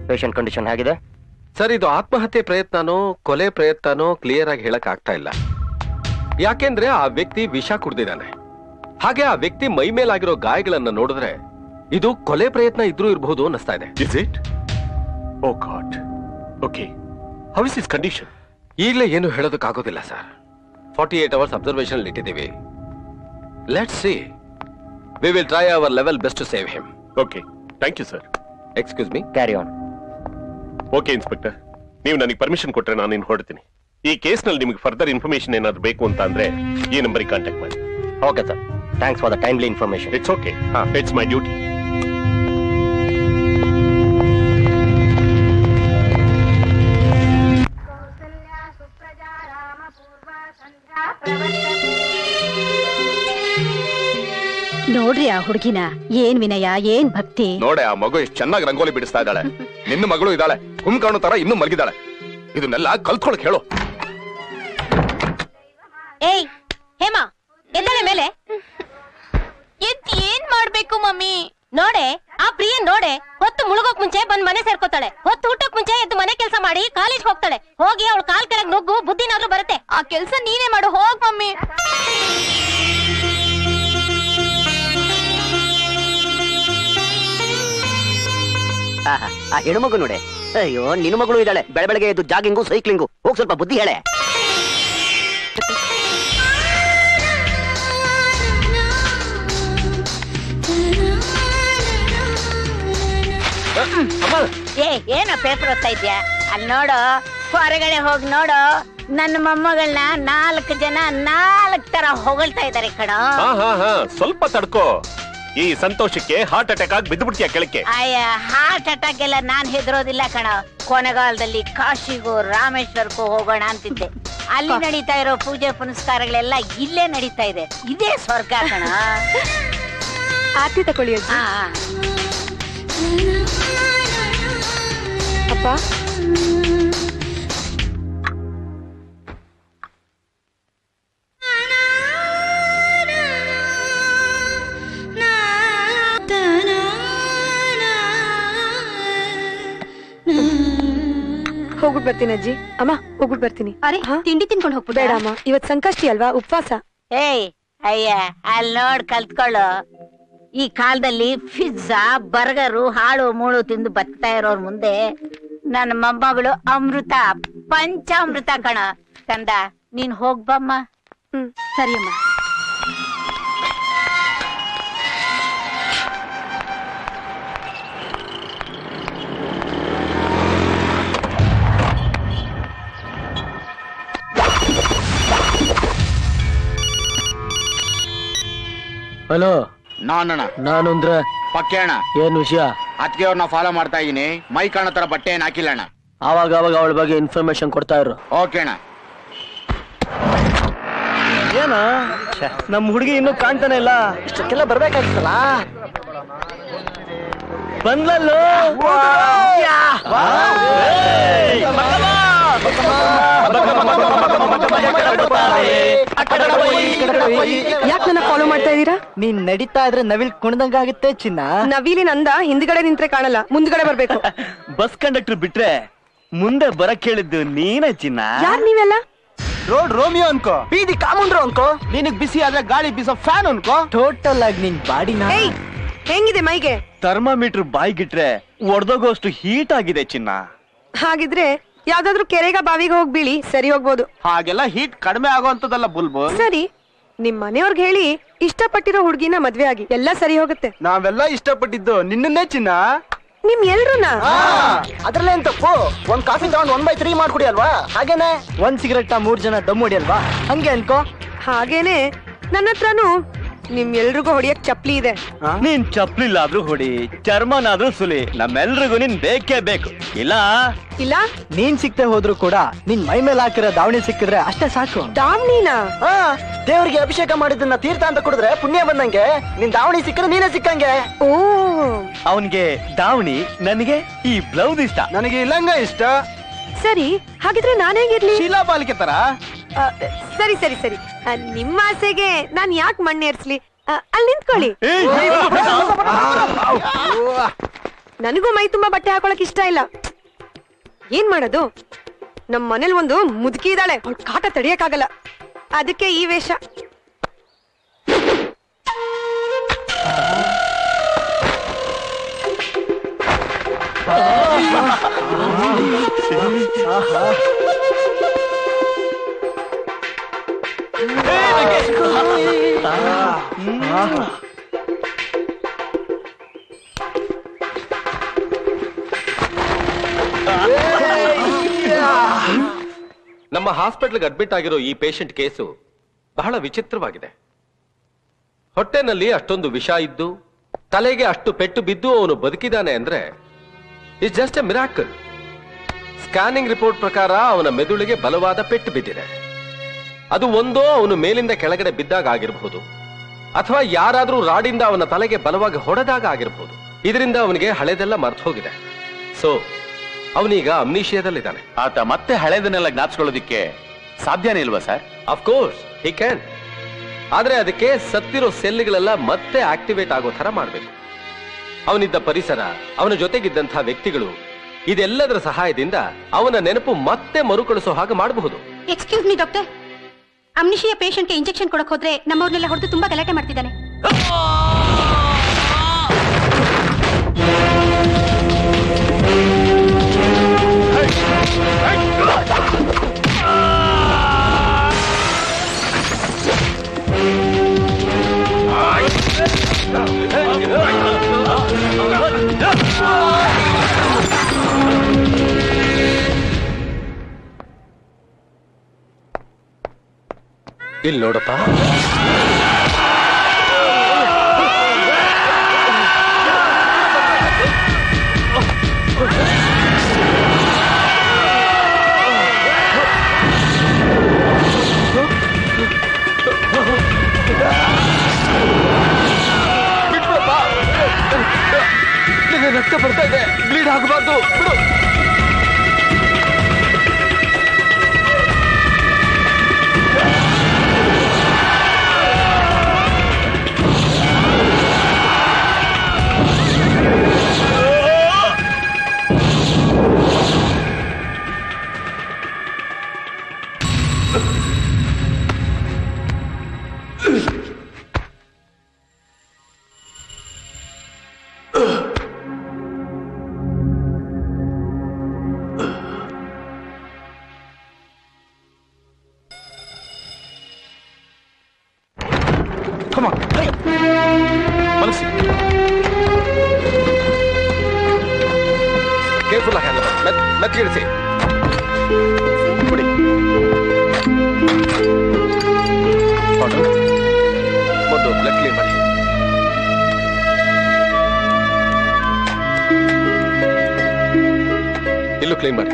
Patient condition ಹೇಗಿದೆ sir ಇದು ಆತ್ಮಹತ್ಯೆ ಪ್ರಯತ್ನನೋ ಕೊಲೆ ಪ್ರಯತ್ನನೋ ಕ್ಲಿಯರ್ ಆಗಿ ಹೇಳಕ್ ಆಗ್ತಾ ಇಲ್ಲ ಯಾಕೆಂದ್ರೆ ಆ ವ್ಯಕ್ತಿ ವಿಷ ಕುಡ್ದಿದ್ದಾನೆ ಹಾಗೆ ಆ ವ್ಯಕ್ತಿ ಮೈ ಮೇಲಾಗಿರೋ ಗಾಯಗಳನ್ನ ನೋಡಿದ್ರೆ ಇದು ಕೊಲೆ ಪ್ರಯತ್ನ ಇದ್ರೂ ಇರಬಹುದು ಅನ್ನಿಸ್ತಾ ಇದೆ is it oh god okay how is is condition ಈಗಲೇ ಏನು ಹೇಳೋದಕ್ಕಾಗೋದಿಲ್ಲ sir forty eight hours observation ಇಟ್ಟಿದ್ದೀವಿ let see we will try our level best to save him okay thank you sir excuse me carry on okay inspector ನೀವು ನನಗೆ permission ಕೊಟ್ರೆ ನಾನು ಇನ್ನು ಹೊರಡ್ತೀನಿ ಈ ಕೇಸ್ನಲ್ಲಿ ನಿಮಗೆ ಫರ್ದರ್ ಇನ್ಫಾರ್ಮೇಶನ್ ಏನಾದ್ರು ಬೇಕು ಅಂತ ಅಂದ್ರೆ ಈ ನಂಬರಿಗೆ ಕಾಂಟ್ಯಾಕ್ಟ್ ಮಾಡಿ okay sir thanks for the timely information it's okay it's my duty ನೋಡ್ರಿ ಆ ಹುಡುಗಿನ ಏನ್ ವಿನಯ ಏನ್ ಭಕ್ತಿ ನೋಡೆ ಆ ಮಗು ಎಷ್ಟು ಚೆನ್ನಾಗಿ ರಂಗೋಲಿ ಬಿಡಿಸ್ತಾ ಇದ್ದಾಳೆ ನಿನ್ನ ಮಗಳು ಇದ್ದಾಳೆ ಕುಂಕಾಣು ತರ ಇನ್ನೂ ಮಲಗಿದ್ದಾಳೆ ಇದನ್ನೆಲ್ಲ ಕಲ್ತ್ಕೊಳಕ್ ಹೇಳು ಏಯ್ ಹೇಮಾ ಎದ್ದಾಳೆ ಮೇಲೆ ಎದ್ ಏನ್ ಮಾಡ್ಬೇಕು ಮಮ್ಮಿ ನೋಡೆ ಆ ಪ್ರಿಯ ನೋಡೆ ಹೊತ್ತು ಮುಳುಗೋಕ್ ಮುಂಚೆ ಬಂದ್ ಮನೆ ಸೇರ್ಕೋತಾಳೆ ಹೊತ್ತು ಊಟಕ್ ಮುಂಚೆ ಎದ್ದು ಮನೆ ಕೆಲಸ ಮಾಡಿ ಕಾಲೇಜ್ ಹೋಗ್ತಾಳೆ ಹೋಗಿ ಅವಳ ಕಾಲ್ ಕೆಳಗ್ ನುಗ್ಗು ಬುದ್ಧಿನಾದ್ರೂ ಬರುತ್ತೆ ಆ ಕೆಲ್ಸ ನೀನೇ ಮಾಡು ಹೋಗ್ ಮಮ್ಮಿ ಆಹಾ, ಆ ಹೆಣ್ಮಗು ನೋಡೆ ಅಯ್ಯೋ ನಿನ್ನ ಮಗಳು ಇದ್ದಾಳೆ ಬೆಳ ಬೆಳಗ್ಗೆ ಎದ್ದು ಜಾಗಿಂಗು ಸೈಕ್ಲಿಂಗು ಹೋಗ್ ಸ್ವಲ್ಪ ಬುದ್ಧಿ ಹೇಳೆ ಏ ಏನ ಪೇಪರ್ ಓದ್ತಾ ಇದ್ಯಾ ಅಲ್ಲಿ ನೋಡು ಹೊರಗಡೆ ಹೋಗಿ ನೋಡು ನನ್ನ ಮೊಮ್ಮಗಳನ್ನ ನಾಲ್ಕು ಜನ ನಾಲ್ಕು ತರ ಹೊಗಳ್ತಾ ಇದಾರೆ ಕಣ ಹಾ ಹಾ ಹಾ ಸ್ವಲ್ಪ ತಡ್ಕೋ ಈ ಸಂತೋಷಕ್ಕೆ ಹಾರ್ಟ್ ಅಟ್ಯಾಕ್ ಆಗಿ ಬಿದ್ದುಬಿಡ್ತೀಯ ಕೆಳಕ್ಕೆ ಅಯ್ಯ ಹಾರ್ಟ್ ಅಟ್ಯಾಕ್ ಎಲ್ಲ ನಾನ್ ಹೆದರೋದಿಲ್ಲ ಕಣ ಕೊನೆಗಾಲದಲ್ಲಿ ಕಾಶಿಗೂ ರಾಮೇಶ್ವರಕ್ಕೂ ಹೋಗೋಣ ಅಂತಿದ್ದೆ ಅಲ್ಲಿ ನಡೀತಾ ಇರೋ ಪೂಜೆ ಪುನಸ್ಕಾರಗಳೆಲ್ಲ ಇಲ್ಲೇ ನಡೀತಾ ಇದೆ ಇದೇ ಸ್ವರ್ಗ ಕಣ ಆರ್ತಿ ತಕೊಳ್ಳಿ ಅಜ್ಜಿ ಹಾ ಅಪ್ಪ ಹೋಗ್ಬಿಟ್ ಬರ್ತೀನಿ ಅಜ್ಜಿ ಅಮ್ಮ ಹೋಗ್ಬಿಟ್ ಬರ್ತೀನಿ ಅರೆ ತಿಂಡಿ ತಿನ್ಕೊಂಡು ಹೋಗ್ಬಿಡ ಬೇಡ ಅಮ್ಮ ಇವತ್ ಸಂಕಷ್ಟಿ ಅಲ್ವಾ ಉಪವಾಸ ಏಯ್ ಅಯ್ಯ ಅಲ್ಲಿ ನೋಡ್ ಕಲ್ತ್ಕೊಳ್ಳು ಈ ಕಾಲದಲ್ಲಿ ಪಿಜ್ಜಾ ಬರ್ಗರು ಹಾಳು ಮೂಳು ತಿಂದು ಬದುಕ್ತಾ ಇರೋರ್ ಮುಂದೆ ನನ್ನ ಮೊಮ್ಮಗಳು ಅಮೃತ ಪಂಚಾಮೃತ ಕಣ ಕಂದ ನೀನ್ ಹೋಗ್ಬಮ್ಮ ಹ್ಮ್ ಸರಿಯಮ್ಮ ಹಲೋ ನಾನಣ್ಣ ನಾನು ಅಂದ್ರೆ ಪಕ್ಕೆ ಅಣ್ಣ ಏನ್ ವಿಷಯ ಅದಕ್ಕೆ ಅವ್ರನ್ನ ಫಾಲೋ ಮಾಡ್ತಾ ಇದೀನಿ ಮೈ ಕಾಣೋ ತರ ಬಟ್ಟೆ ಏನ್ ಹಾಕಿಲ್ಲ ಅಣ್ಣ ಆವಾಗ ಆವಾಗ ಅವಳ ಬಗ್ಗೆ ಇನ್ಫಾರ್ಮೇಶನ್ ಕೊಡ್ತಾ ಇರು ಓಕೆ ಅಣ್ಣ ಏನ ನಮ್ ಹುಡುಗಿ ಇನ್ನೂ ಕಾಣ್ತಾನೆ ಇಲ್ಲ ಇಷ್ಟಕ್ಕೆಲ್ಲ ಬರ್ಬೇಕಾಗಿತ್ತಲ್ಲ ಬಂದ್ಲಲ್ಲೋ ಯಾಕೆ ನನ್ನ ಫಾಲೋ ಮಾಡ್ತಾ ಇದ್ದೀರಾ ನೀನ್ ನಡೀತಾ ಇದ್ರೆ ನವಿಲ್ ಕುಣ್ದಂಗಾಗುತ್ತೆ ಚಿನ್ನ ನವೀಲಿ ನಂದ ಹಿಂದ್ಗಡೆ ನಿಂತ್ರೆ ಕಾಣಲ್ಲ ಮುಂದ್ಗಡೆ ಬರ್ಬೇಕು ಬಸ್ ಕಂಡಕ್ಟರ್ ಬಿಟ್ರೆ ಮುಂದೆ ಬರಕ್ ಹೇಳಿದ್ದು ನೀನೇ ಚಿನ್ನ ಯಾರ್ ನೀವೆಲ್ಲ ರೋಡ್ ರೋಮಿಯೋ ಅನ್ಕೋ ಬೀದಿ ಕಾಮುಂಡ್ರು ಅನ್ಕೋ ನಿನಗ್ ಬಿಸಿ ಆದ್ರೆ ಗಾಳಿ ಬೀಸೋ ಫ್ಯಾನ್ ಅನ್ಕೋ ಟೋಟಲ್ ಆಗಿ ನಿನ್ ಬಾಡಿನ ಏಯ್ ಹೆಂಗಿದೆ ಮೈಗೆ ಥರ್ಮಾಮೀಟರ್ ಬಾಯ್ಗಿಟ್ರೆ ಒಡ್ದೋಗೋಷ್ಟು ಹೀಟ್ ಆಗಿದೆ ಚಿನ್ನ ಹಾಗಿದ್ರೆ ಯಾವ್ದಾದ್ರು ಕೆರೆಗ ಬಾವಿಗೆ ಹೋಗಿ ಬೀಳಿ ಸರಿ ಹೋಗ್ಬೋದು ಹಾಗೆಲ್ಲ ಹೀಟ್ ಕಡಿಮೆ ಆಗೋಂತದಲ್ಲ ಬುಲ್ಬುಲ್ ಸರಿ ನಿಮ್ ಮನೆಯವ್ರಿಗೆ ಹೇಳಿ ಇಷ್ಟಪಟ್ಟಿರೋ ಹುಡ್ಗಿನ ಮದ್ವೆ ಆಗಿ ಎಲ್ಲ ಸರಿ ಹೋಗುತ್ತೆ ನಾವೆಲ್ಲ ಇಷ್ಟಪಟ್ಟಿದ್ದು ನಿನ್ನನ್ನೇ ಚಿನ್ನ ನಿಮ್ ಎಲ್ರುನ ಅದ್ರಲ್ಲೇ ತಪ್ಪು ಒಂದ್ ಕಾಫಿ ತಗೊಂಡ್ ಒನ್ ಬೈ ತ್ರೀ ಮಾಡ್ಕೊಡಿ ಅಲ್ವಾ ಹಾಗೇನೆ ಒಂದ್ ಸಿಗರೆಟ್ ಮೂರ್ ಜನ ದಮ್ ಹೊಡಿ ಅಲ್ವಾ ಹಂಗೆ ಅನ್ಕೋ ಹಾಗೇನೆ ನನ್ನ ಹತ್ರನು ನಿಮ್ ಎಲ್ರಿಗೂ ಹೊಡಿಯಕ್ ಚಪ್ಲಿ ಇದೆ ನೀನ್ ಚಪ್ಲಿಲ್ಲಾದ್ರೂ ಹೊಡಿ ಚರ್ಮನಾದ್ರೂ ಸುಲಿ ನಮ್ಮೆಲ್ರಿಗೂ ನೀನ್ ಬೇಕೇ ಬೇಕು ಇಲ್ಲ ಇಲ್ಲ ನೀನ್ ಸಿಕ್ತೆ ಹೋದ್ರು ಕೂಡ ನಿನ್ ಮೈ ಮೇಲೆ ಹಾಕಿರೋ ದಾವಣಿ ಸಿಕ್ಕಿದ್ರೆ ಅಷ್ಟೇ ಸಾಕು ದಾಮ್ನೀನಾ ದೇವರಿಗೆ ಅಭಿಷೇಕ ಮಾಡಿದ್ದನ್ನ ತೀರ್ಥ ಅಂತ ಕುಡಿದ್ರೆ ಪುಣ್ಯ ಬಂದಂಗೆ ನಿನ್ ದಾವಣಿ ಸಿಕ್ಕರೆ ನೀನೇ ಸಿಕ್ಕಂಗೆ ಓ ಅವನ್ಗೆ ದಾವಣಿ ನನಗೆ ಈ ಬ್ಲೌಸ್ ಇಷ್ಟ ನನಗೆ ಲಂಗ ಇಷ್ಟ ಸರಿ ಹಾಗಿದ್ರೆ ನಾನೇಗಿರ್ಲಿ ಶೀಲಾ ಬಾಲಿಕೆ ತರ ಆ, ಸರಿ ಸರಿ ಸರಿ ಆ, ನಿಮ್ಮ ಆಸೆಗೆ ನಾನ್ ಯಾಕೆ ಮಣ್ಣೇರ್ಸ್ಲಿ ಆ, ಅಲ್ಲಿ ನಿಂತ್ಕೊಳ್ಳಿ ನನಗೂ ಮೈ ತುಂಬಾ ಬಟ್ಟೆ ಹಾಕೊಳಕ್ ಇಷ್ಟ ಇಲ್ಲ ಏನ್ ಮಾಡೋದು ನಮ್ ಮನೇಲಿ ಒಂದು ಮುದುಕಿ ಇದ್ದಾಳೆ ಅವ್ಳ ಕಾಟ ತಡಿಯಕ್ಕಾಗಲ್ಲ ಅದಕ್ಕೆ ಈ ವೇಷ ನಮ್ಮ ಹಾಸ್ಪಿಟಲ್ಗೆ ಅಡ್ಮಿಟ್ ಆಗಿರೋ ಈ ಪೇಷಂಟ್ ಕೇಸು ಬಹಳ ವಿಚಿತ್ರವಾಗಿದೆ ಹೊಟ್ಟೆನಲ್ಲಿ ಅಷ್ಟೊಂದು ವಿಷ ಇದ್ದು ತಲೆಗೆ ಅಷ್ಟು ಪೆಟ್ಟು ಬಿದ್ದು ಅವನು ಬದುಕಿದಾನೆ ಅಂದ್ರೆ it's just a miracle scanning report ಪ್ರಕಾರ ಅವನ ಮೆದುಳಿಗೆ ಬಲವಾದ ಪೆಟ್ಟು ಬಿದ್ದಿದೆ ಅದು ಒಂದೋ ಅವನು ಮೇಲಿಂದ ಕೆಳಗಡೆ ಬಿದ್ದಾಗ ಆಗಿರಬಹುದು ಅಥವಾ ಯಾರಾದ್ರೂ ರಾಡಿಂದ ಅವನ ತಲೆಗೆ ಬಲವಾಗಿ ಹೊಡೆದಾಗ ಆಗಿರಬಹುದು ಇದರಿಂದ ಅವನಿಗೆ ಹಳೆದೆಲ್ಲ ಮರ್ತು ಹೋಗಿದೆ ಸೊ ಅವನೀಗ ಅಮ್ನೀಷಿಯಾದಲ್ಲಿದ್ದಾನೆ ಆತ ಮತ್ತೆ ಹಳೇದನ್ನೆಲ್ಲ ಜ್ಞಾಪಿಸ್ಕೊಳ್ಳೋದಿಕ್ಕೆ ಸಾಧ್ಯನೇ ಇಲ್ವಾ ಸರ್ ಅಫ್ಕೋರ್ಸ್ ಹಿ ಕ್ಯಾನ್ ಆದ್ರೆ ಅದಕ್ಕೆ ಸತ್ತಿರೋ ಸೆಲ್ಗಳೆಲ್ಲ ಮತ್ತೆ ಆಕ್ಟಿವೇಟ್ ಆಗೋ ತರ ಮಾಡಬೇಕು ಅವನಿದ್ದ ಪರಿಸರ ಅವನ ಜೊತೆಗಿದ್ದಂಥ ವ್ಯಕ್ತಿಗಳು ಇದೆಲ್ಲದರ ಸಹಾಯದಿಂದ ಅವನ ನೆನಪು ಮತ್ತೆ ಮರುಕಳಿಸೋ ಹಾಗೆ ಮಾಡಬಹುದು ಎಕ್ಸ್ಕ್ಯೂಸ್ ಮೀ ಡಾಕ್ಟರ್ ಅಮ್ನಿಷಿಯ ಪೇಷಂಟ್ಗೆ ಇಂಜೆಕ್ಷನ್ ಕೊಡಕ್ ಹೋದ್ರೆ ನಮ್ಮವ್ರನ್ನೆಲ್ಲ ಹೊಡೆದು ತುಂಬಾ ಗಲಾಟೆ ಮಾಡ್ತಿದ್ದಾನೆ ಇಲ್ಲಿ ನೋಡಪ್ಪ ನಿನಗೆ ರಕ್ತ ಬರ್ತಾ ಇದೆ ಬ್ಲೀಡ್ ಆಗಬಾರ್ದು ಬಿಡು ಮನಸ್ಸಿ ಕೇರ್ಫುಲ್ ಆಗಿ ಹ್ಯಾಂಡಲ್ ಮೆತ್ ಮೆತ್ಗಿಡಿಸಿ ಬಿಡಿ ವಾಟರ್ ಮೊದಲು ಬ್ಲಡ್ ಕ್ಲೀನ್ ಮಾಡಿ ಇಲ್ಲೂ ಕ್ಲೀನ್ ಮಾಡಿ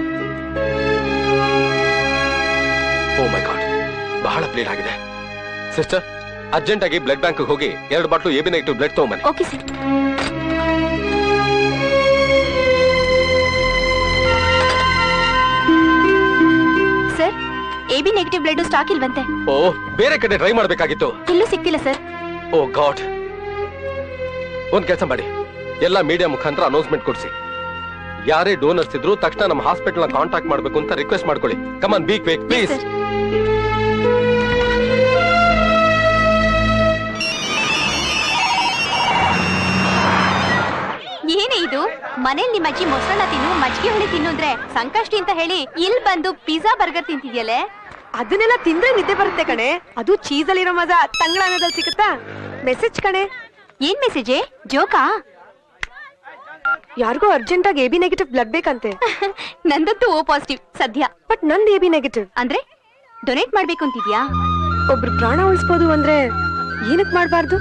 ಓ ಮೈ ಗಾಡ್ ಬಹಳ ಬ್ಲೀಡ್ ಆಗಿದೆ ಸಿಸ್ಟರ್ ಅರ್ಜೆಂಟ್ ಆಗಿ ಬ್ಲಡ್ ಬ್ಯಾಂಕ್ ಹೋಗಿ ಎರಡು ಬಾಟ್ಲು ಎಬಿ ನೆಗೆಟಿವ್ ಬ್ಲಡ್ ತಗೊಂಬನ್ನಿ okay sir sir A B negative blood stock ಇಲ್ವಂತೆ ಓ ಬೇರೆ ಕಡೆ ಟ್ರೈ ಮಾಡಬೇಕಾಗಿತ್ತು ಎಲ್ಲೂ ಸಿಕ್ತಿಲ್ಲ ಸರ್ ಓ ಗಾಡ್ ಒಂದ್ ಕೆಲಸ ಮಾಡಿ ಎಲ್ಲ ಮೀಡಿಯಾ ಮುಖಾಂತರ ಅನೌನ್ಸ್ಮೆಂಟ್ ಕೊಡಿಸಿ ಯಾರೇ ಡೋನರ್ಸ್ ಇದ್ರು ತಕ್ಷಣ ನಮ್ಮ ಹಾಸ್ಪಿಟಲ್ ಕಾಂಟ್ಯಾಕ್ಟ್ ಮಾಡಬೇಕು ಅಂತ ರಿಕ್ವೆಸ್ಟ್ ಮಾಡ್ಕೊಳ್ಳಿ come on be quick please sir ಏನೇ ಇದು ಮನೇಲಿ ನಿಮ್ಮ ಅಜ್ಜಿ ಮೊಸರನ್ನ ತಿನ್ನು ಮಜ್ಜಿಗೆ ಹುಳಿ ತಿನ್ನು ಅಂದ್ರೆ ಸಂಕಷ್ಟಿ ಅಂತ ಹೇಳಿ ಇಲ್ಲಿ ಬಂದು ಪಿಜ್ಜಾ ಬರ್ಗರ್ ತಿಂತಿದ್ಯಲೆ ಅದನ್ನೆಲ್ಲ ತಿಂದ್ರೆ ನಿದ್ದೆ ಬರುತ್ತೆ ಕಣೆ ಅದು ಚೀಸಲ್ಲಿರೋ ಮಜಾ ತಂಗಳ ಅನ್ನೋದಲ್ಲಿ ಸಿಗುತ್ತಾ ಮೆಸೇಜ್ ಕಣೆ ಏನ್ ಮೆಸೇಜೆ ಜೋಕಾ ಯಾರಿಗೋ ಅರ್ಜೆಂಟ್ ಆಗಿ ಎ ಬಿ ನೆಗೆಟಿವ್ ಬ್ಲಡ್ ಬೇಕಂತೆ ನಂದತ್ತು ಓ ಪಾಸಿಟಿವ್ ಸದ್ಯ ಬಟ್ ನಂದು ಎ ಬಿ ನೆಗೆಟಿವ್ ಅಂದ್ರೆ ಡೊನೇಟ್ ಮಾಡ್ಬೇಕು ಅಂತಿದ್ಯಾ ಒಬ್ರು ಪ್ರಾಣ ಉಳಿಸ್ಬೋದು ಅಂದ್ರೆ ಏನಕ್ ಮಾಡ್ಬಾರ್ದು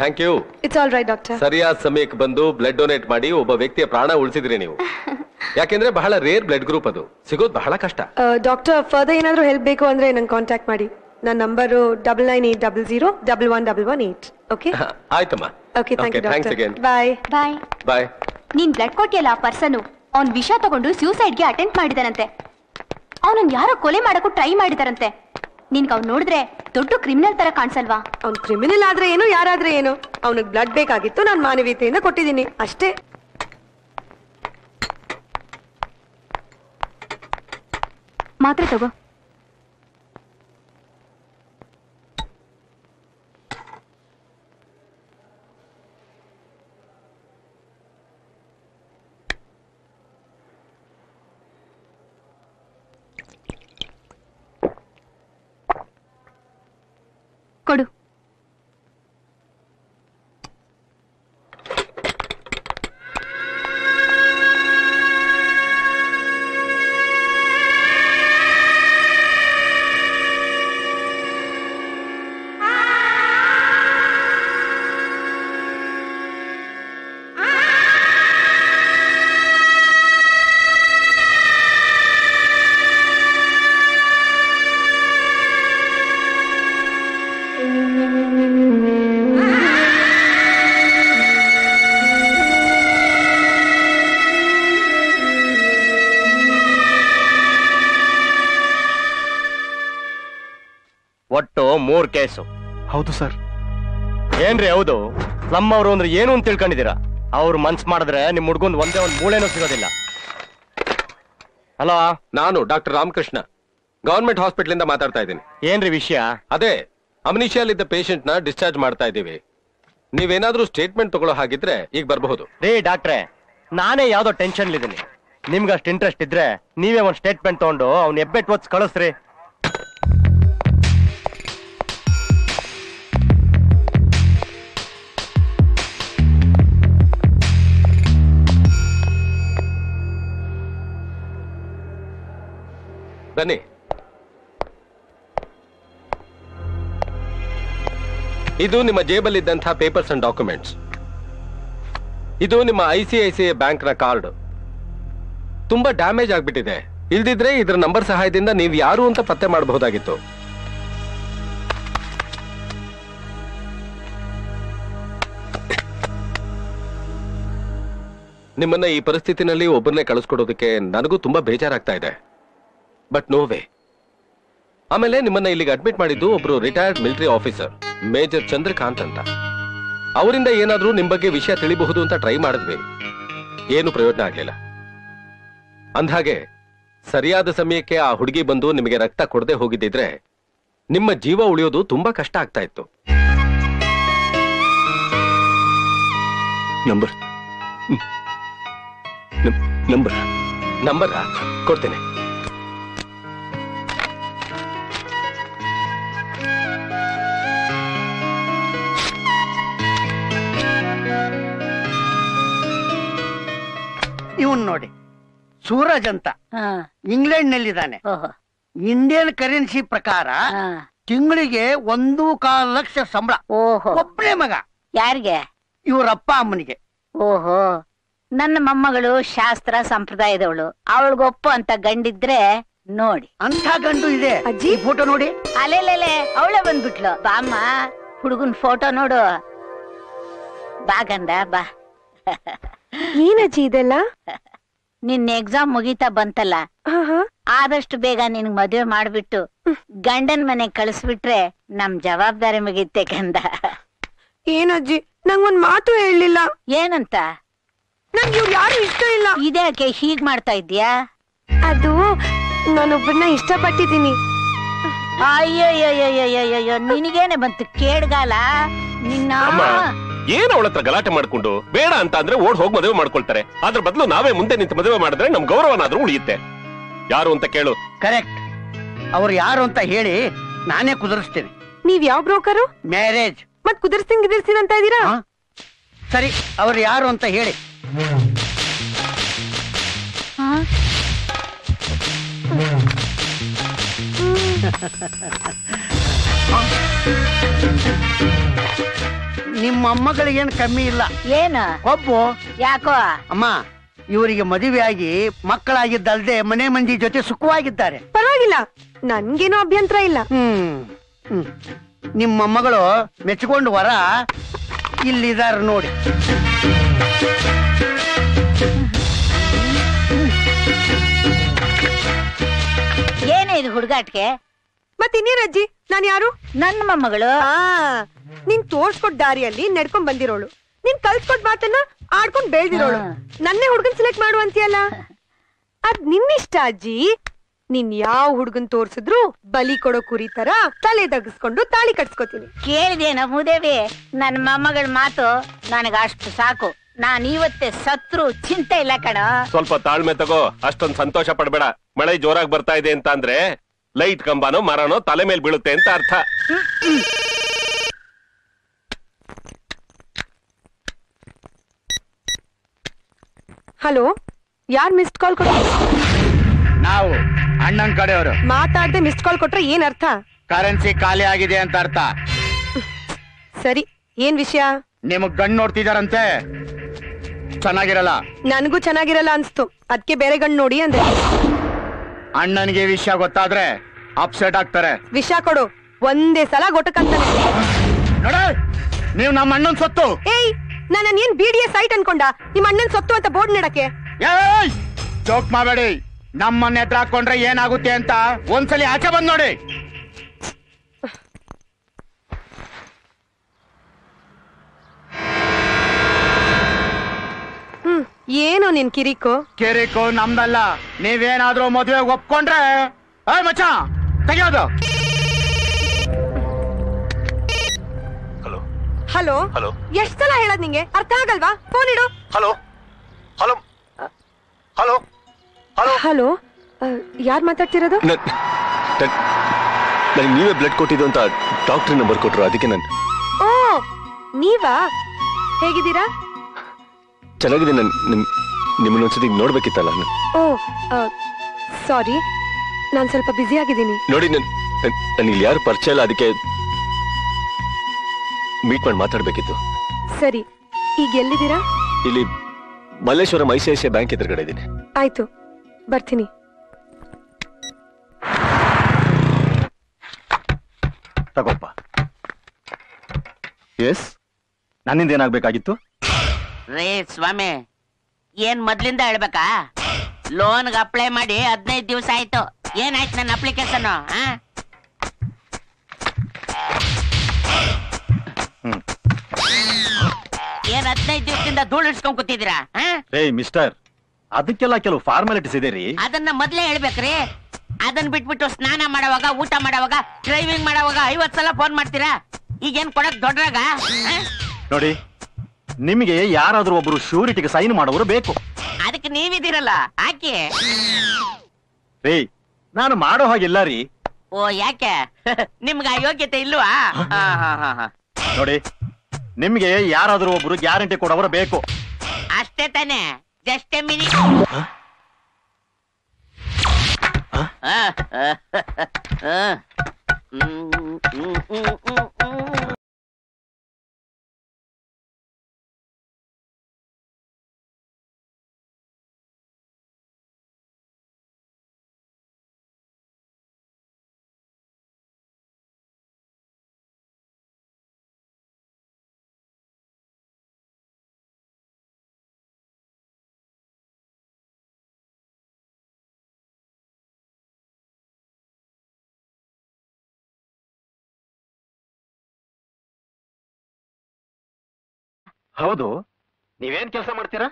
thank you it's all right doctor ಸರಿಯಾದ ಸಮಯಕ್ಕೆ ಬಂದು ಬ್ಲಡ್ ಡೊನೇಟ್ ಮಾಡಿ ಒಬ್ಬ ವ್ಯಕ್ತಿಯ ಪ್ರಾಣ ಉಳಿಸಿದ್ರಿ ನೀವು ಯಾಕೆಂದ್ರೆ ಬಹಳ ರೇರ್ ಬ್ಲಡ್ ಗ್ರೂಪ್ ಅದು ಸಿಗೋದು ಬಹಳ ಕಷ್ಟ ಡಾಕ್ಟರ್ ಫರ್ದರ್ ಏನಾದರೂ ಹೆಲ್ಪ್ ಬೇಕು ಅಂದ್ರೆ ನಂಗೆ ಕಾಂಟ್ಯಾಕ್ಟ್ ಮಾಡಿ ನನ್ನ number double nine eight double zero double one double one eight okay ಆಯ್ತಮ್ಮ okay thank you thanks doctor again bye bye bye ನೀನ್ ಬ್ಲಡ್ ಕೊಟ್ಟಿಯಲ್ಲ ಆ ಪರ್ಸನ್ ಅವ್ನ್ ವಿಷ ತಗೊಂಡು ಸೂಸೈಡ್ಗೆ ಅಟೆಂಡ್ ಮಾಡಿದಾನಂತೆ ಅವನನ್ನ ಯಾರೋ ಕೊಲೆ ಮಾಡಕ್ಕೂ ಟ್ರೈ ಮಾಡಿದಾರಂತೆ ನಿನ್ಗೆ ಅವ್ನು ನೋಡಿದ್ರೆ ದೊಡ್ಡ ಕ್ರಿಮಿನಲ್ ತರ ಕಾಣಿಸಲ್ವಾ ಅವ್ನು ಕ್ರಿಮಿನಲ್ ಆದ್ರೆ ಏನು ಯಾರಾದ್ರೆ ಏನು ಅವನಿಗೆ ಬ್ಲಡ್ ಬೇಕಾಗಿತ್ತು ನಾನು ಮಾನವೀಯತೆಯಿಂದ ಕೊಟ್ಟಿದ್ದೀನಿ ಅಷ್ಟೇ ಮಾತ್ರೆ ತಗೋ ಕೊಡು ಒಟ್ಟು ಮೂರ್ ಕೇಸು ಹೌದು ಸರ್ ಏನ್ರಿ ಹೌದು ಸ್ಲಮ್ ಅವರು ಅಂದ್ರೆ ಏನು ಅಂತ ತಿಳ್ಕೊಂಡಿದ್ದೀರಾ ಅವ್ರು ಮನ್ಸ್ ಮಾಡಿದ್ರೆ ನಿಮ್ ಹುಡ್ಗೊಂದ್ ಒಂದೇ ಒಂದ್ ಮೂಳೆನೂ ಸಿಗೋದಿಲ್ಲ ಹಲೋ ನಾನು ಡಾಕ್ಟರ್ ರಾಮಕೃಷ್ಣ ಗವರ್ಮೆಂಟ್ ಹಾಸ್ಪಿಟಲ್ ಇಂದ ಮಾತಾಡ್ತಾ ಇದ್ದೀನಿ ಏನ್ರಿ ವಿಷಯ ಅದೇ ಅಮ್ನಿಷಿಯಲ್ ಇದ್ದ ಪೇಷಂಟ್ ನ ಡಿಸ್ಚಾರ್ಜ್ ಮಾಡ್ತಾ ಇದ್ದೀವಿ ನೀವೇನಾದ್ರೂ ಸ್ಟೇಟ್ಮೆಂಟ್ ತಗೊಳ್ಳೋ ಹಾಗಿದ್ರೆ ಈಗ ಬರಬಹುದು ರೀ ಡಾಕ್ಟ್ರೆ ನಾನೇ ಯಾವ್ದೋ ಟೆನ್ಷನ್ ಇದ್ದೀನಿ ನಿಮ್ಗೆ ಅಷ್ಟು ಇಂಟ್ರೆಸ್ಟ್ ಇದ್ರೆ ನೀವೇ ಒಂದ್ ಸ್ಟೇಟ್ಮೆಂಟ್ ತಗೊಂಡು ಅವ್ನ ಎಬ್ಬೆಟ್ ಒತ್ಸ್ ಕಳಿಸ್ರಿ ಬನ್ನಿ ಇದು ನಿಮ್ಮ ಜೇಬಲ್ಲಿದ್ದಂತಹ ಪೇಪರ್ಸ್ ಅಂಡ್ ಡಾಕ್ಯುಮೆಂಟ್ಸ್ ಇದು ನಿಮ್ಮ I C I C I bank ನ ಕಾರ್ಡ್ ತುಂಬಾ ಡ್ಯಾಮೇಜ್ ಆಗ್ಬಿಟ್ಟಿದೆ ಇಲ್ದಿದ್ರೆ ಇದ್ರ ನಂಬರ್ ಸಹಾಯದಿಂದ ನೀವು ಯಾರು ಅಂತ ಪತ್ತೆ ಮಾಡಬಹುದಾಗಿತ್ತು ನಿಮ್ಮನ್ನ ಈ ಪರಿಸ್ಥಿತಿನಲ್ಲಿ ಒಬ್ಬರನ್ನೇ ಕಳಿಸ್ಕೊಡೋದಕ್ಕೆ ನನಗೂ ತುಂಬಾ ಬೇಜಾರಾಗ್ತಾ ಇದೆ ಬಟ್ ನೋ ವೇ ಆಮೇಲೆ ನಿಮ್ಮನ್ನ ಇಲ್ಲಿಗೆ ಅಡ್ಮಿಟ್ ಮಾಡಿದ್ದು ಒಬ್ರು retired military officer major Chandrakant ಅಂತ ಅವರಿಂದ ಏನಾದ್ರೂ ನಿಮ್ ಬಗ್ಗೆ ವಿಷಯ ತಿಳಿಬಹುದು ಅಂತ ಟ್ರೈ ಮಾಡಿದ್ವಿ ಏನು ಪ್ರಯೋಜನ ಆಗ್ಲಿಲ್ಲ ಅಂದ್ಹಾಗೆ ಸರಿಯಾದ ಸಮಯಕ್ಕೆ ಆ ಹುಡುಗಿ ಬಂದು ನಿಮಗೆ ರಕ್ತ ಕೊಡದೆ ಹೋಗಿದ್ದಿದ್ರೆ ನಿಮ್ಮ ಜೀವ ಉಳಿಯೋದು ತುಂಬಾ ಕಷ್ಟ ಆಗ್ತಾ ಇತ್ತು ನಂಬರ್ ನಂಬರ್ ನಂಬರ್ ಕೊಡ್ತೇನೆ ಇವನ್ ನೋಡಿ ಸೂರಜ್ ಅಂತ ಹಾ ಇಂಗ್ಲೆಂಡ್ ನಲ್ಲಿದ್ದಾನೆ ಓಹೋ ಇಂಡಿಯನ್ ಕರೆನ್ಸಿ ಪ್ರಕಾರ ಹಾ ತಿಂಗಳಿಗೆ ಒಂದು ಕಾಲ್ ಲಕ್ಷ ಸಂಬಳ ಓಹೋ ಒಬ್ಬನೇ ಮಗ ಯಾರಿಗೆ ಇವ್ರಪ್ಪ ಅಮ್ಮನಿಗೆ ಓಹೋ ನನ್ನ ಮೊಮ್ಮಗಳು ಶಾಸ್ತ್ರ ಸಂಪ್ರದಾಯದವಳು ಅವಳಿಗೊಪ್ಪು ಅಂತ ಗಂಡಿದ್ರೆ ನೋಡಿ ಅಂತ ಗಂಡು ಇದೆ ಅಜ್ಜಿ? ಈ ಫೋಟೋ ನೋಡಿ ಅಲೆಲೆಲೆ ಅವಳೆ ಬಂದ್ಬಿಟ್ಲು ಬಾಮ್ಮ ಹುಡುಗನ್ ಫೋಟೋ ನೋಡು ಬಾ ಗಂಡ ಬಾ ಏನಜ್ಜಿ ಇದೆಲ್ಲ ನಿನ್ನ ಎಕ್ಸಾಮ್ ಮುಗೀತಾ ಬಂತಲ್ಲ ಹಾ ಹಾ ಆದಷ್ಟು ಬೇಗ ನಿನ್ಗ್ ಮದ್ವೆ ಮಾಡ್ಬಿಟ್ಟು ಗಂಡನ್ ಮನೆಗ್ ಕಳಿಸ್ಬಿಟ್ರೆ ನಮ್ ಜವಾಬ್ದಾರಿ ಮುಗೀತೆ ಕಂದ ಏನಜ್ಜಿ ನಂಗೊಂದ್ ಮಾತು ಹೇಳಲಿಲ್ಲ ಏನಂತ ನನ್ಗೆ ಇವ್ರು ಯಾರು ಇಷ್ಟ ಇಲ್ಲ ಇದ್ಯಾಕೆ ಹೀಗ್ ಮಾಡ್ತಾ ಇದ್ಯಾ ಅದು ನಾನೊಬ್ಬರನ್ನ ಇಷ್ಟಪಟ್ಟಿದ್ದೀನಿ ಅಯ್ಯಯ್ಯಯ್ಯಯ್ಯಯ್ಯಯ್ಯೋ ನಿನಗೇನೆ ಬಂತು ಕೇಡ್ಗಾಲ ನಿನ್ನ ಅಮ್ಮ ಏನ್ ಅವಳ ಹತ್ರ ಗಲಾಟೆ ಮಾಡ್ಕೊಂಡು ಬೇಡ ಅಂತ ಅಂದ್ರೆ ಓಡ್ ಹೋಗಿ ಮದುವೆ ಮಾಡ್ಕೊಳ್ತಾರೆ ಅದ್ರ ಬದಲು ನಾವೇ ಮುಂದೆ ನಿಂತು ಮದುವೆ ಮಾಡಿದ್ರೆ ನಮ್ ಗೌರವನಾದ್ರೂ ಉಳಿಯುತ್ತೆ ಯಾರು ಅಂತ ಕೇಳು ಕರೆಕ್ಟ್ ಅವ್ರು ಯಾರು ಅಂತ ಹೇಳಿ ನಾನೇ ಕುದುರಿಸ್ತೇನೆ ನೀವ್ ಯಾವ ಬ್ರೋಕರು ಮ್ಯಾರೇಜ್ ಮತ್ ಕುದಿರ್ಸ್ತೀನಿ ಗಿದಿರ್ಸ್ತೀನಿ ಅಂತ ಇದೀರಾ ಸರಿ ಅವ್ರು ಯಾರು ಅಂತ ಹೇಳಿ ನಿಮ್ಮ ಮೊಮ್ಮಗಳಿಗೇನು ಕಮ್ಮಿ ಇಲ್ಲ ಏನು ಕೊಬ್ಬು ಯಾಕೋ ಅಮ್ಮ ಇವರಿಗೆ ಮದುವೆಯಾಗಿ ಮಕ್ಕಳಾಗಿದ್ದಲ್ದೆ ಮನೆ ಮಂದಿ ಜೊತೆ ಸುಖವಾಗಿದ್ದಾರೆ ಪರವಾಗಿಲ್ಲ ನನ್ಗೇನು ಅಭ್ಯಂತರ ಇಲ್ಲ ಹ್ಮ್ ಹ್ಮ್. ನಿಮ್ಮ ಮೊಮ್ಮಗಳು ಮೆಚ್ಚಿಕೊಂಡು ವರ ಇಲ್ಲಿದಾರ ನೋಡಿ ಏನೇ ಇದು ಹುಡುಗಾಟ್ಗೆ ಮತ್ ಇನ್ನೇನ್ ಅಜ್ಜಿ ನಾನ್ ಯಾರು ನನ್ನ ಮೊಮ್ಮಗಳು ಆ ನೀನ್ ತೋರ್ಸ್ಕೊಟ್ ದಾರಿಯಲ್ಲಿ ನಡ್ಕೊಂಡ್ ಬಂದಿರೋಳು ನೀನ್ ಕಲ್ಸ್ಕೊಟ್ ಮಾತನ್ನ ಆಡ್ಕೊಂಡ್ ಬೆಳ್ದಿರೋಳು ನನ್ನೇ ಹುಡ್ಗನ್ ಸೆಲೆಕ್ಟ್ ಮಾಡು ಅಂತೀಯಲ್ಲ ಅದ್ ನಿನ್ನಿಷ್ಟ ಅಜ್ಜಿ ನೀನ್ ಯಾವ ಹುಡ್ಗನ್ ತೋರ್ಸಿದ್ರು ಬಲಿ ಕೊಡೋ ಕುರಿ ತರ ತಲೆ ತಗ್ಸ್ಕೊಂಡು ತಾಳಿ ಕಟ್ಸ್ಕೊತೀನಿ ಕೇಳಿದೇನ ಮೂದೇವಿ ನನ್ನ ಮೊಮ್ಮಗಳ ಮಾತು ನನಗ ಅಷ್ಟು ಸಾಕು ನಾನ್ ಇವತ್ತೇ ಸತ್ರು ಚಿಂತೆ ಇಲ್ಲ ಕಣ ಸ್ವಲ್ಪ ತಾಳ್ಮೆ ತಗೋ ಅಷ್ಟೊಂದ್ ಸಂತೋಷ ಪಡ್ಬೇಡ ಮಳೆ ಜೋರಾಗಿ ಬರ್ತಾ ಇದೆ ಅಂತ ಅಂದ್ರೆ ಲೈಟ್ ಕಂಬನೋ ಮರನೋ ತಲೆ ಮೇಲೆ ಬೀಳುತ್ತೆ ಅಂತ ಅರ್ಥ ಹಲೋ ಯಾರ್ ಮಿಸ್ಡ್ ಕಾಲ್ ಕೊಟ್ಟ ನಾವು ಅಣ್ಣನ್ ಕಡೆಯವರು ಮಾತಾಡ್ದೆ ಮಿಸ್ಡ್ ಕಾಲ್ ಕೊಟ್ರೆ ಏನ್ ಅರ್ಥ ಕರೆನ್ಸಿ ಖಾಲಿ ಆಗಿದೆ ಅಂತ ಅರ್ಥ ಸರಿ ಏನ್ ವಿಷಯ ನಿಮಗ್ ಗಂಡ್ ನೋಡ್ತಿದಾರಂತೆ ಚೆನ್ನಾಗಿರಲ್ಲ ನನ್ಗೂ ಚೆನ್ನಾಗಿರಲ್ಲ ಅನ್ಸ್ತು ಅದ್ಕೆ ಬೇರೆ ಗಂಡ್ ನೋಡಿ ಅಂದೆ ಅಣ್ಣನಿಗೆ ವಿಷಯ ಗೊತ್ತಾದ್ರೆ ಅಪ್ಸೆಟ್ ಆಗ್ತಾರೆ ವಿಷ ಕೊಡು ಒಂದೇ ಸಲ ಗೊಟ್ಟಕಂತಾನೆ ನೋಡ ನೀವು ನಮ್ಮ ಅಣ್ಣನ್ ಸೊತ್ತು ಏಯ್ ನನ್ನ ಏನ್ ಬಿ ಡಿ ಎ ಸೈಟ್ ಅನ್ಕೊಂಡ ನಿಮ್ಮ ಅಣ್ಣನ್ ಸೊತ್ತು ಅಂತ ಬೋರ್ಡ್ ನೆಡಕ್ಕೆ ಏಯ್ ಜೋಕ್ ಮಾಡಬೇಡಿ ನಮ್ಮನ್ನ ಎದ್ರ ಹಾಕೊಂಡ್ರೆ ಏನಾಗುತ್ತೆ ಅಂತ ಒಂದ್ಸಲಿ ಆಚೆ ಬಂದ್ ನೋಡಿ ಹ್ಮ್ ಏನೋ ನಿನ್ ಕಿರಿಕು ಕಿರಿಕು ನಮ್ದಲ್ಲ ನೀವೇನಾದ್ರೂ ಮದುವೆ ಒಪ್ಕೊಂಡ್ರೆ ಏಯ್ ಮಚ್ಚ ತೆಗಿಯೋದು ಹಲೋ ಹಲೋ ಎಷ್ಟ್ ಸಲ ಹೇಳದ್ ನಿಂಗೆ ಅರ್ಥ ಆಗಲ್ವಾ ಫೋನ್ ಇಡು hello hello hello hello hello ಯಾರ್ ಮಾತಾಡ್ತಿರೋದು ನನಗೆ ನೀವೇ ಬ್ಲಡ್ ಕೊಟ್ಟಿದ್ದು ಅಂತ ಡಾಕ್ಟರ್ ನಂಬರ್ ಕೊಟ್ರು ಅದಕ್ಕೆ ನಾನು ಓ ನೀವಾ ಹೇಗಿದ್ದೀರಾ ಚೆನ್ನಾಗಿದೆ ನಾನು ನಿಮ್ ನಿಮ್ಮನ್ನ ಒಂದ್ಸತಿ ನೋಡ್ಬೇಕಿತ್ತಲ್ಲ ನಾನು ಓ ಸಾರಿ ನಾನ್ ಸ್ವಲ್ಪ ಬ್ಯುಸಿ ಆಗಿದ್ದೀನಿ ನೋಡಿ ನನ್ ನನಗೆ ಇಲ್ಲಿ ಯಾರು ಪರಿಚಯ ಇಲ್ಲ ಅದಕ್ಕೆ ಮೀಟ್ ಮಾಡಿ ಮಾತಾಡ್ಬೇಕಿತ್ತು ಸರಿ ಈಗ ಎಲ್ಲಿದ್ದೀರಾ ಇಲ್ಲಿ Malleshwaram I C I C I bank ಎದುರುಗಡೆ ಇದ್ದೀನಿ ಆಯ್ತು ಬರ್ತೀನಿ ತಗೋಪ್ಪ ಎಸ್ ನನ್ನಿಂದ ಏನಾಗ್ಬೇಕಾಗಿತ್ತು ರೇ ಸ್ವಾಮಿ ಏನ್ ಮೊದ್ಲಿಂದ ಹೇಳ್ಬೇಕಾ ಲೋನ್ಗೆ ಅಪ್ಲೈ ಮಾಡಿ ಹದಿನೈದು ದಿವಸ ಆಯ್ತು ಏನಾಯ್ತು ನನ್ನ ಅಪ್ಲಿಕೇಶನ್ ಏನ್ ಹದಿನೈದು ದಿವಸದಿಂದ ಧೂಳು ಇಡ್ಸ್ಕೊಂಡ್ ಕೂತಿದ್ದೀರಾ ಆ? ರೇ ಮಿಸ್ಟರ್ ಅದಕ್ಕೆಲ್ಲ ಕೆಲವು ಫಾರ್ಮಾಲಿಟೀಸ್ ಇದೆ ರೀ ಅದನ್ನ ಮೊದ್ಲೇ ಹೇಳ್ಬೇಕ್ರಿ ಅದನ್ನ ಬಿಟ್ಬಿಟ್ಟು ಸ್ನಾನ ಮಾಡುವಾಗ ಊಟ ಮಾಡುವಾಗ ಡ್ರೈವಿಂಗ್ ಮಾಡುವಾಗ ಐವತ್ ಸಲ ಫೋನ್ ಮಾಡ್ತೀರಾ ಈಗೇನ್ ಕೊಡಕ್ ದೊಡ್ಡರಾಗ ನೋಡಿ ನಿಮಗೆ ಯಾರಾದ್ರೂ ಒಬ್ರು ಶ್ಯೂರಿಟಿಗೆ ಸೈನ್ ಮಾಡೋರು ಬೇಕು ಅದಕ್ಕೆ ನೀವಿದ್ದೀರಲ್ಲ ಹಾಕಿ ರೇ ನಾನು ಮಾಡೋ ಹಾಗಿಲ್ಲ ರೀ ಓ ಯಾಕೆ ನಿಮ್ಗ ಆ ಯೋಗ್ಯತೆ ಇಲ್ವಾ ಆ, ಹಾ, ಹಾ, ಹಾ. ನೋಡಿ ನಿಮ್ಗೆ ಯಾರಾದ್ರೂ ಒಬ್ರು ಗ್ಯಾರಂಟಿ ಕೊಡೋರು ಬೇಕು ಅಷ್ಟೇ ತಾನೆ ಜಸ್ಟ್ ಮಿನಿ ಹೌದು ನೀವೇನ್ ಕೆಲಸ ಮಾಡ್ತೀರಾ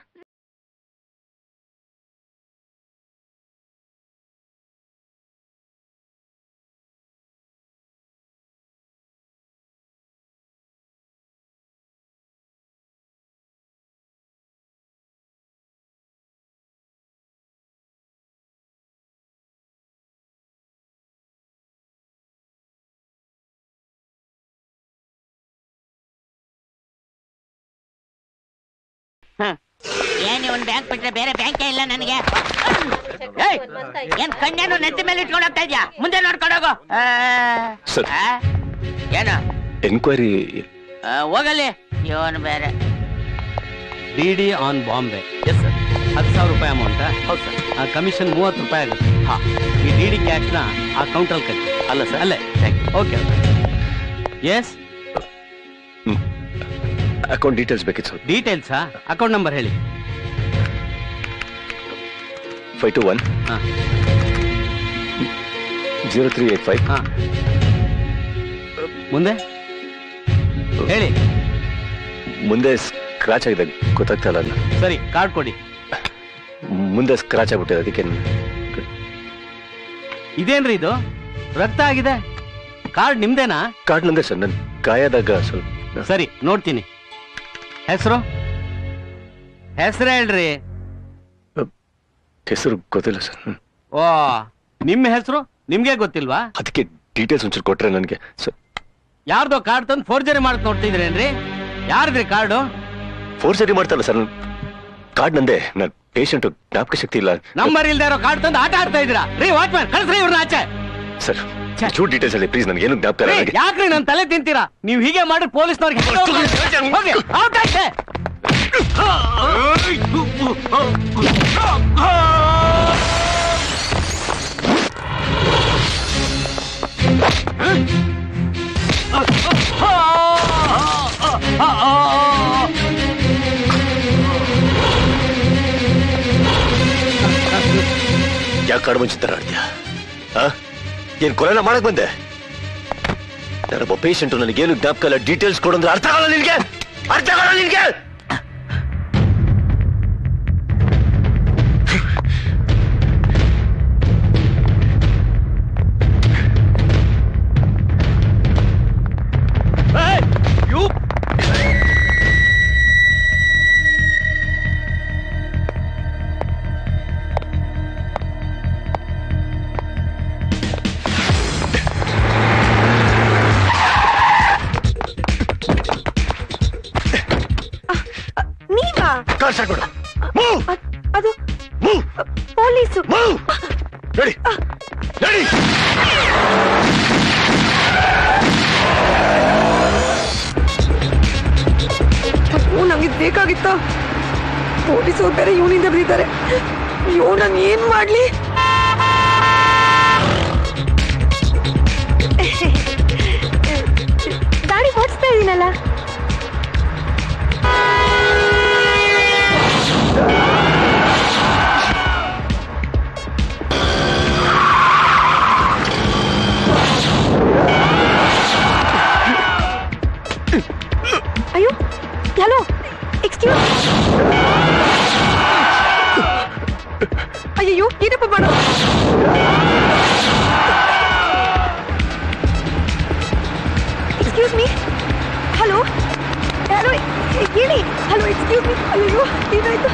ಏನ್ ಇವನ್ ಬ್ಯಾಂಕ್ ಬಿಟ್ರೆ ಬೇರೆ ಬ್ಯಾಂಕೇ ಇಲ್ಲ ನನಗೆ ಏಯ್, ಏನ್ ಕಣ್ಣೇನು ನೆತ್ತಿ ಮೇಲೆ ಇಟ್ಕೊಂಡು ಹೋಗ್ತಾ ಇದ್ಯಾ ಮುಂದೆ ನೋಡ್ಕೊಂಡು ಹೋಗು ಆ, ಸರ್ ಆ, ಏನು ಎನ್ಕ್ವೈರಿ ಆ, ಹೋಗಲ್ಲಿ ಇವನ್ ಬೇರೆ D D on Bombay yes sir ಹತ್ತು ಸಾವಿರ ರೂಪಾಯಿ ಅಮೌಂಟ್ ಹೌದು ಸರ್ ಕಮಿಷನ್ ಮೂವತ್ತು ರೂಪಾಯಿ ಆಗುತ್ತೆ ಹಾ ಈ ಡಿ ಡಿ ಕ್ಯಾಶ್ನ ಆ ಕೌಂಟ್ರಲ್ಲಿ ಕಟ್ಟಿ ಅಲ್ಲ ಸರ್ ಅಲ್ಲೇ thank you okay yes account details ಬೇಕಿತ್ತು ಸರ್ ಡೀಟೇಲ್ಸಾ ಅಕೌಂಟ್ ನಂಬರ್ ಹೇಳಿ ಫೈವ್ ಟು ಒನ್ ಹಾ ಜೀರೋ ತ್ರೀ ಏಟ್ ಫೈವ್ ಹಾ ಮುಂದೆ ಹೇಳಿ ಮುಂದೆ ಸ್ಕ್ರಾಚ್ ಆಗಿದೆ ಗೊತ್ತಾಗ್ತಾ ಇಲ್ಲ ಅದ್ನ. ಸರಿ ಕಾರ್ಡ್ ಕೊಡಿ ಮುಂದೆ ಸ್ಕ್ರಾಚ್ ಆಗ್ಬಿಟ್ಟಿದೆ ಅದಕ್ಕೆ ಇದೇನ್ರಿ ಇದು ರಕ್ತ ಆಗಿದೆ ಕಾರ್ಡ್ ನಿಮ್ದೇನಾ ಕಾರ್ಡ್ ನಂದೆ ಸರ್ ನನ್ ಗಾಯದಾಗ ಸ್ವಲ್ಪ ಸರಿ ನೋಡ್ತೀನಿ ಹೆಸರು ಹೆಸರು ಹೇಳ್ರಿ ಹೆಸರು ಗೊತ್ತಿಲ್ಲ ಸರ್ ಹ್ಮ್. ಓ ನಿಮ್ಮ ಹೆಸರು ನಿಮ್ಗೆ ಗೊತ್ತಿಲ್ವಾ ಅದಕ್ಕೆ ಡೀಟೇಲ್ಸ್ ಒಂಚೂರು ಕೊಟ್ರೆ ನನಗೆ ಸರ್ ಯಾರ್ದೋ ಕಾರ್ಡ್ ತಂದು ಫೋರ್ಜರಿ ಮಾಡಕ್ ನೋಡ್ತಿದ್ರೇನ್ರಿ ಯಾರ್ದ್ರಿ ಕಾರ್ಡು ಫೋರ್ ಸರಿ ಮಾಡ್ತಾರಲ್ಲ ಸರ್ ಕಾರ್ಡ್ ನಂದೆ ನಾನು ಪೇಷಂಟ್ ಜ್ಞಾಪಕ ಶಕ್ತಿ ಇಲ್ಲ ನಂಬರ್ ಇಲ್ದೇ ಇರೋ ಕಾರ್ಡ್ ತಂದು ಆಟ ಆಡ್ತಾ ಇದ್ದೀರಾ ರೀ ವಾಚ್ಮ್ಯಾನ್ ಕಳ್ಸ್ರಿ ಇವ್ರನ್ನ ಆಚೆ ಸರ್ ಚೂರ್ ಡೀಟೇಲ್ಸ್ ಹೇಳಿ ಪ್ಲೀಸ್ ನನಗೆ ಏನು ಜ್ಞಾಪಕ ಇಲ್ಲ ರೀ, ನನಗೆ ಯಾಕ್ರಿ ನನ್ ತಲೆ ತಿಂತೀರಾ ನೀವ್ ಹೀಗೆ ಮಾಡಿ ಪೊಲೀಸ್ನವ್ರಿಗೆ ಹೋಗಿ ಔಟ್ ಆಚೆ ಯಾಕೆ ಕಾಡು ಮುಂಚಿತರ ಆಡ್ತೀಯ ಆ? ಏನ್ ಕೊಲೆನ ಮಾಡಕ್ ಬಂದೆ ನಾನೊಬ್ಬ ಪೇಷಂಟ್ ನನಗೇನು ಜ್ಞಾಪಕ ಇಲ್ಲ ಡೀಟೇಲ್ಸ್ ಕೊಡಂದ್ರೆ ಅರ್ಥ ಆಗಲ್ಲ ನಿನ್ಗೆ ಅರ್ಥ ಆಗಲ್ಲ ನಿನ್ಗೆ ನೀವಾ ಕಾಲ್ ಸ್ಟಾರ್ಟ್ ಮಾಡು ಅದ್- ಅದು ಪೊಲೀಸು ರೆಡಿ ರೆಡಿ ಅಯ್ಯೋ ನಂಗೆ ಬೇಕಾಗಿತ್ತ ಪೊಲೀಸರು ಬೇರೆ ಇವನಿಂದ ಬಿದ್ದಿದ್ದಾರೆ ಅಯ್ಯೋ ನಾನು ಏನ್ ಮಾಡ್ಲಿ ಗಾಡಿ ಓಡಿಸ್ತಾ ಇದೀನಲ್ಲ ಅಯ್ಯೋ ಹಲೋ ಎಕ್ಸ್ಕ್ಯೂಸ್ ಅಯ್ಯೋ ಏನಪ್ಪ ಮಾಡೋ ಎಕ್ಸ್ಕ್ಯೂಸ್ ಮೀ ಹಲೋ ಹಲೋ ಹೇಳಿ ಹಲೋ ಎಕ್ಸ್ಕ್ಯೂಸ್ ಮೀ ಅಯ್ಯೋ ಏನಾಯ್ತು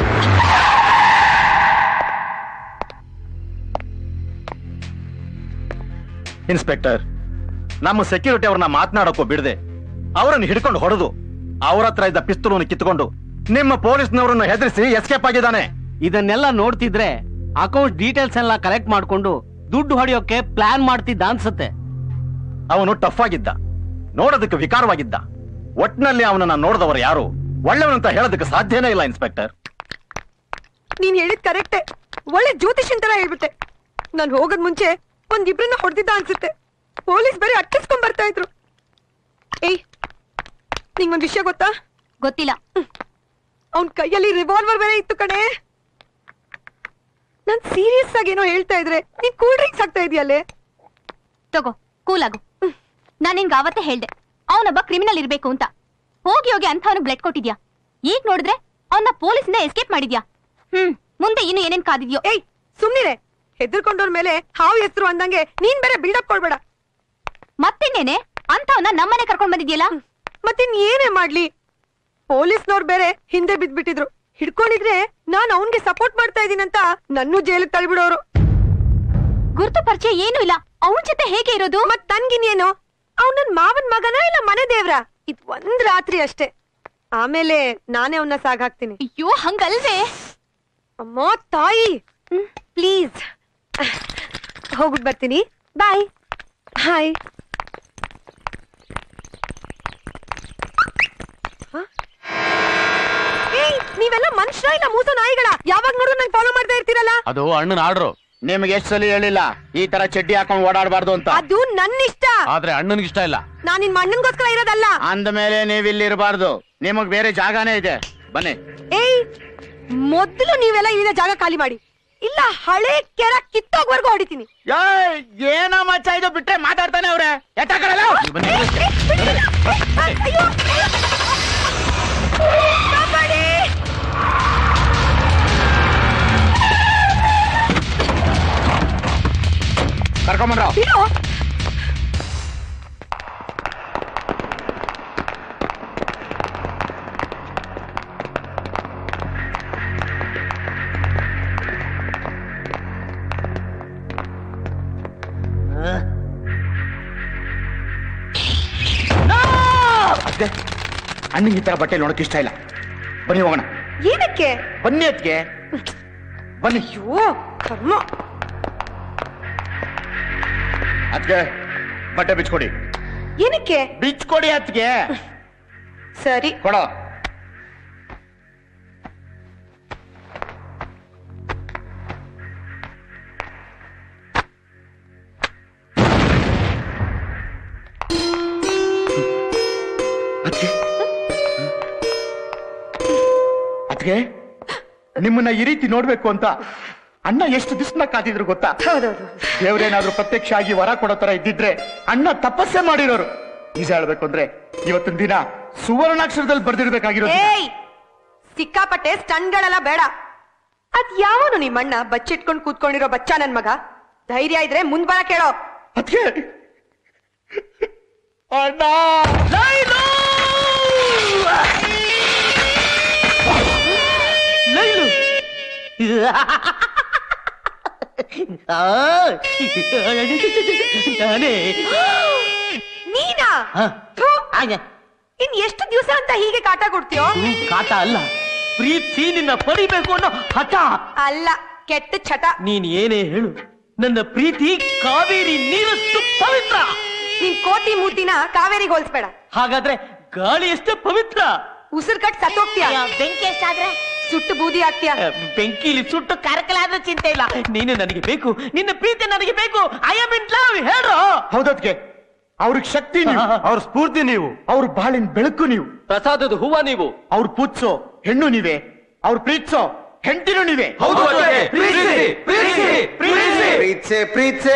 ಇನ್ಸ್ಪೆಕ್ಟರ್ ನಮ್ಮ ಸೆಕ್ಯೂರಿಟಿ ಅವ್ರನ್ನ ಮಾತನಾಡಕ್ಕೂ ಬಿಡದೆ ಅವರನ್ನು ಹಿಡ್ಕೊಂಡು ಹೊಡೆದು ಅವ್ರ ಹತ್ರ ಇದ್ದ ಪಿಸ್ತೂಲನ್ನು ಕಿತ್ಕೊಂಡು ನಿಮ್ಮ ಪೊಲೀಸ್ನವರನ್ನು ಹೆದರಿಸಿ ಎಸ್ಕೇಪ್ ಆಗಿದ್ದಾನೆ ಇದನ್ನೆಲ್ಲ ನೋಡ್ತಿದ್ರೆ ಅಕೌಂಟ್ ಡೀಟೇಲ್ಸ್ ಎಲ್ಲ ಕಲೆಕ್ಟ್ ಮಾಡ್ಕೊಂಡು ದುಡ್ಡು ಹೊಡೆಯೋಕೆ ಪ್ಲಾನ್ ಮಾಡ್ತಿದ್ದ ಅನ್ಸುತ್ತೆ ಅವನು ಟಫ್ ಆಗಿದ್ದ ನೋಡೋದಕ್ಕೆ ವಿಕಾರವಾಗಿದ್ದ ಒಟ್ನಲ್ಲಿ ಅವನನ್ನ ನೋಡಿದವರು ಯಾರು ಒಳ್ಳೆಯವನಂತ ಹೇಳೋದಕ್ಕೆ ಸಾಧ್ಯನೇ ಇಲ್ಲ ಇನ್ಸ್ಪೆಕ್ಟರ್ ನೀನ್ ಹೇಳಿದ್ ಕರೆಕ್ಟೇ ಒಳ್ಳೆ ಜ್ಯೋತಿಷನ್ ತರ ಹೇಳ್ಬಿಟ್ಟೆ ನಾನ್ ಹೋಗದ್ ಮುಂಚೆ ಒಂದ್ ಇಬ್ರನ್ನ ಹೊಡೆದಿದ್ದ ಅನ್ಸುತ್ತೆ ಪೊಲೀಸ್ ಬೇರೆ ಅಟ್ಟಿಸ್ಕೊಂಡ್ ಬರ್ತಾ ಇದ್ರು ಏಯ್ ನಿಂಗೊಂದ್ ವಿಷಯ ಗೊತ್ತಾ ಗೊತ್ತಿಲ್ಲ ಅವನ್ ಕೈಯಲ್ಲಿ ರಿವಾಲ್ವರ್ ಬೇರೆ ಇತ್ತು ಕಣೆ ನಾನ್ ಸೀರಿಯಸ್ ಆಗಿ ಏನೋ ಹೇಳ್ತಾ ಇದ್ರೆ ನೀನ್ ಕೂಲ್ ಡ್ರಿಂಕ್ಸ್ ಆಗ್ತಾ ಇದೆಯಲ್ಲೇ ತಗೋ ಕೂಲ್ ಆಗು ನಾನ್ ನಿನ್ಗೆ ಅವತ್ತೇ ಹೇಳ್ದೆ ಅವನೊಬ್ಬ ಕ್ರಿಮಿನಲ್ ಇರ್ಬೇಕು ಅಂತ ಹೋಗಿ ಹೋಗಿ ಅಂಥವನು ಬ್ಲಡ್ ಕೊಟ್ಟಿದ್ಯಾ ಈಗ ನೋಡಿದ್ರೆ ಅವನ್ನ ಪೊಲೀಸಿಂದ ಎಸ್ಕೇಪ್ ಮಾಡಿದ್ಯಾ ಹ್ಮ್ ಮುಂದೆ ಇನ್ನು ಏನೇನ್ ಕಾದಿದ್ಯೋ ಏಯ್ ಸುಮ್ನಿರೆ ಹೆದರ್ಕೊಂಡವ್ರ ಮೇಲೆ ಹಾವು ಹೆಸರು ಅಂದಂಗೆ ನೀನ್ ಬೇರೆ ಬಿಲ್ಡಪ್ ಕೊಡ್ಬೇಡ ಮತ್ತಿನ್ನೇನೆ ಅಂಥವನ್ನ ನಮ್ಮನೆ ಕರ್ಕೊಂಡ್ ಬಂದಿದ್ಯಲ್ಲ ಮತ್ತಿನ್ ಏನೇ ಮಾಡ್ಲಿ ಪೊಲೀಸ್ನವ್ರು ಬೇರೆ ಹಿಂದೆ ಬಿದ್ಬಿಟ್ಟಿದ್ರು ಹಿಡ್ಕೊಂಡಿದ್ರೆ ನಾನ್ ಅವನ್ಗೆ ಸಪೋರ್ಟ್ ಮಾಡ್ತಾ ಇದೀನಂತ ನನ್ನೂ ಜೈಲಿಗೆ ತಳ್ಬಿಡೋರು ಗುರುತು ಪರಿಚಯ ಏನೂ ಇಲ್ಲ ಅವನ ಜೊತೆ ಹೇಗೆ ಇರೋದು ಮತ್ ನನ್ಗಿನ್ನೇನು ಅವ್ನ್ ನನ್ ಮಾವನ್ ಮಗನ ಇಲ್ಲ ಮನೆ ದೇವ್ರ ಇದ್ ಒಂದ್ ರಾತ್ರಿ ಅಷ್ಟೇ ಆಮೇಲೆ ನಾನೇ ಅವನ್ನ ಸಾಗಾಕ್ತೀನಿ ಅಯ್ಯೋ ಹಂಗಲ್ವೇ ಅಮ್ಮ ತಾಯಿ ಪ್ಲೀಸ್ ಹೋಗ್ಬಿಟ್ ಬರ್ತೀನಿ ಬಾಯ್ ಹಾಯ್ ನೀವೆಲ್ಲ ಮನುಷ್ಯ ಇಲ್ಲ ಮೂಸ ನಾಯಿಗಳ ಯಾವಾಗ ನೋಡಿದ್ರು ನಂಗೆ ಫಾಲೋ ಮಾಡ್ತಾ ಇರ್ತೀರಲ್ಲ ಅದು ಅಣ್ಣನ ಆರ್ಡ್ರು ನಿಮ್ಗೆ ಎಷ್ಟು ಸಲ ಹೇಳಿಲ್ಲ ಈ ತರ ಚಡ್ಡಿ ಹಾಕೊಂಡು ಓಡಾಡಬಾರ್ದು ಅಂತ ಅದು ನನ್ನ ಇಷ್ಟ ಆದ್ರೆ ಅಣ್ಣನಿಗೆ ಇಷ್ಟ ಇಲ್ಲ ನಾನ್ ನಿನ್ ಅಣ್ಣನ್ಗೋಸ್ಕರ ಇರೋದಲ್ಲ ಅಂದ ಮೇಲೆ ನೀವ್ ಇಲ್ಲಿ ಇರಬಾರ್ದು ನಿಮಗ್ ಬೇರೆ ಜಾಗನೇ ಇದೆ ಬನ್ನಿ ಏಯ್ ಮೊದ್ಲು ನೀವೆಲ್ಲ ಇಲ್ಲಿನ ಜಾಗ ಖಾಲಿ ಮಾಡಿ ಇಲ್ಲ ಹಳೆ ಕೆರ ಕಿತ್ತೋಗ್ವರ್ಗು ಹೊಡಿತೀನಿ ಏನೋ ಮಚ್ಚ ಇದು ಬಿಟ್ರೆ ಮಾತಾಡ್ತಾನೆ ಅವ್ರೆ ಎತ್ತಾಕಲ್ಲ ಅಯ್ಯೋ ಕಾಪಾಡಿ! ಕರ್ಕೊಂಬಂದ್ರ ಬಿಡು. ಅದೇ ಅಣ್ಣಂಗೆ ಈ ತರ ಬಟ್ಟೆ ನೋಡಕ್ ಇಷ್ಟ ಇಲ್ಲ ಬನ್ನಿ ಹೋಗೋಣ ಏನಕ್ಕೆ ಬನ್ನಿ ಅದಕ್ಕೆ ಬನ್ನಿ ಅಯ್ಯೋ ಕರ್ಮ ಅದಕ್ಕೆ ಬಟ್ಟೆ ಬಿಚ್ಕೊಡಿ ಏನಕ್ಕೆ ಬಿಚ್ಕೊಡಿ ಅದಕ್ಕೆ ಸರಿ ಕೊಡೋ ಅದಕ್ಕೆ ಅದಕ್ಕೆ ನಿಮ್ಮನ್ನ ಈ ರೀತಿ ನೋಡ್ಬೇಕು ಅಂತ ಅಣ್ಣ ಎಷ್ಟು ದಿವ್ಸನ ಕಾದಿದ್ರು ಗೊತ್ತಾ ದೇವ್ರೇನಾದ್ರೂ ಪ್ರತ್ಯಕ್ಷ ಆಗಿ ವರ ಕೊಡೋ ತರ ಇದ್ದಿದ್ರೆ ಅಣ್ಣ ತಪಸ್ಸೆ ಮಾಡಿರೋರು ನಿಜ ಹೇಳ್ಬೇಕು ಅಂದ್ರೆ ಇವತ್ತಿನ ದಿನ ಸುವರ್ಣಾಕ್ಷರದಲ್ಲಿ ಬರ್ದಿರ್ಬೇಕಾಗಿರೋದು ಏಯ್ ಸಿಕ್ಕಾಪಟ್ಟೆ ಸ್ಟನ್ಗಳೆಲ್ಲ ಬೇಡ ಅದ್ ಯಾವನು ನಿಮ್ಮಣ್ಣ ಬಚ್ಚಿಟ್ಕೊಂಡ್ ಕೂತ್ಕೊಂಡಿರೋ ಬಚ್ಚ ನನ್ ಮಗ ಧೈರ್ಯ ಇದ್ರೆ ಮುಂದ್ ಬರ ಕೇಳೋ ಅದಕ್ಕೆ ಅಣ್ಣ ಲೈಲು ನಾನೇ ನೀನಾ ಥು, ಇನ್ ಎಷ್ಟು ದಿವಸ ಅಂತ ಹೀಗೆ ಕಾಟ ಕೊಡ್ತೀಯೋ ಕಾಟ ಅಲ್ಲ ಪ್ರೀತಿ ನಿನ್ನ ಪಡಿಬೇಕು ಅನ್ನೋ ಹಠ ಅಲ್ಲ ಕೆಟ್ಟ ಚಟ ನೀನ್ ಏನೇ ಹೇಳು ನನ್ನ ಪ್ರೀತಿ ಕಾವೇರಿ ನೀರಷ್ಟು ಪವಿತ್ರ ನಿನ್ ಕೋತಿ ಮೂತಿನ ಕಾವೇರಿಗೆ ಹೋಲ್ಸ್ಬೇಡ ಹಾಗಾದ್ರೆ ಗಾಳಿ ಎಷ್ಟು ಪವಿತ್ರ ಉಸಿರು ಕಟ್ ಸತ್ತೋಗ್ತೀಯ ಬೆಂಕಿ ಎಷ್ಟಾದ್ರೆ ಸುಟ್ಟು ಬೂದಿ ಆಗ್ತೀಯ ಬೆಂಕಿಲಿ ಸುಟ್ಟು ಕರಕಲಾದ್ರೆ ಚಿಂತೆ ಇಲ್ಲ ನೀನು ನನಗೆ ಬೇಕು ನಿನ್ನ ಪ್ರೀತಿ ನನಗೆ ಬೇಕು ಐ ಆಮ್ ಇನ್ ಲವ್ ಹೇಳು ಹೌದದ್ಕೆ ಅವ್ರಿಗೆ ಶಕ್ತಿ ನೀವು ಅವ್ರ ಸ್ಫೂರ್ತಿ ನೀವು ಅವ್ರ ಬಾಳಿನ ಬೆಳಕು ನೀವು ಪ್ರಸಾದದ ಹೂವ ನೀವು ಅವ್ರ ಪೂಜ್ಸೋ ಹೆಣ್ಣು ನೀವೇ ಅವ್ರ ಪ್ರೀತಿಸೋ ಹೆಂಡತಿನೂ ನೀವೇ ಹೌದು ಅದ್ಕೆ. ಪ್ರೀತಿಸಿ, ಪ್ರೀತಿಸಿ, ಪ್ರೀತಿಸಿ. ಪ್ರೀತ್ಸೆ ಪ್ರೀತ್ಸೆ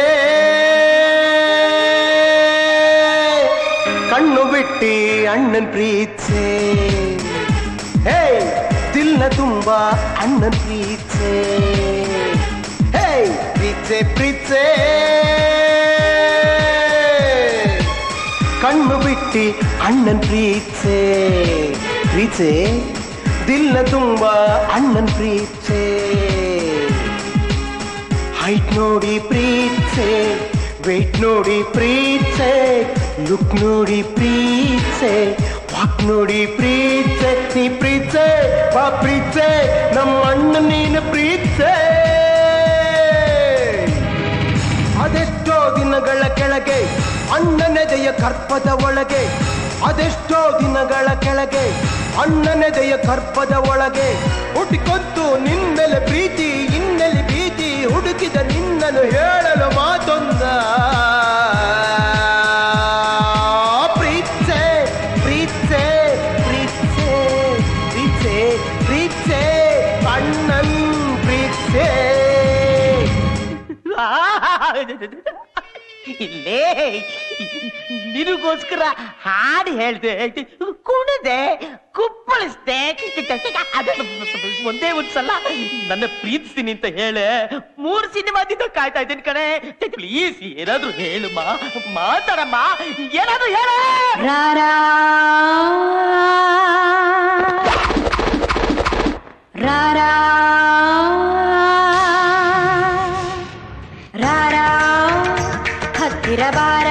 ಕಣ್ಣು ಬಿಟ್ಟಿ ಅಣ್ಣನ್ ಪ್ರೀತ್ಸೆ ಹೇ ದಿಲ್ನ ತುಂಬಾ ಅಣ್ಣನ್ ಪ್ರೀತ್ಸೆ ಹೇ ಪ್ರೀತ್ಸೆ ಪ್ರೀತ್ಸೆ ಕಣ್ಣು ಬಿಟ್ಟಿ ಅಣ್ಣನ್ ಪ್ರೀತ್ಸೆ ಪ್ರೀತ್ಸೆ ದಿಲ್ನ ತುಂಬಾ ಅಣ್ಣನ್ ಪ್ರೀತ್ಸೆ ಹೈಟ್ ನೋಡಿ ಪ್ರೀತ್ಸೆ ವೆಯ್ಟ್ ನೋಡಿ ಪ್ರೀತ್ಸೆ ಲುಕ್ ನೋಡಿ ಪ್ರೀತ್ಸೆ ವಾಕ್ ನೋಡಿ ಪ್ರೀತ್ಸೆ ನೀ ಪ್ರೀತ್ಸೆ ಬಾ ಪ್ರೀತ್ಸೆ ನಮ್ಮ ಅಣ್ಣ ನೀನು ಪ್ರೀತ್ಸೆ ಅದೆಷ್ಟೋ ದಿನಗಳ ಕೆಳಗೆ ಅಣ್ಣನೆದೆಯ ಕರ್ಪದ ಒಳಗೆ ಅದೆಷ್ಟೋ ದಿನಗಳ ಕೆಳಗೆ ಅಣ್ಣನೆದೆಯ ಕರ್ಪದ ಒಳಗೆ ಹುಟ್ಟಿಕೊಂತು ನಿನ್ನೆಲೆ ಪ್ರೀತಿ ಇನ್ನೆಲೆ ಭೀತಿ ಹುಡುಕಿದ ನಿನ್ನನ್ನು ಹೇಳಲು ಮಾತೊಂದ ಪ್ರೀತ್ಸೆ ಪ್ರೀತ್ಸೆ ಪ್ರೀತ್ಸೆ ಪ್ರೀತ್ಸೆ ಪ್ರೀತ್ಸೆ ಅಣ್ಣನ್ ಪ್ರೀತ್ಸೆ ಇಲ್ಲೇ ನಿನಗೋಸ್ಕರ ಹಾಡು ಹೇಳ್ದೆ ಕುಣಿದೆ ಕುಪ್ಪಳಿಸ್ದೆ ಅದು ಒಂದೇ ಒಂದ್ಸಲ ನನ್ನ ಪ್ರೀತಿಸ್ತೀನಿ ಅಂತ ಹೇಳೆ ಮೂರು ಸಿನಿಮಾದಿಂದ ಕಾಯ್ತಾ ಇದ್ದೀನಿ ಕಣೆ ಪ್ಲೀಸ್ ಏನಾದ್ರೂ ಹೇಳುಮ್ಮ ಮಾತಾಡಮ್ಮ ಏನಾದ್ರೂ ಹೇಳ ರಾರಾ ರಾರಾ ರಾರಾ ಹತ್ತಿರ ಬಾರ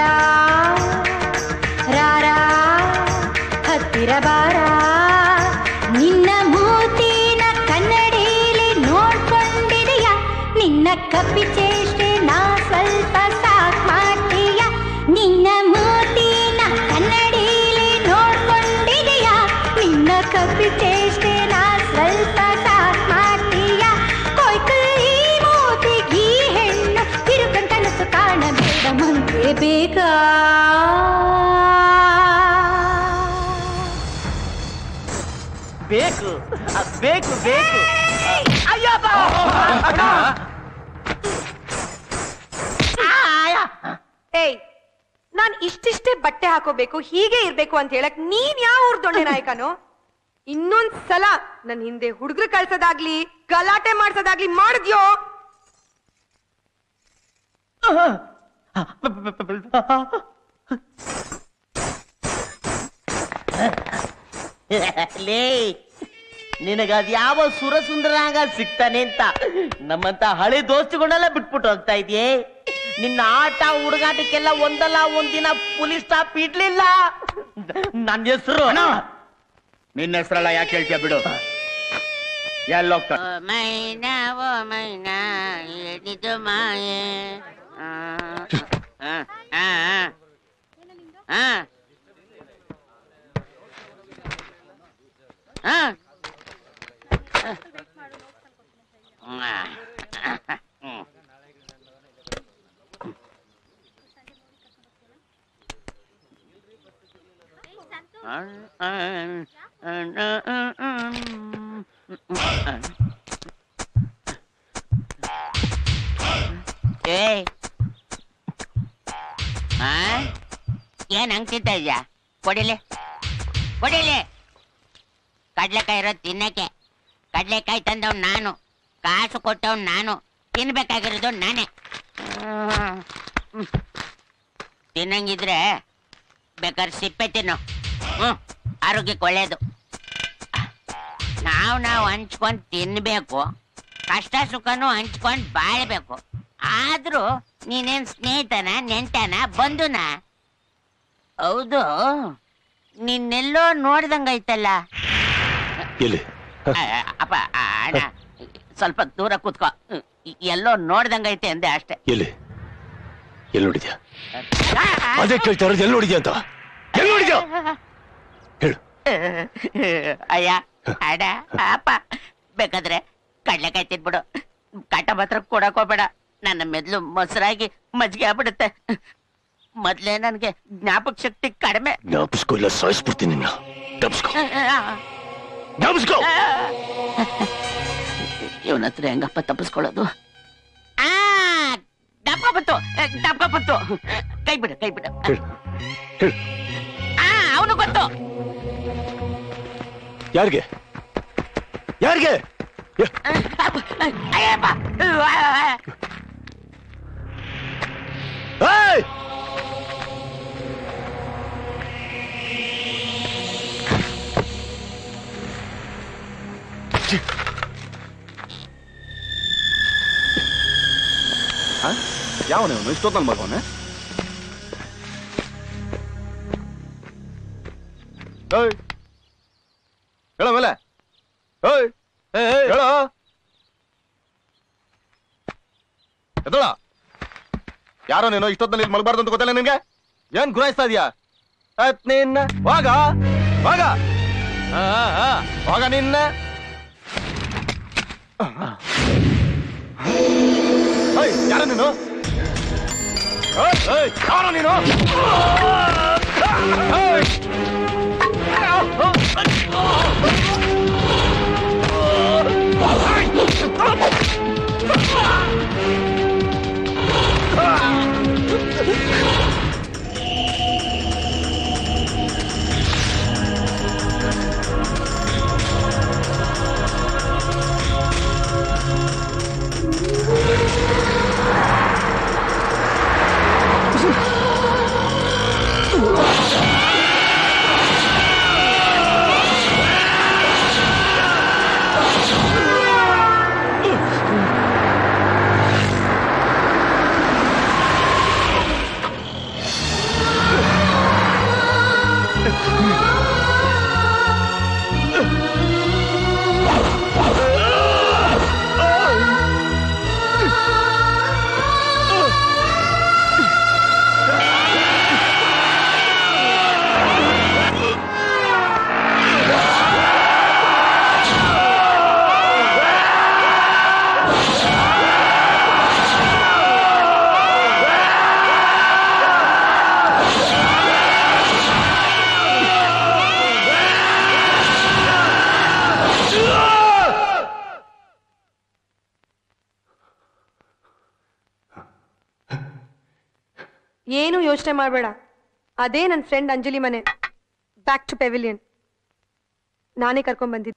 ರಾರಾ ಹತ್ತಿರ ಬಾರ ನಿನ್ನ ಮೂತಿನ ಕನ್ನಡಿಲಿ ನೋಡ್ಕೊಂಡಿದೆಯ ನಿನ್ನ ಕಪ್ಪಿ ಚೇಷ್ಟೆ ನಾ ಸ್ವಲ್ಪ ಸಾಕ್ ಮಾಡ್ತೀಯ ನಿನ್ನ ಮೂತಿನ ಕನ್ನಡಿಲಿ ನೋಡ್ಕೊಂಡಿದೆಯ ನಿನ್ನ ಕಪ್ಪಿ ಚೇಷ್ಟೆ ನಾ ಸ್ವಲ್ಪ ಬೇಕು ಬೇಕು ಅಯ್ಯಪ್ಪ ಏಯ್ ನಾನ್ ಇಷ್ಟಿಷ್ಟೇ ಬಟ್ಟೆ ಹಾಕೋಬೇಕು ಹೀಗೆ ಇರ್ಬೇಕು ಅಂತ ಹೇಳಕ್ ನೀನ್ ಯಾವ ಊರ್ ದೊಣ್ಣೆ ನಾಯಕನು ಇನ್ನೊಂದ್ ಸಲ ನನ್ ಹಿಂದೆ ಹುಡುಗರು ಕಳ್ಸೋದಾಗ್ಲಿ ಗಲಾಟೆ ಮಾಡ್ಸೋದಾಗ್ಲಿ ಮಾಡಿದ್ಯೋ ಲೇ ನಿನಗದ್ ಯಾವ ಸುರಸುಂದರಾಗ ಸಿಗ್ತಾನೆ ಅಂತ ನಮ್ಮಂತ ಹಳೆ ದೋಸ್ತಿಗಳನ್ನೆಲ್ಲ ಬಿಟ್ಬಿಟ್ಟು ಹೋಗ್ತಾ ಇದೆಯೇ ನಿನ್ನ ಆಟ ಹುಡುಗಾಟಕ್ಕೆಲ್ಲ ಒಂದಲ್ಲ ಒಂದಿನ ಪೊಲೀಸ್ ಸ್ಟಾಪ್ ಇಡ್ಲಿಲ್ಲ ನನ್ನ ಹೆಸರು ನಿನ್ನ ಹೆಸರಲ್ಲ ಯಾಕೆ ಹೇಳ್ತೀಯ ಬಿಡು ಎಲ್ಲೋಗ್ತಾ ಓ ಮೈನಾ ಓ ಮೈನಾ ಏನಿದು ಮಾಯೆ ಆ, ಆ, ಆ, ಆ. ಆ. ಆ. ಹ್ಮ್. ಏಯ್ ಆ? ಏನ್ ಹಂಗ್ ತಿಂತಾ ಇದ್ಯಾ ಕೊಡಿಲಿ ಕೊಡಿಲಿ ಕಡ್ಲೆಕಾಯಿ ಇರೋದ್ ತಿನ್ನಕ್ಕೆ ಕಡ್ಲೆಕಾಯಿ ತಂದವ್ ನಾನು ಕಾಸು ಕೊಟ್ಟವ್ ನಾನು ತಿನ್ಬೇಕಾಗಿರೋದು ನಾನೇ ಹ್ಮ್. ತಿನ್ನಂಗಿದ್ರೆ ಬೇಕಾದ್ರೆ ಸಿಪ್ಪೆ ತಿನ್ನು ಹ್ಮ್ ಆರೋಗ್ಯಕ್ಕೆ ಒಳ್ಳೇದು ನಾವು ನಾವು ಹಂಚ್ಕೊಂಡ್ ತಿನ್ಬೇಕು ಕಷ್ಟ ಸುಖನೂ ಹಂಚ್ಕೊಂಡ್ ಬಾಳ್ಬೇಕು ಆದ್ರೂ ನೀನೇನ್ ಸ್ನೇಹಿತನ ನೆಂಟನ ಬಂಧುನ ಹೌದು ನಿನ್ನೆಲ್ಲೋ ನೋಡ್ದಂಗೈತಲ್ಲ ಎಲ್ಲಿ ಆ, ಅಪ್ಪ ಆ, ಅಣ್ಣ ಸ್ವಲ್ಪ ದೂರ ಕೂತ್ಕೋ ಎಲ್ಲೋ ನೋಡ್ದಂಗೈತೆ ಅಂದೆ ಅಷ್ಟೇ ಎಲ್ಲಿ ಎಲ್ಲಿ ನೋಡಿದ್ಯಾ ಅದೇ ಕೇಳ್ತಾ ಇರೋದು ಎಲ್ಲಿ ನೋಡಿದ್ಯಾ ಅಂತ ಎಲ್ಲಿ ನೋಡಿದ್ಯಾ ಅಯ್ಯ ಅಡ ಅಪ್ಪ ಬೇಕಾದ್ರೆ ಕಡ್ಲೆಕಾಯಿ ತಿನ್ಬಿಡು ಕಾಟ ಮಾತ್ರ ಕೊಡಕ್ ಹೋಗ್ಬೇಡ ನನ್ನ ಮೆದ್ಲು ಮೊಸರಾಗಿ ಮಜ್ಜಿಗೆ ಆಗ್ಬಿಡುತ್ತೆ ಮೊದ್ಲೇ ನನ್ಗೆ ಜ್ಞಾಪಕ ಶಕ್ತಿ ಕಡಿಮೆ ಜ್ಞಾಪಿಸ್ಕೊ ಇಲ್ಲ ಸಾಯಿಸ್ಬಿಡ್ತೀನಿ ನಿನ್ನ ಜ್ಞಾಪಿಸ್ಕೊ ಜ್ಞಾಪಿಸ್ಕೊ ಇವನ ಹತ್ರ ಹೆಂಗಪ್ಪ ತಪ್ಪಿಸ್ಕೊಳ್ಳೋದು ಆ ದಪ್ಪ ಬತ್ತು ದಪ್ಪ ಬತ್ತು ಕೈ ಬಿಡು ಕೈ ಬಿಡು ಆ ಅವನು ಗೊತ್ತು ಯಾರಿಗೆ ಯಾರಿಗೆ ಅಯ್ಯಪ್ಪ ಏಯ್! ಯಾವನು ಇಷ್ಟೊತ್ತಲ್ಲಿ ಮಗವನೆ ಏಯ್ ಹೇಳ ಮೇಲೆ ಏಯ್ ಹೇಳ ಎದ್ದಳ ಯಾರೋ ನೀನು ಇಷ್ಟೊತ್ತಲ್ಲಿ ಇಲ್ಲಿ ಮಲ್ಬಾರ್ದು ಅಂತ ಗೊತ್ತಿಲ್ಲ ನಿನ್ಗೆ ಏನ್ ಗುರಾಯಿಸ್ತಾ ಇದೀಯಾ ಅತ್ ನಿನ್ನ ವಾಗ ವಾಗ ಆ, ಆ, ಆ, ವಾಗ ನಿನ್ನ ಏಯ್ ಯಾರೋ ನೀನು ಏಯ್, ಏಯ್, ಯಾರೋ ನೀನು ಏಯ್! ಆ ಏನು ಯೋಚನೆ ಮಾಡಬೇಡ ಅದೇ ನನ್ನ ಫ್ರೆಂಡ್ ಅಂಜಲಿ ಮನೆ ಬ್ಯಾಕ್ ಟು ಪೆವಿಲಿಯನ್ ನಾನೇ ಕರ್ಕೊಂಡ್ ಬಂದಿದ್ದೆ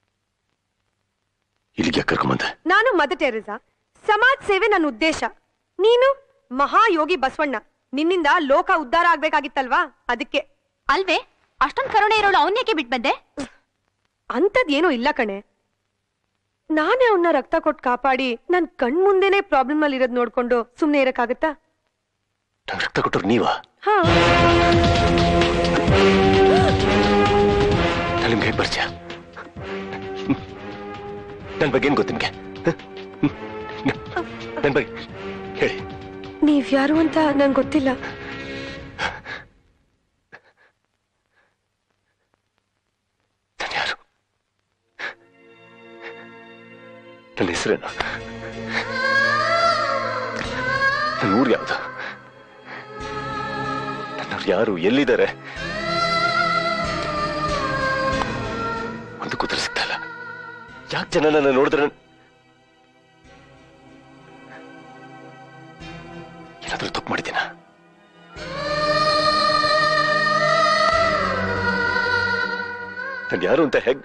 ಇಲ್ಲಿಗೆ ಯಾಕೆ ಕರ್ಕೊಂಬಂದೆ ನಾನು ಮದರ್ ಟೆರೇಸಾ ಸಮಾಜ ಸೇವೆ ನನ್ನ ಉದ್ದೇಶ ನೀನು ಮಹಾಯೋಗಿ ಬಸವಣ್ಣ ನಿನ್ನಿಂದ ಲೋಕ ಉದ್ಧಾರ ಆಗ್ಬೇಕಾಗಿತ್ತಲ್ವಾ ಅದಕ್ಕೆ ಅಲ್ವೇ ಅಷ್ಟೊಂದ್ ಕರುಣೆ ಇರೋಳು ಅವನ್ಯಾಕೆ ಬಿಟ್ ಬಂದೆ ಅಂಥದ್ ಏನೂ ಇಲ್ಲ ಕಣೆ ನಾನೇ ಅವನ್ನ ರಕ್ತ ಕೊಟ್ಟು ಕಾಪಾಡಿ ನನ್ ಕಣ್ ಮುಂದೆನೆ ಪ್ರಾಬ್ಲಮ್ ಅಲ್ಲಿ ಇರೋದ್ ನೋಡ್ಕೊಂಡು ಸುಮ್ನೆ ಇರಕ್ಕಾಗತ್ತಾ ನಂಗೆ ರಕ್ತ ಕೊಟ್ಟರು ನೀವಾ ಹಾ ನಾನು ನಿಮ್ಗೆ ಹೇಗೆ ಪರಿಚಯ ನನ್ನ ಬಗ್ಗೆ ಏನು ಗೊತ್ತು ನಿಮ್ಗೆ ನನ್ನ ಬಗ್ಗೆ ಹೇಳಿ ನೀವ್ಯಾರು ಅಂತ ನಂಗೆ ಗೊತ್ತಿಲ್ಲ ನಾನು ಯಾರು ನನ್ನ ಹೆಸರೇನು ನನ್ನ ಊರು ಯಾವುದು ನನ್ನವ್ರು ಯಾರು ಎಲ್ಲಿದ್ದಾರೆ ಒಂದು ಕೂತರ ಸಿಗ್ತಾ ಇಲ್ಲ ಯಾಕೆ ಜನ ನನ್ನ ನೋಡಿದ್ರೆ ನನ್- ಏನಾದ್ರೂ ತಪ್ಪು ಮಾಡಿದ್ದೀನ ನಾನು ಯಾರು ಅಂತ ಹೇಗ್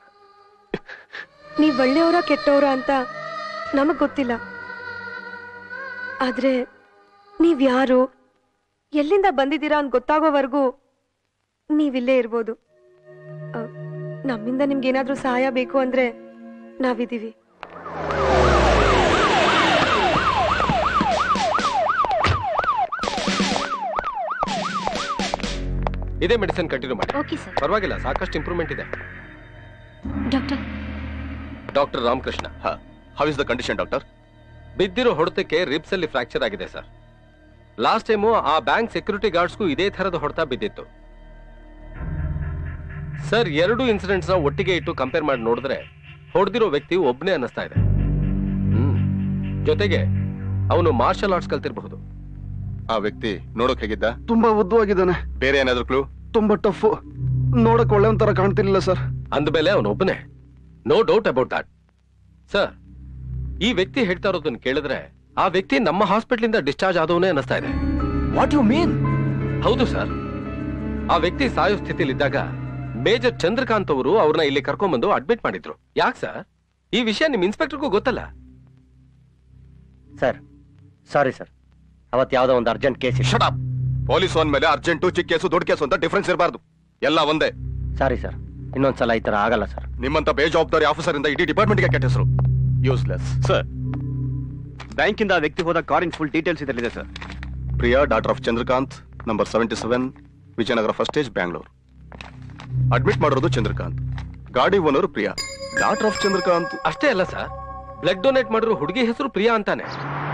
ನೀವ್ ಒಳ್ಳೆಯವರ ಕೆಟ್ಟವರ ಅಂತ ನಮಗ್ ಗೊತ್ತಿಲ್ಲ ಆದ್ರೆ ನೀವ್ ಯಾರು ಎಲ್ಲಿಂದ ಬಂದಿದ್ದೀರಾ ಅಂತ ಗೊತ್ತಾಗೋವರೆಗೂ ನೀವಿಲ್ಲೇ ಇರ್ಬೋದು ಆ, ನಮ್ಮಿಂದ ನಿಮ್ಗೇನಾದ್ರೂ ಸಹಾಯ ಬೇಕು ಅಂದ್ರೆ ನಾವಿದೀವಿ ಇದೇ ಮೆಡಿಸಿನ್ ಕಂಟಿನ್ಯೂ ಮಾಡಿ ಓಕೆ ಸರ್ ಪರವಾಗಿಲ್ಲ ಸಾಕಷ್ಟು ಇಂಪ್ರೂವ್ಮೆಂಟ್ ಇದೆ doctor doctor Ramakrishna how is the condition doctor ಬಿದ್ದಿರೋ ಹೊಡೆತಕ್ಕೆ ರಿಬ್ಸ್ ಅಲ್ಲಿ ಫ್ರಾಕ್ಚರ್ ಆಗಿದೆ ಸರ್ ಲಾಸ್ಟ್ ಟೈಮು ಆ ಬ್ಯಾಂಕ್ ಸೆಕ್ಯೂರಿಟಿ ಗಾರ್ಡ್ಸ್ಗೂ ಇದೇ ತರದ ಹೊಡೆತ ಬಿದ್ದಿತ್ತು ಸರ್ ಎರಡು ಇನ್ಸಿಡೆಂಟ್ಸ್ ನ ಒಟ್ಟಿಗೆ ಇಟ್ಟು ಕಂಪೇರ್ ಮಾಡಿ ನೋಡಿದ್ರೆ ಹೊಡೆದಿರೋ ವ್ಯಕ್ತಿ ಒಬ್ನೇ ಅನ್ನಿಸ್ತಾ ಇದೆ ಹ್ಮ್ ಜೊತೆಗೆ ಅವನು ಮಾರ್ಷಲ್ ಆರ್ಟ್ಸ್ ಕಲ್ತಿರಬಹುದು ಆ ವ್ಯಕ್ತಿ ನೋಡೋಕ್ ಹೇಗಿದ್ದ ತುಂಬಾ ಉದ್ದವಾಗಿದ್ದಾನೆ ಬೇರೆ ಏನಾದ್ರು ಕ್ಲೂ ತುಂಬಾ ಟಫ್ ನೋಡಕ್ ಒಳ್ಳೆ ಒಂಥರ ಕಾಣ್ತಿರ್ಲಿಲ್ಲ ಸರ್ ಅಂದಮೇಲೆ ಅವನೊಬ್ಬನೇ no doubt about that sir ಈ ವ್ಯಕ್ತಿ ಹೇಳ್ತಾ ಇರೋದನ್ನ ಕೇಳಿದ್ರೆ ಆ ವ್ಯಕ್ತಿ ನಮ್ಮ ಹಾಸ್ಪಿಟಲ್ ಇಂದ ಡಿಸ್ಚಾರ್ಜ್ ಆದವನೇ ಅನ್ನಿಸ್ತಾ ಇದೆ ವಾಟ್ ಯು ಮೀನ್ ಹೌದು ಸರ್ ಆ ವ್ಯಕ್ತಿ ಸಾಯೋ ಸ್ಥಿತಿಲಿದ್ದಾಗ ಮೇಜರ್ ಚಂದ್ರಕಾಂತ್ ಅವರು ಅವ್ರನ್ನ ಇಲ್ಲಿ ಕರ್ಕೊಂಡ್ಬಂದು ಅಡ್ಮಿಟ್ ಮಾಡಿದ್ರು ಯಾಕೆ ಸರ್ ಈ ವಿಷಯ ನಿಮ್ ಇನ್ಸ್ಪೆಕ್ಟರ್ಗೂ ಗೊತ್ತಲ್ಲ ಸರ್ ಸಾರಿ ಸರ್ ಅವತ್ ಯಾವ್ದೋ ಒಂದು urgent case shut up police ಒಂದ್ ಮೇಲೆ ಅರ್ಜೆಂಟು ಚಿಕ್ಕ ಕೇಸು ದೊಡ್ಡ ಕೇಸು ಅಂತ ಡಿಫ್ರೆನ್ಸ್ ಇರಬಾರ್ದು ಎಲ್ಲ ಒಂದೇ ಸಾರಿ ಸರ್ ಇನ್ನೊಂದ್ಸಲ ಈ ತರ ಆಗಲ್ಲ ಸರ್ ನಿಮ್ಮಂತ ಬೇಜವಾಬ್ದಾರಿ ಆಫೀಸರ್ ಇಂದ ಇಡೀ ಡಿಪಾರ್ಟ್ಮೆಂಟ್ಗೆ ಕೆಟ್ಟ ಹೆಸರು ಯೂಸ್ಲೆಸ್ ಸರ್ ಬ್ಯಾಂಕಿಂದ ಆ ವ್ಯಕ್ತಿ ಹೋದ ಕಾರಿನ ಫುಲ್ ಡೀಟೇಲ್ಸ್ ಇದರಲ್ಲಿದೆ sir Priya daughter of Chandrakant number seventy seven Vijayanagar first stage Bangalore admit ಮಾಡಿರೋದು ಚಂದ್ರಕಾಂತ್ ಗಾಡಿ owner Priya daughter of Chandrakant ಅಷ್ಟೇ ಅಲ್ಲ ಸರ್ ಬ್ಲಡ್ ಡೊನೇಟ್ ಮಾಡಿರೋ ಹುಡುಗಿ ಹೆಸರು ಪ್ರಿಯಾ ಅಂತಾನೆ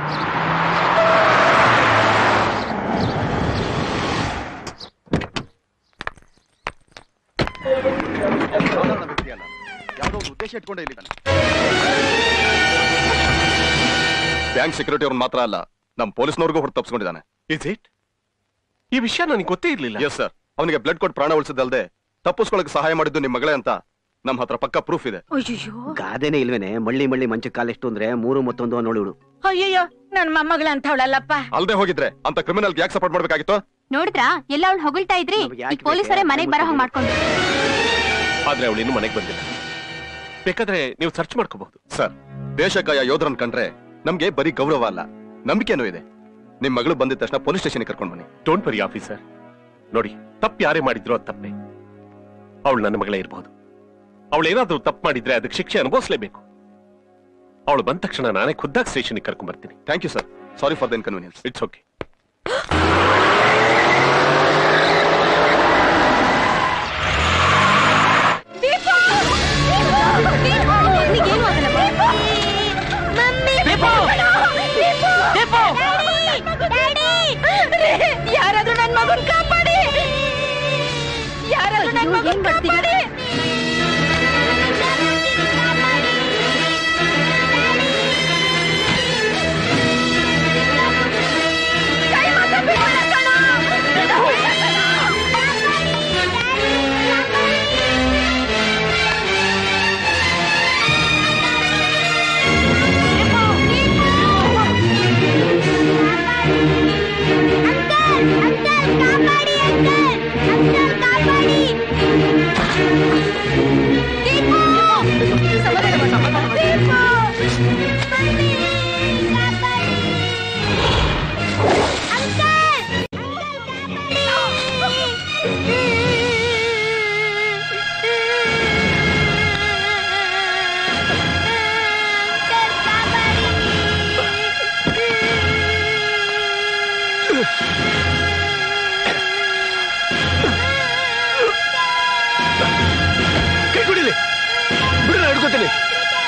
ಯಾವ್ದೋ ಒಂದು ಉದ್ದೇಶ ಇಟ್ಕೊಂಡೇ ಇಲ್ಲಿದ್ದಾನೆ ಬ್ಯಾಂಕ್ ಸೆಕ್ಯೂರಿಟಿ ಅವ್ರನ್ನ ಮಾತ್ರ ಅಲ್ಲ ನಮ್ ಪೊಲೀಸ್ನವ್ರಿಗೂ ಹೊರತು ತಪ್ಪಿಸ್ಕೊಂಡಿದ್ದಾನೆ ಇಸ್ ಇಟ್ ಈ ವಿಷಯ ನನಗೆ ಗೊತ್ತೇ ಇರ್ಲಿಲ್ಲ ಎಸ್ ಸರ್ ಅವನಿಗೆ ಬ್ಲಡ್ ಕೊಟ್ಟು ಪ್ರಾಣ ಉಳಿಸಿದಲ್ದೆ ತಪ್ಪಿಸ್ಕೊಳಕ್ ಸಹಾಯ ಮಾಡಿದ್ದು ನಿಮ್ ಮಗಳೇ ಅಂತ ನಮ್ ಹತ್ರ ಪಕ್ಕ ಪ್ರೂಫ್ ಇದೆ ಗಾದೆನೇ ಇಲ್ವೇನೆ ಮಳ್ಳಿ ಮಳ್ಳಿ ಮಂಚ ಕಾಲೆಷ್ಟು ಅಂದ್ರೆ ಮೂರು ಮತ್ತೊಂದು ನೋಡಿಡು ಅಯ್ಯಯ್ಯೋ ನನ್ ಮೊಮ್ಮಗಳ ಅಂತವಳಲ್ಲಪ್ಪ ಅಲ್ದೆ ಹೋಗಿದ್ರೆ ಅಂತ ಕ್ರಿಮಿನಲ್ ಯಾಕೆ ಸಪೋರ್ಟ್ ಮಾಡ್ಬೇಕಾಗಿತ್ತು ನೋಡಿದ್ರಾ ಎಲ್ಲ ಅವಳು ಹೊಗಳ್ತಾ ಇದ್ರಿ ಈಗ ಪೊಲೀಸರೇ ಮನೆಗ್ ಬರೋ ಹಾಗೆ ಮಾಡ್ಕೊಂಡು ಆದ್ರೆ ಅವಳು ಇನ್ನೂ ಮನೆಗೆ ಬಂದಿಲ್ಲ ಬೇಕಾದ್ರೆ ನೀವು ಸರ್ಚ್ ಮಾಡ್ಕೋಬಹುದು ಸರ್ ದೇಶಕಾಯ ಯೋಧರನ್ ಕಂಡ್ರೆ ನಮ್ಗೆ ಬರೀ ಗೌರವ ಅಲ್ಲ ನಂಬಿಕೆನೂ ಇದೆ ನಿಮ್ ಮಗಳು ಬಂದಿದ ತಕ್ಷಣ ಪೊಲೀಸ್ ಸ್ಟೇಷನ್ ಕರ್ಕೊಂಡು ಬನ್ನಿ ಡೋಂಟ್ ವರಿ ಆಫೀಸರ್ ನೋಡಿ ತಪ್ಪು ಯಾರೇ ಮಾಡಿದ್ರು ಅದು ತಪ್ಪೇ ಅವಳು ನನ್ನ ಮಗಳೇ ಇರಬಹುದು ಅವಳು ಏನಾದ್ರೂ ತಪ್ಪು ಮಾಡಿದ್ರೆ ಅದಕ್ಕೆ ಶಿಕ್ಷೆ ಅನುಭವಿಸಲೇಬೇಕು ಅವಳು ಬಂದ ತಕ್ಷಣ ನಾನೇ ಖುದ್ದಾಗಿ ಸ್ಟೇಷನ್ಗೆ ಕರ್ಕೊಂಡ್ ಬರ್ತೀನಿ thank you sir sorry for the inconvenience it's okay ಯಾರಾದ್ರೂ ನನ್ ಮಗನ್ ಕಾಪಾಡಿ ಯಾರಾದ್ರೂ ನನ್ ಮಗನ್ ಕಾಪಾಡಿ ಕೈ ಮಾತ್ರ ಬಿಡಲ್ಲ ಕಣೋ. ಬಿಡಲ್ಲ ಕಣೋ. ಅಕ್ಕ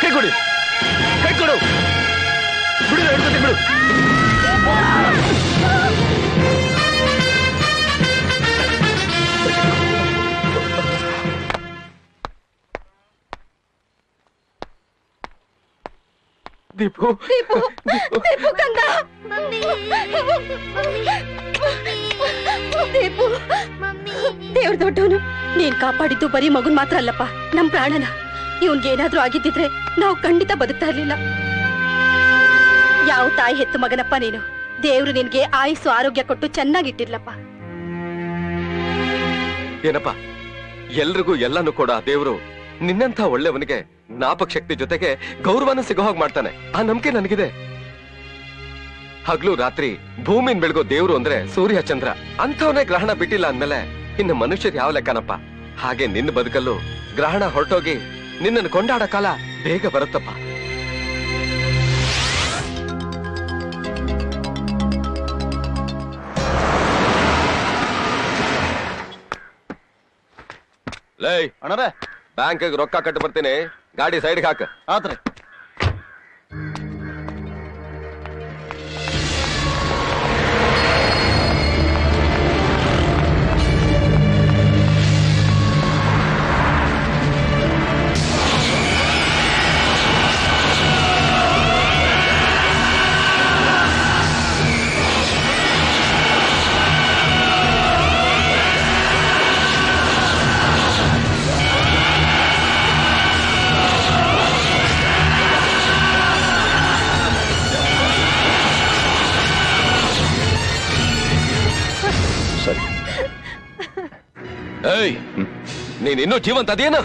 ಕೈ ಕೊಡಿ ಕೈ ಕೊಡು ಬಿಡು ಹಿಡ್ಕೊತೀನಿ ಬಿಡು ದೀಪು ದೀಪು ದೀಪು ಕಂದ ದೀಪು ದೇವ್ರ ದೊಡ್ಡವನು ನೀನ್ ಕಾಪಾಡಿದ್ದು ಬರೀ ಮಗುನ್ ಮಾತ್ರ ಅಲ್ಲಪ್ಪ ನಮ್ ಪ್ರಾಣನ ಇವನ್ಗೆ ಏನಾದ್ರೂ ಆಗಿದ್ದಿದ್ರೆ ನಾವು ಖಂಡಿತ ಬದುಕ್ತಾ ಇರ್ಲಿಲ್ಲ ಯಾವ ತಾಯಿ ಹೆತ್ತು ಮಗನಪ್ಪ ನೀನು ದೇವ್ರು ನಿನ್ಗೆ ಆಯುಸ್ಸು ಆರೋಗ್ಯ ಕೊಟ್ಟು ಚೆನ್ನಾಗಿಟ್ಟಿರ್ಲಪ್ಪ ಏನಪ್ಪ ಎಲ್ರಿಗೂ ಎಲ್ಲಾನು ಕೂಡ ದೇವರು ನಿನ್ನಂಥ ಒಳ್ಳೆಯವನಿಗೆ ಜ್ಞಾಪಕ ಶಕ್ತಿ ಜೊತೆಗೆ ಗೌರವನ ಸಿಗೋ ಹಾಗೆ ಮಾಡ್ತಾನೆ ಆ ನಂಬಿಕೆ ನನಗಿದೆ ಹಗ್ಲು ರಾತ್ರಿ ಭೂಮಿನ್ ಬೆಳಗೋ ದೇವ್ರು ಅಂದ್ರೆ ಸೂರ್ಯ ಚಂದ್ರ ಅಂಥವನೇ ಗ್ರಹಣ ಬಿಟ್ಟಿಲ್ಲ ಅಂದ್ಮೇಲೆ ಇನ್ನು ಮನುಷ್ಯರು ಯಾವ ಲೆಕ್ಕನಪ್ಪ ಹಾಗೆ ನಿನ್ನ ಬದುಕಲ್ಲೂ ಗ್ರಹಣ ಹೊರಟೋಗಿ ನಿನ್ನನ್ನು ಕೊಂಡಾಡೋ ಕಾಲ ಬೇಗ ಬರುತ್ತಪ್ಪ ಲೈ ಅಣ್ಣರೇ ಬ್ಯಾಂಕ್ ರೊಕ್ಕ ಕಟ್ಟು ಬರ್ತೀನಿ ಗಾಡಿ ಸೈಡ್ಗೆ ಹಾಕ ಆತ್ರಿ ಸರಿ ಏಯ್ ನೀನ್ ಇನ್ನೂ ಜೀವಂತ ಅದೇನ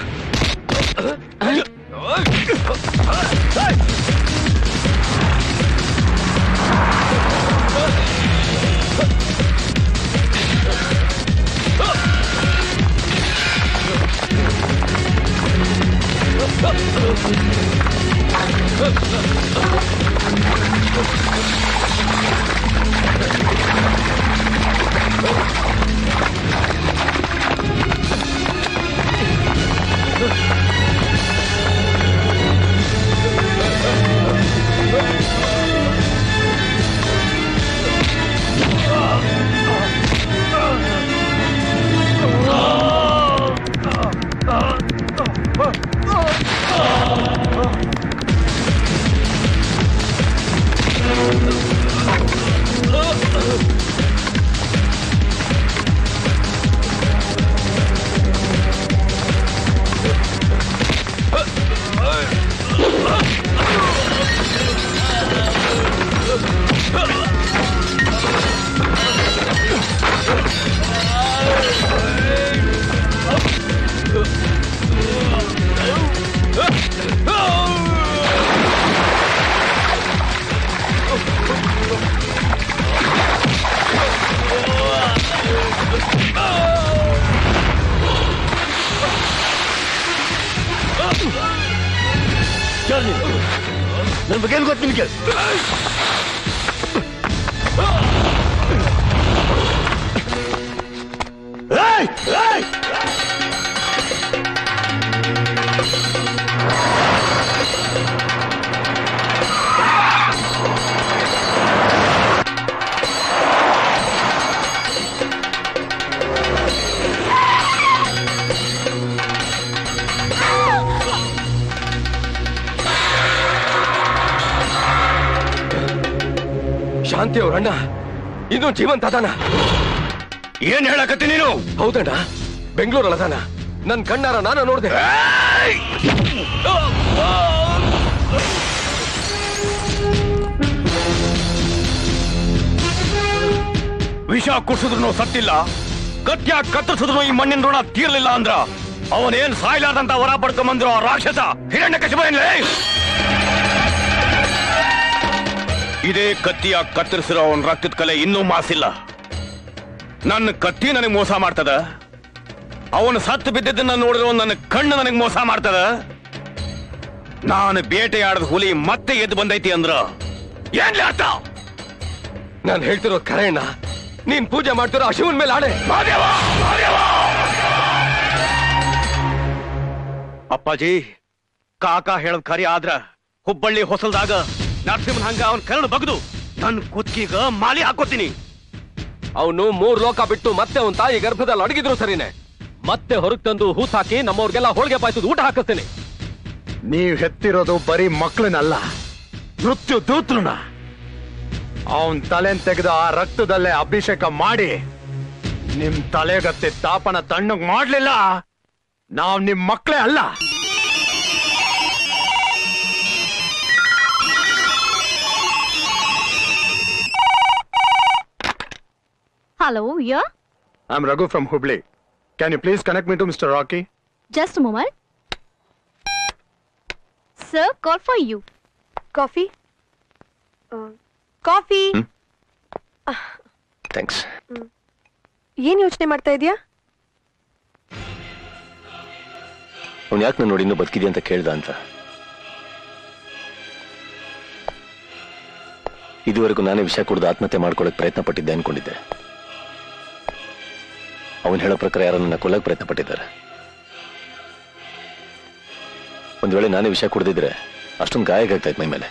ನನ್ ಬಗ್ಗೆ ಏನ್ ಗೊತ್ತು ನಿಮ್ಗೆ ಏಯ್! ಏಯ್! ಶಾಂತಿ ಅವ್ರ ಅಣ್ಣ ಇನ್ನೂ ಜೀವಂತ ಅದಾನ ಏನ್ ಹೇಳಕತ್ತಿ ನೀನು ಹೌದಣ್ಣ ಬೆಂಗಳೂರಲ್ಲಿ ಅದಾನ ನನ್ ಕಣ್ಣಾರ ನಾನು ನೋಡ್ದೆ ವಿಷ ಕುಡಿಸಿದ್ರು ಸತ್ತಿಲ್ಲ ಕತ್ಯ ಕತ್ತರಿಸಿದ್ರು ಈ ಮಣ್ಣಿನ ಋಣ ತೀರ್ಲಿಲ್ಲ ಅಂದ್ರ ಅವನೇನ್ ಸಾಯ್ಲಾರ್ದಂತ ವರ ಪಡ್ಕೊಂಬಂದ್ರು ಆ ರಾಕ್ಷಸ ಹಿರಣ್ಯ ಕಶಿಪೇನ್ಲೇ ಇದೇ ಕತ್ತಿಯ ಕತ್ತರಿಸಿರೋ ಅವನ್ ರಕ್ತದ ಕಲೆ ಇನ್ನೂ ಮಾಸಿಲ್ಲ ನನ್ನ ಕತ್ತಿ ನನಗೆ ಮೋಸ ಮಾಡ್ತದ ಅವನು ಸತ್ತು ಬಿದ್ದಿದ್ದನ್ನ ನೋಡಿದ್ರು ನನ್ನ ಕಣ್ಣು ನನಗೆ ಮೋಸ ಮಾಡ್ತದ ನಾನು ಬೇಟೆಯಾಡದ ಹುಲಿ ಮತ್ತೆ ಎದ್ದು ಬಂದೈತಿ ಅಂದ್ರ ಏನ್ಲೇ ಅರ್ಥ ನಾನು ಹೇಳ್ತಿರೋ ಕರೆ ಅಣ್ಣ ನೀನ್ ಪೂಜೆ ಮಾಡ್ತಿರೋ ಆ ಶಿವನ್ ಮೇಲೆ ಆಡೆ ಅಪ್ಪಾಜಿ ಕಾಕ ಹೇಳದ್ ಖರಿ ಆದ್ರ ಹುಬ್ಬಳ್ಳಿ ಹೊಸಲ್ದಾಗ ನರಸಿಂಹನ್ ಹಂಗ ಅವನ್ ಕರಳು ಬಗ್ದು ನನ್ ಕುತ್ತಿಗೆಗ ಮಾಲಿ ಹಾಕೋತೀನಿ ಅವನು ಮೂರ್ ಲೋಕ ಬಿಟ್ಟು ಮತ್ತೆ ಅವನ್ ತಾಯಿ ಗರ್ಭದಲ್ಲಿ ಅಡಗಿದ್ರು ಸರಿನೆ ಮತ್ತೆ ಹೊರಗ್ ತಂದು ಹೂತ್ ಹಾಕಿ ನಮ್ಮವ್ರಿಗೆಲ್ಲ ಹೋಳಿಗೆ ಪಾಯ್ಸದ್ ಊಟ ಹಾಕಿಸ್ತೇನೆ ನೀವ್ ಹೆತ್ತಿರೋದು ಬರೀ ಮಕ್ಕಳನ್ನಲ್ಲ ಮೃತ್ಯು ದೂತ್ರನ ಅವನ್ ತಲೆನ್ ತೆಗೆದು ಆ ರಕ್ತದಲ್ಲೇ ಅಭಿಷೇಕ ಮಾಡಿ ನಿಮ್ ತಲೆಗತ್ತೆ ತಾಪನ ತಣ್ಣಗ್ ಮಾಡ್ಲಿಲ್ಲ ನಾವ್ ನಿಮ್ ಮಕ್ಕಳೇ ಅಲ್ಲ Hello, yeah? I Raghu from Hubli can you please connect me to mister Rocky Just a moment. Sir, call for you. Coffee coffee thanks ಏನ್ ಯೋಚನೆ ಮಾಡ್ತಾ ಇದೀಯಾ ಅವ್ನು ಯಾಕೆ ನಾನು ನೋಡಿ ಇನ್ನೂ ಬದುಕಿದೆ ಅಂತ ಕೇಳ್ದ ಅಂತ ಇದುವರೆಗೂ ನಾನೇ ವಿಷ ಕುಡಿದು ಆತ್ಮಹತ್ಯೆ ಮಾಡ್ಕೊಳಕ್ ಪ್ರಯತ್ನ ಪಟ್ಟಿದ್ದೆ ಅನ್ಕೊಂಡಿದ್ದೆ ಅವನು ಹೇಳೋ ಪ್ರಕಾರ ಯಾರೋ ನನ್ನ ಕೊಲ್ಲಕ್ ಪ್ರಯತ್ನ ಪಟ್ಟಿದ್ದಾರೆ ಒಂದ್ ವೇಳೆ ನಾನೇ ವಿಷ ಕುಡಿದಿದ್ರೆ ಅಷ್ಟೊಂದು ಗಾಯ ಆಗ್ತಾ ಇತ್ತು ಮೈ ಮೇಲೆ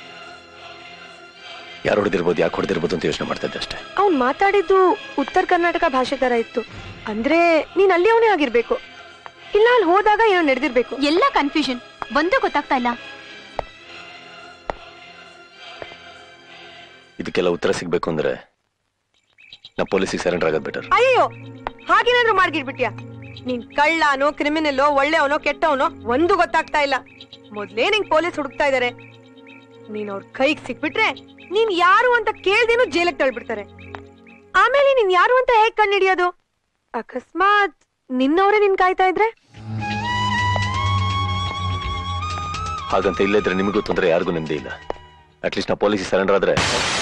ಯಾರು ಹೊಡೆದಿರ್ಬೋದು ಯಾಕೆ ಹೊಡೆದಿರ್ಬೋದು ಅಂತ ಯೋಚನೆ ಮಾಡ್ತಾ ಇದ್ದೆ ಅಷ್ಟೇ ಅವ್ನ್ ಮಾತಾಡಿದ್ದು ಉತ್ತರ ಕರ್ನಾಟಕ ಭಾಷೆ ತರ ಇತ್ತು ಅಂದ್ರೆ ನೀನ್ ಅಲ್ಲಿ ಅವನೇ ಆಗಿರ್ಬೇಕು ಇಲ್ಲ ಅಲ್ಲಿ ಹೋದಾಗ ಏನೋ ನಡೆದಿರ್ಬೇಕು ಎಲ್ಲ ಕನ್ಫ್ಯೂಷನ್ ಒಂದು ಗೊತ್ತಾಗ್ತಾ ಇಲ್ಲ ಇದಕ್ಕೆಲ್ಲ ಉತ್ತರ ಸಿಗ್ಬೇಕು ಅಂದ್ರೆ ನಾ ಪೊಲೀಸಿಗೆ ಸರೆಂಡರ್ ಆಗೋದು ಬೆಟರ್ ಅಯ್ಯೋ ಹಾಗೇನಾದ್ರೂ ಮಾಡ್ಗಿಡ್ಬಿಟ್ಯಾ ನೀನ್ ಕಳ್ಳನೋ ಕ್ರಿಮಿನಲ್ಲೋ ಒಳ್ಳೆಯವನೋ ಕೆಟ್ಟವನೋ ಒಂದು ಗೊತ್ತಾಗ್ತಾ ಇಲ್ಲ ಮೊದ್ಲೇ ನಿಂಗ್ ಪೊಲೀಸ್ ಹುಡುಕ್ತಾ ಇದಾರೆ ನೀನ್ ಅವ್ರ ಕೈಗ್ ಸಿಕ್ಬಿಟ್ರೆ ನೀನ್ ಯಾರು ಅಂತ ಕೇಳ್ದೇನು ಜೈಲಕ್ ತಳ್ಬಿಡ್ತಾರೆ ಆಮೇಲೆ ನೀನ್ ಯಾರು ಅಂತ ಹೇಗ್ ಕಂಡಿಡಿಯೋದು ಅಕಸ್ಮಾತ್ ನಿನ್ನವರೇ ನಿನ್ ಕಾಯ್ತಾ ಇದ್ರೆ ಹಾಗಂತ ಇಲ್ಲದ್ರೆ ನಿಮಗೂ ತೊಂದರೆ ಯಾರಿಗೂ ನೆಮ್ಮದಿ ಇಲ್ಲ ಅಟ್ಲೀಸ್ಟ್ ನಾ ಪೊಲೀಸಿಗೆ ಸರೆಂಡರ್ ಆದ್ರೆ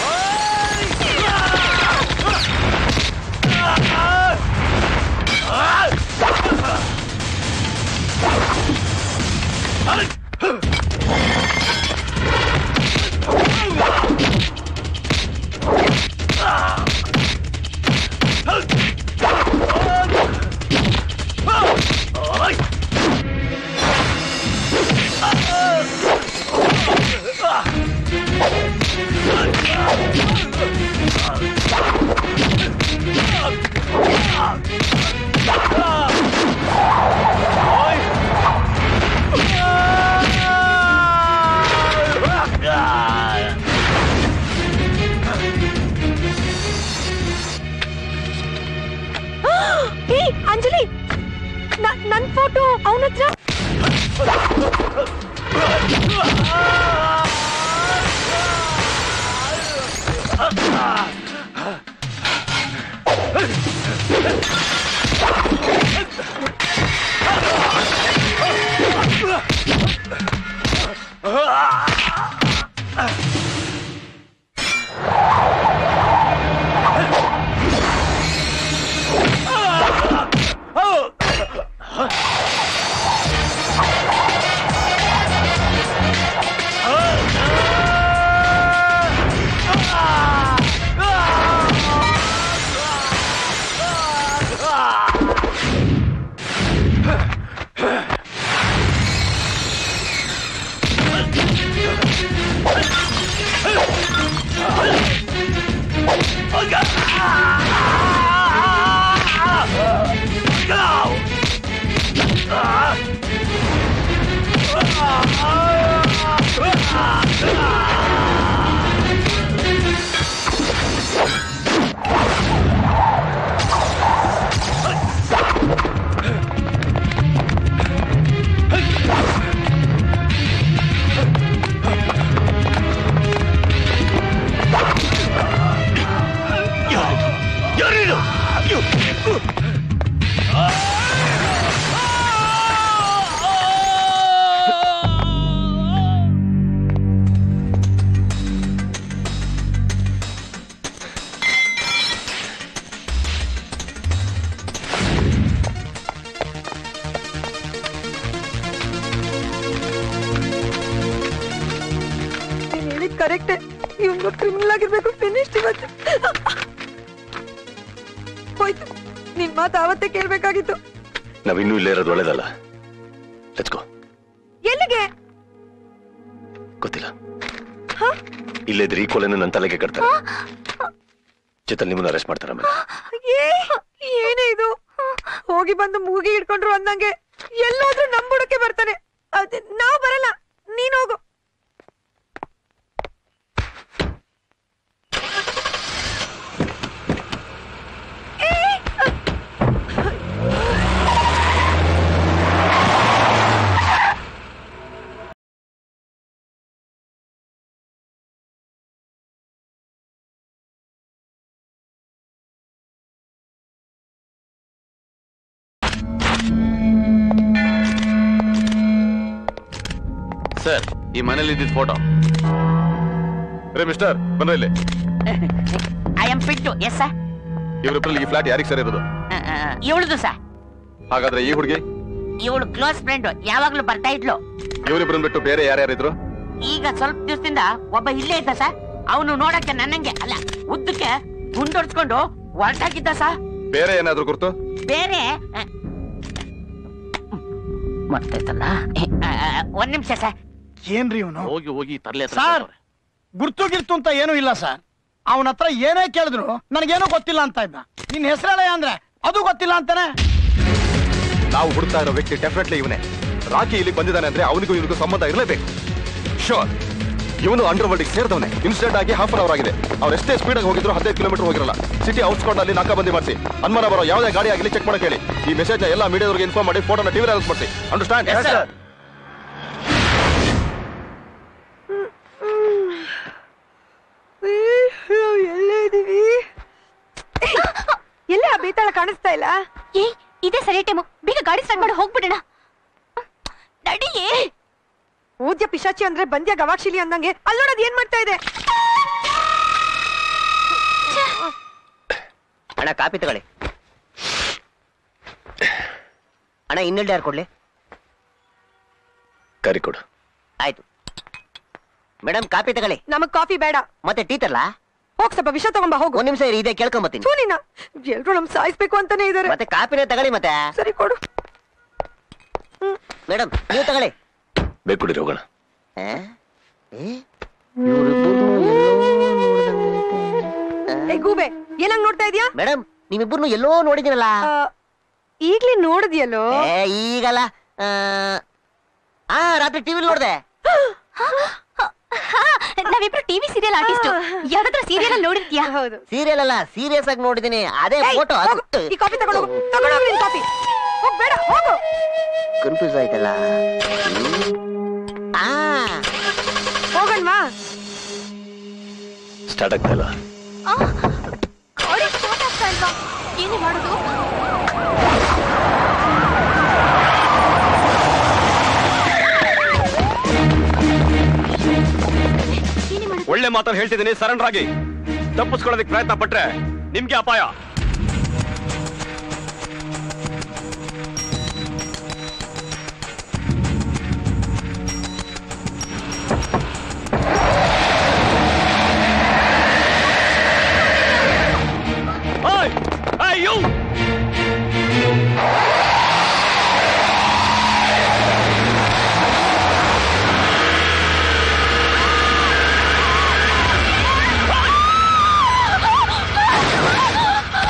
ಏ ಅಂಜಲಿ ನ- ನನ್ ಫೋಟೋ ಅವನ ಹತ್ರ ನೀನ್ ಹೇಳಿದ್ ಕರೆಕ್ಟ್ ಇವ್ನು ಕ್ರಿಮಿನಲ್ ಆಗಿರ್ಬೇಕು ಫಿನಿಶ್ಡ್ ಇವತ್ತು ಹೋಯ್ತು ನಿನ್ ಮಾತು ಅವತ್ತೇ ಕೇಳ್ಬೇಕಾಗಿತ್ತು ನಾವಿನ್ನೂ ಇಲ್ಲೇ ಇರೋದು ಒಳ್ಳೇದಲ್ಲ ಲೆಟ್ಸ್ ಗೋ ಎಲ್ಲಿಗೆ ಗೊತ್ತಿಲ್ಲ ಇಲ್ಲಿದ್ರೆ ಈ ಕೊಲೆನ ನನ್ನ ತಲೆಗೆ ಕಟ್ತಾರೆ ಜೊತೆ ನಿಮ್ಮನ್ನ ಅರೆಸ್ಟ್ ಮಾಡ್ತಾರೆ ಆಮೇಲೆ ಏ ಏನೇ ಇದು ಹೋಗಿ ಬಂದು ಮೂಗಿ ಹಿಡ್ಕೊಂಡ್ರು ಅಂದಂಗೆ ಎಲ್ಲಾದ್ರೂ ನಂಬುಡಕ್ಕೆ ಬರ್ತಾನೆ ಅದ್ ನಾವ್ ಬರಲ್ಲ ನೀನ್ ಹೋಗು ಸರ್ ಈ ಮನೇಲಿ ಇದ್ದಿದ್ ಫೋಟೋ ರೇ ಮಿಸ್ಟರ್ ಬನ್ನಿ ಇಲ್ಲಿ I am Pittu yes sir ಇವರಿಬ್ಬರಲ್ಲಿ ಈ ಫ್ಲಾಟ್ ಯಾರಿಗೆ ಸರಿ ಇರೋದು ಇವಳದು ಸರ್ ಹಾಗಾದ್ರೆ ಈ ಹುಡುಗಿ ಇವಳು ಕ್ಲೋಸ್ ಫ್ರೆಂಡ್ ಯಾವಾಗ್ಲೂ ಬರ್ತಾ ಇದ್ಲು ಇವರಿಬ್ಬರನ್ನ ಬಿಟ್ಟು ಬೇರೆ ಯಾರ್ಯಾರಿದ್ರು ಈಗ ಸ್ವಲ್ಪ ದಿವಸದಿಂದ ಒಬ್ಬ ಇಲ್ಲೇ ಇದ್ದ ಸರ್ ಅವನು ನೋಡಕ್ಕೆ ನನ್ನಂಗೆ ಅಲ್ಲ ಉದ್ದಕ್ಕೆ ಗುಂಡೊಡ್ಸ್ಕೊಂಡು ಹೊರಟಾಗಿದ್ದ ಸರ್ ಬೇರೆ ಏನಾದ್ರು ಗುರ್ತು ಬೇರೆ ಆ, ಮರ್ತೈತಲ್ಲ ಏ, ಆ, ಆ, ಒಂದ್ ನಿಮಿಷ ಸರ್ ಏನ್ರಿ ಇವನು ಹೋಗಿ ಹೋಗಿ ತರ್ಲೆ ಸರ್ ಗುರ್ತು ಗಿರ್ತು ಅಂತ ಏನೂ ಇಲ್ಲ ಸರ್ ಅವನ ಹತ್ರ ಏನೇ ಕೇಳಿದ್ರು ನನಗೇನೋ ಗೊತ್ತಿಲ್ಲ ಅಂತ ಇದ್ದ ನಿನ್ ಹೆಸರೇಳ ಅಂದ್ರೆ ಅದು ಗೊತ್ತಿಲ್ಲ ಅಂತಾನೆ ನಾವು ಹುಡುಕ್ತಾ ಇರೋ ವ್ಯಕ್ತಿ ಡೆಫಿನೆಟ್ಲಿ ಇವನೇ ರಾಕಿ ಇಲ್ಲಿ ಬಂದಿದ್ದಾನೆ ಅಂದ್ರೆ ಅವನಿಗೂ ಇವನಿಗೂ ಸಂಬಂಧ ಇರಲೇಬೇಕು ಶೋರ್ ಇವನು ಅಂಡರ್ ವರ್ಲ್ಡ್ ಸೇರಿದವನೇ ಇನ್ಸಿಡೆಂಟ್ ಆಗಿ ಹಾಫ್ ಅನ್ ಅವರ್ ಆಗಿದೆ ಅವ್ರು ಎಷ್ಟೇ ಸ್ಪೀಡ್ ಆಗಿ ಹೋಗಿದ್ರು ಹದಿನೈದು ಕಿಲೋಮೀಟರ್ ಹೋಗಿರಲ್ಲ ಸಿಟಿ ಔಟ್ಸ್ಕೌಂಟ್ ಅಲ್ಲಿ ನಾಕಾಬಂದಿ ಮಾಡಿಸಿ ಅನುಮಾನ ಬರೋ ಯಾವುದೇ ಗಾಡಿ ಆಗಲಿ ಚೆಕ್ ಮಾಡಕ್ಕೆ ಹೇಳಿ ಈ ಮೆಸೇಜ್ ಎಲ್ಲ ಮೀಡಿಯಾದವರಿಗೆ ಇನ್ಫಾರ್ಮ್ ಮಾಡಿ ಫೋಟೋನ ಟಿವಿ ಅನೌನ್ಸ್ ಮಾಡಿಸಿ ಅಂಡರ್ಸ್ಟ್ಯಾಂಡ್ ಎಲ್ಲೇ ಇದೀವಿ ಎಲ್ಲೇ ಆ ಬೇತಾಳ ಕಾಣಿಸ್ತಾ ಇಲ್ಲ ಏ ಇದೇ ಸರಿ ಟೈಮು ಬೇಗ ಗಾಡಿ ಸ್ಟಾರ್ಟ್ ಮಾಡಿ ಹೋಗ್ಬಿಡೋಣ ನಡಿಯೇ ಊದ್ಯ ಪಿಶಾಚಿ ಅಂದ್ರೆ ಬಂದ್ಯ ಗವಾಕ್ಷಿಲಿ ಅಂದಂಗೆ ಅಲ್ಲಿ ನೋಡೋದ್ ಏನ್ ಮಾಡ್ತಾ ಇದೆ ಅಣ್ಣ ಕಾಪಿ ತಗೊಳ್ಳಿ ಅಣ್ಣ ಇನ್ನೆರಡು ಯಾರು ಕೊಡ್ಲಿ ಕರಿ ಕೊಡು ಆಯ್ತು ಮೇಡಮ್ ಕಾಪಿ ತಗೊಳ್ಳಿ ನಮಗ್ ಕಾಫಿ ಬೇಡ ಮತ್ತೆ ಟೀ ತರಲಾ ಹೋಗ್ ಸ್ವಲ್ಪ ವಿಷ ತಗೊಂಬ ಹೋಗು ಒಂದ್ ನಿಮಿಷ ಇರಿ ಇದೆ ಕೇಳ್ಕೊಂಬತ್ತೀನಿ ಥೂ ನಿನ್ನ ಎಲ್ರು ನಮ್ ಸಾಯಿಸ್ಬೇಕು ಅಂತಾನೆ ಇದಾರೆ ಮತ್ತೆ ಕಾಪಿನೇ ತಗೊಳ್ಳಿ ಮತ್ತೆ ಸರಿ ಕೊಡು ಮೇಡಮ್ ನೀವು ತಗೊಳ್ಳಿ ಬೇಕು ಕೊಡಿರಿ ಹೋಗೋಣ ಏ ಗೂಬೆ ಏನಂಗ್ ನೋಡ್ತಾ ಇದೀಯಾ ಮೇಡಮ್ ನೀವಿಬ್ಬರನ್ನು ಎಲ್ಲೋ ನೋಡಿದಿರಲ್ಲ ಆ, ಈಗ್ಲೇ ನೋಡಿದ್ಯಲ್ಲೋ ಏ ಈಗಲ್ಲ ಆ, ಆ ರಾತ್ರಿ ಟಿವಿ ನೋಡ್ದೆ ನಾವಿಬ್ರು ಟಿವಿ ಸೀರಿಯಲ್ ಆರ್ಟಿಸ್ಟ್ ಯಾವ್ದಾದ್ರು ಸೀರಿಯಲ್ ಅಲ್ಲಿ ನೋಡಿದ್ಯಾ ಹೌದು ಸೀರಿಯಲ್ ಅಲ್ಲ ಸೀರಿಯಸ್ ಆಗಿ ನೋಡಿದೀನಿ ಅದೇ ಏಯ್, ಫೋಟೋ ಹೋಗು, ಈ ಕಾಫಿ ತಗೊಂಡು ಹೋಗು ತಗೊಂಡು ಹೋಗು ನಿನ್ ಕಾಫಿ ಹೋಗ್ ಬೇಡ ಹೋಗು ಕನ್ಫ್ಯೂಸ್ ಆಯ್ತಲ್ಲ ಆ ಹೋಗಣ್ವಾ ಸ್ಟಾರ್ಟ್ ಆಗ್ತಾ ಇಲ್ಲ ಗಾಡಿ ಸ್ಟಾರ್ಟ್ ಆಗ್ತಾ ಇಲ್ವಾ ಏನೇ ಮಾಡೋದು ಒಳ್ಳೆ ಮಾತನ್ನು ಹೇಳ್ತಿದ್ದೀನಿ ಸರೆಂಡರ್ ಆಗಿ ತಪ್ಪಿಸ್ಕೊಳ್ಳೋದಕ್ಕೆ ಪ್ರಯತ್ನ ಪಟ್ರೆ ನಿಮ್ಗೆ ಅಪಾಯ Hey! Hey, you! ಆ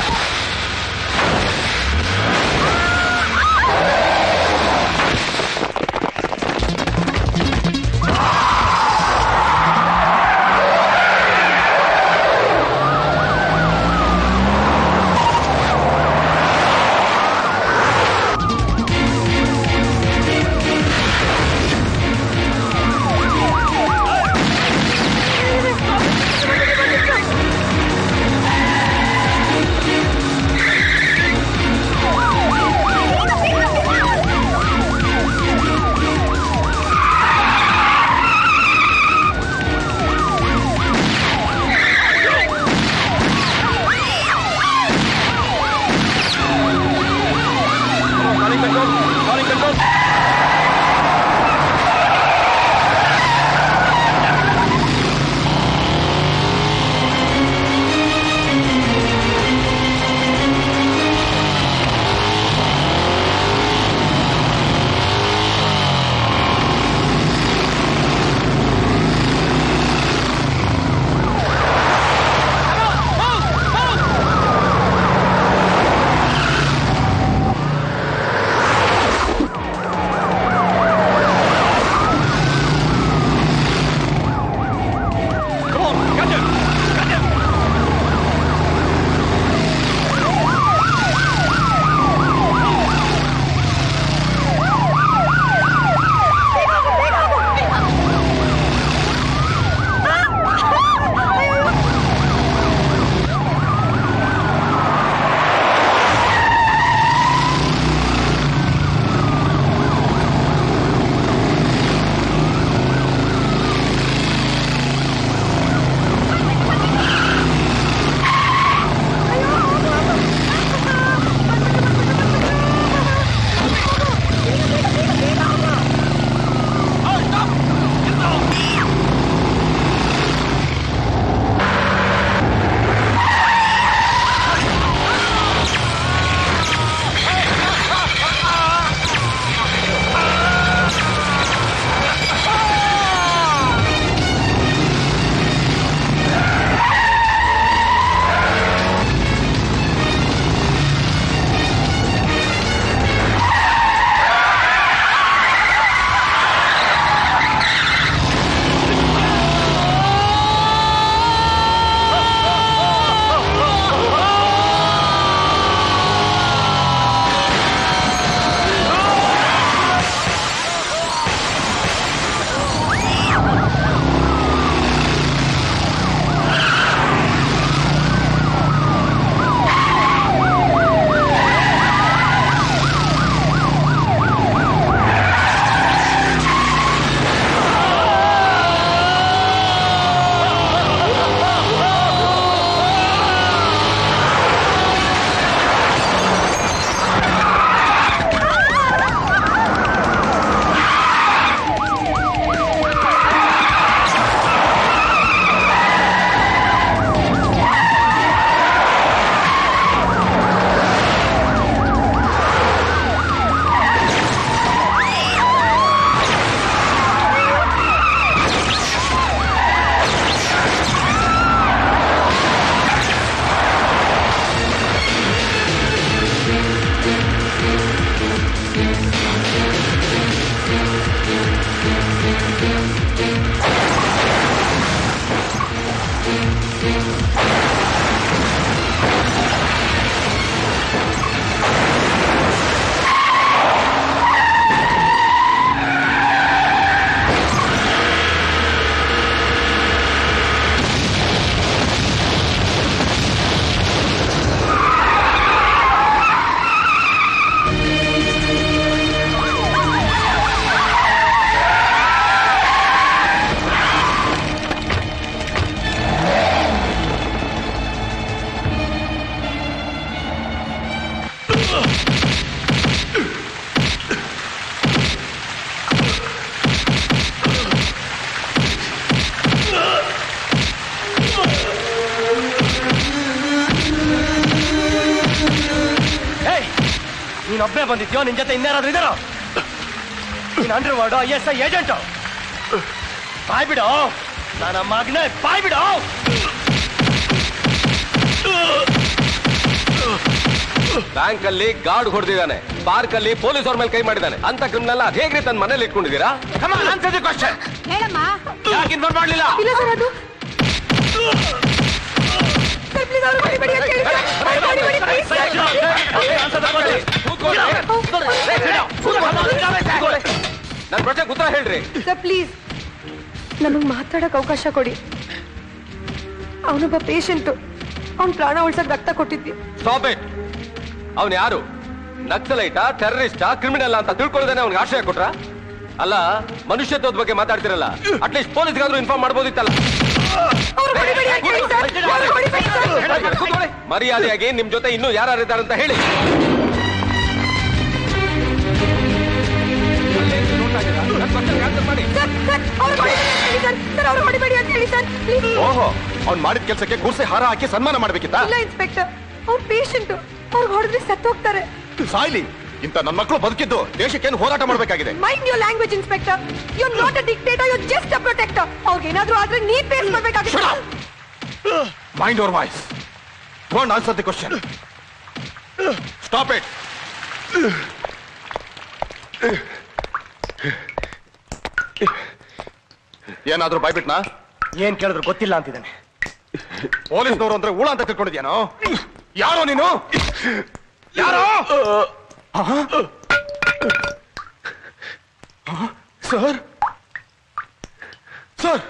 ನೀನ್ ಒಬ್ಬನೇ ಬಂದಿದ್ಯೋ ನಿನ್ ಜೊತೆ ಇನ್ಯಾರಾದ್ರೂ ಇದಾರೋ ನೀನ್ underworld I S I agent ಬಾಯ್ ಬಿಡು ನನ್ನ ಮಗನೇ ಬಾಯ್ ಬಿಡು ಬ್ಯಾಂಕ್ ಅಲ್ಲಿ ಗಾರ್ಡ್ ಹೊಡೆದಿದ್ದಾನೆ ಪಾರ್ಕ್ ಅಲ್ಲಿ ಪೊಲೀಸ್ ಅವ್ರ ಮೇಲೆ ಕೈ ಮಾಡಿದ್ದಾನೆ ಅಂತ ಕ್ರಿಮಿನಲ್ ಅದ್ ಹೇಗ್ರಿ ತನ್ನ ಮನೇಲಿ ಇಟ್ಕೊಂಡಿದ್ದೀರಾ ಕ್ವಶನ್ ಹೇಳಮ್ಮ ಯಾಕೆ ಇನ್ಫಾರ್ಮ್ ಮಾಡ್ಲಿಲ್ಲ ಇಲ್ಲ ಸರ್ ಅದು ಸರ್ ಪ್ಲೀಸ್ ಅವ್ರು ಹೊಡಿಬೇಡಿ ಅಂತ ಹೇಳಿ ಸರ್. ಅವ್ರು ಹೊಡಿಬೇಡಿ, please. ನನ್ ಪ್ರಶ್ನೆಗೆ ಉತ್ತರ ಹೇಳ್ರಿ ಸರ್ ಪ್ಲೀಸ್ ನಮಗೆ ಮಾತಾಡಕ್ ಅವಕಾಶ ಕೊಡಿ ಅವನೊಬ್ಬ ಪೇಷಂಟು ಅವ್ನ ಪ್ರಾಣ ಉಳ್ಸಕ್ ರಕ್ತ ಕೊಟ್ಟಿದ್ವಿ ಸ್ಟಾಪ್ ಇಟ್ ಅವನ್ ಯಾರು ನಕ್ಸಲೈಟ ಟೆರರಿಸ್ಟಾ ಕ್ರಿಮಿನಲ್ ಅಂತ ತಿಳ್ಕೊಳ್ಳೋದೇನೆ ಅವ್ನಿಗೆ ಆಶ್ರಯ ಕೊಟ್ರ ಅಲ್ಲ ಮನುಷ್ಯತ್ವದ ಬಗ್ಗೆ ಮಾತಾಡ್ತಿರಲ್ಲ ಅಟ್ಲೀಸ್ಟ್ ಪೊಲೀಸ್ಗಾದ್ರೂ ಇನ್ಫಾರ್ಮ್ ಮಾಡ್ಬೋದಿತ್ತಲ್ಲ ಕೂತ್ಕೊಳ್ಳಿ. ಮರ್ಯಾದೆಯಾಗಿ ನಿಮ್ ಜೊತೆ ಇನ್ನೂ ಯಾರು ಇದ್ದಾರೆ ಅಂತ ಹೇಳಿ ಸರ್ ಅವ್ರು ಹೊಡಿಬೇಡಿ ಅಂತ ಹೇಳಿ ಸರ್ ಪ್ಲೀಸ್ ಓಹೋ ಅವ್ನ್ ಮಾಡಿದ ಕೆಲಸಕ್ಕೆ ಕೂರ್ಸಿ ಹಾರ ಹಾಕಿ ಸನ್ಮಾನ ಮಾಡ್ಬೇಕಿತ್ತ ಇಲ್ಲ ಇನ್ಸ್ಪೆಕ್ಟರ್ ಅವ್ರ ಪೇಷಂಟು ಅವ್ರಿಗೆ ಹೊಡೆದ್ರೆ ಸತ್ತೋಗ್ತಾರೆ ಸಾಯ್ಲಿ ಇಂತ ನನ್ನ ಮಕ್ಕಳು ಬದುಕಿದ್ದು ದೇಶಕ್ಕೇನು ಹೋರಾಟ ಮಾಡ್ಬೇಕಾಗಿದೆ mind your language inspector you not a dictator you just a protector ಅವ್ರಿಗೆ ಏನಾದ್ರೂ ಆದ್ರೆ ನೀ ಫೇಸ್ ಮಾಡ್ಬೇಕಾಗುತ್ತೆ mind your voice don't answer the question stop it ಏನಾದ್ರೂ ಬಾಯ್ಬಿಟ್ನಾ ಏನ್ ಕೇಳಿದ್ರು ಗೊತ್ತಿಲ್ಲ ಅಂತಿದ್ದಾನೆ ಪೊಲೀಸ್ನವರು ಅಂದ್ರೆ ಊಳ ಅಂತ ತಿಳ್ಕೊಂಡಿದ್ಯಾನೋ ಯಾರೋ ನೀನು ಯಾರೋ ಸರ್ ಸರ್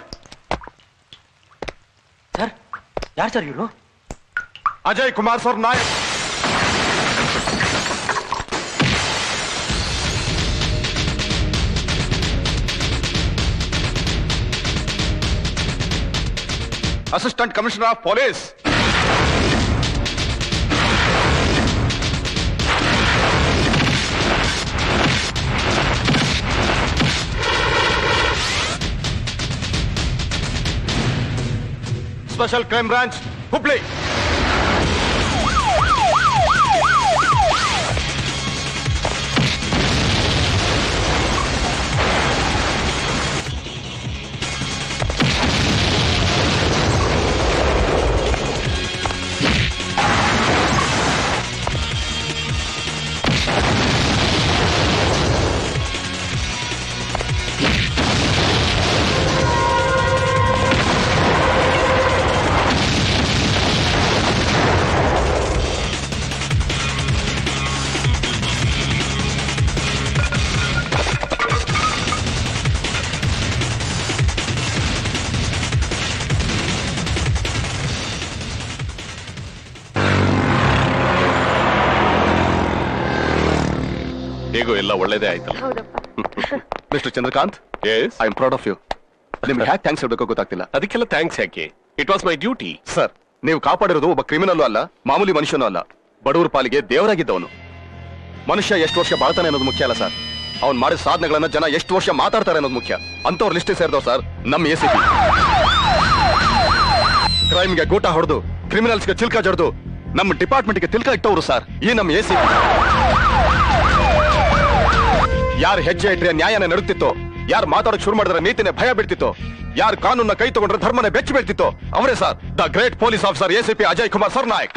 ಸರ್ ಯಾರು ಸರ್ ಇವರು Ajay Kumar Sarnaik assistant commissioner of police special crime branch Hubli ಹೇಗೋ ಎಲ್ಲ ಒಳ್ಳೇದೇ ಆಯ್ತಲ್ಲ mister Chandrakant I am proud of you ನಿಮ್ಗೆ ಹ್ಯಾಕ್ ಥ್ಯಾಂಕ್ಸ್ ಹೇಳ್ಬೇಕು ಗೊತ್ತಾಗ್ತಿಲ್ಲ ಅದಕ್ಕೆಲ್ಲ ಥ್ಯಾಂಕ್ಸ್ ಯಾಕೆ it was my duty sir ನೀವು ಕಾಪಾಡಿರೋದು ಒಬ್ಬ ಕ್ರಿಮಿನಲ್ ಅಲ್ಲ ಮಾಮೂಲಿ ಮನುಷ್ಯನೂ ಅಲ್ಲ ಬಡವರ ಪಾಲಿಗೆ ದೇವರಾಗಿದ್ದವನು ಮನುಷ್ಯ ಎಷ್ಟು ವರ್ಷ ಬಾಳ್ತಾನೆ ಅನ್ನೋದು ಮುಖ್ಯ ಅಲ್ಲ ಸರ್ ಅವ್ನ್ ಮಾಡಿದ ಸಾಧನೆಗಳನ್ನ ಜನ ಎಷ್ಟು ವರ್ಷ ಮಾತಾಡ್ತಾರೆ ಅನ್ನೋದು ಮುಖ್ಯ ಅಂತವ್ರ ಲಿಸ್ಟ್ ಸೇರಿದವ್ ಸರ್ ನಮ್ಮ ಎ ಸಿ ಕ್ರೈಮ್ಗೆ ಗೂಟ ಹೊಡೆದು ಕ್ರಿಮಿನಲ್ಸ್ಗೆ ಚಿಲ್ಕ ಜಡ್ದು ನಮ್ಮ ಡಿಪಾರ್ಟ್ಮೆಂಟ್ಗೆ ತಿಲ್ಕ ಇಟ್ಟವರು ಸರ್ ಈ ನಮ್ಮ ಎ ಸಿ ಯಾರು ಹೆಜ್ಜೆ ಇಟ್ರೆ ನ್ಯಾಯನ ನಡುತ್ತಿತ್ತೋ ಯಾರು ಮಾತಾಡಕ್ ಶುರು ಮಾಡಿದ್ರೆ ನೀತಿನೇ ಭಯ ಬೀಳ್ತಿತ್ತು ಯಾರು ಕಾನೂನ ಕೈ ತಗೊಂಡ್ರೆ ಧರ್ಮನೇ ಬೆಚ್ಚಿ ಬೀಳ್ತಿತ್ತು ಅವರೇ sir the great police officer ACP Ajay Kumar Sarnaik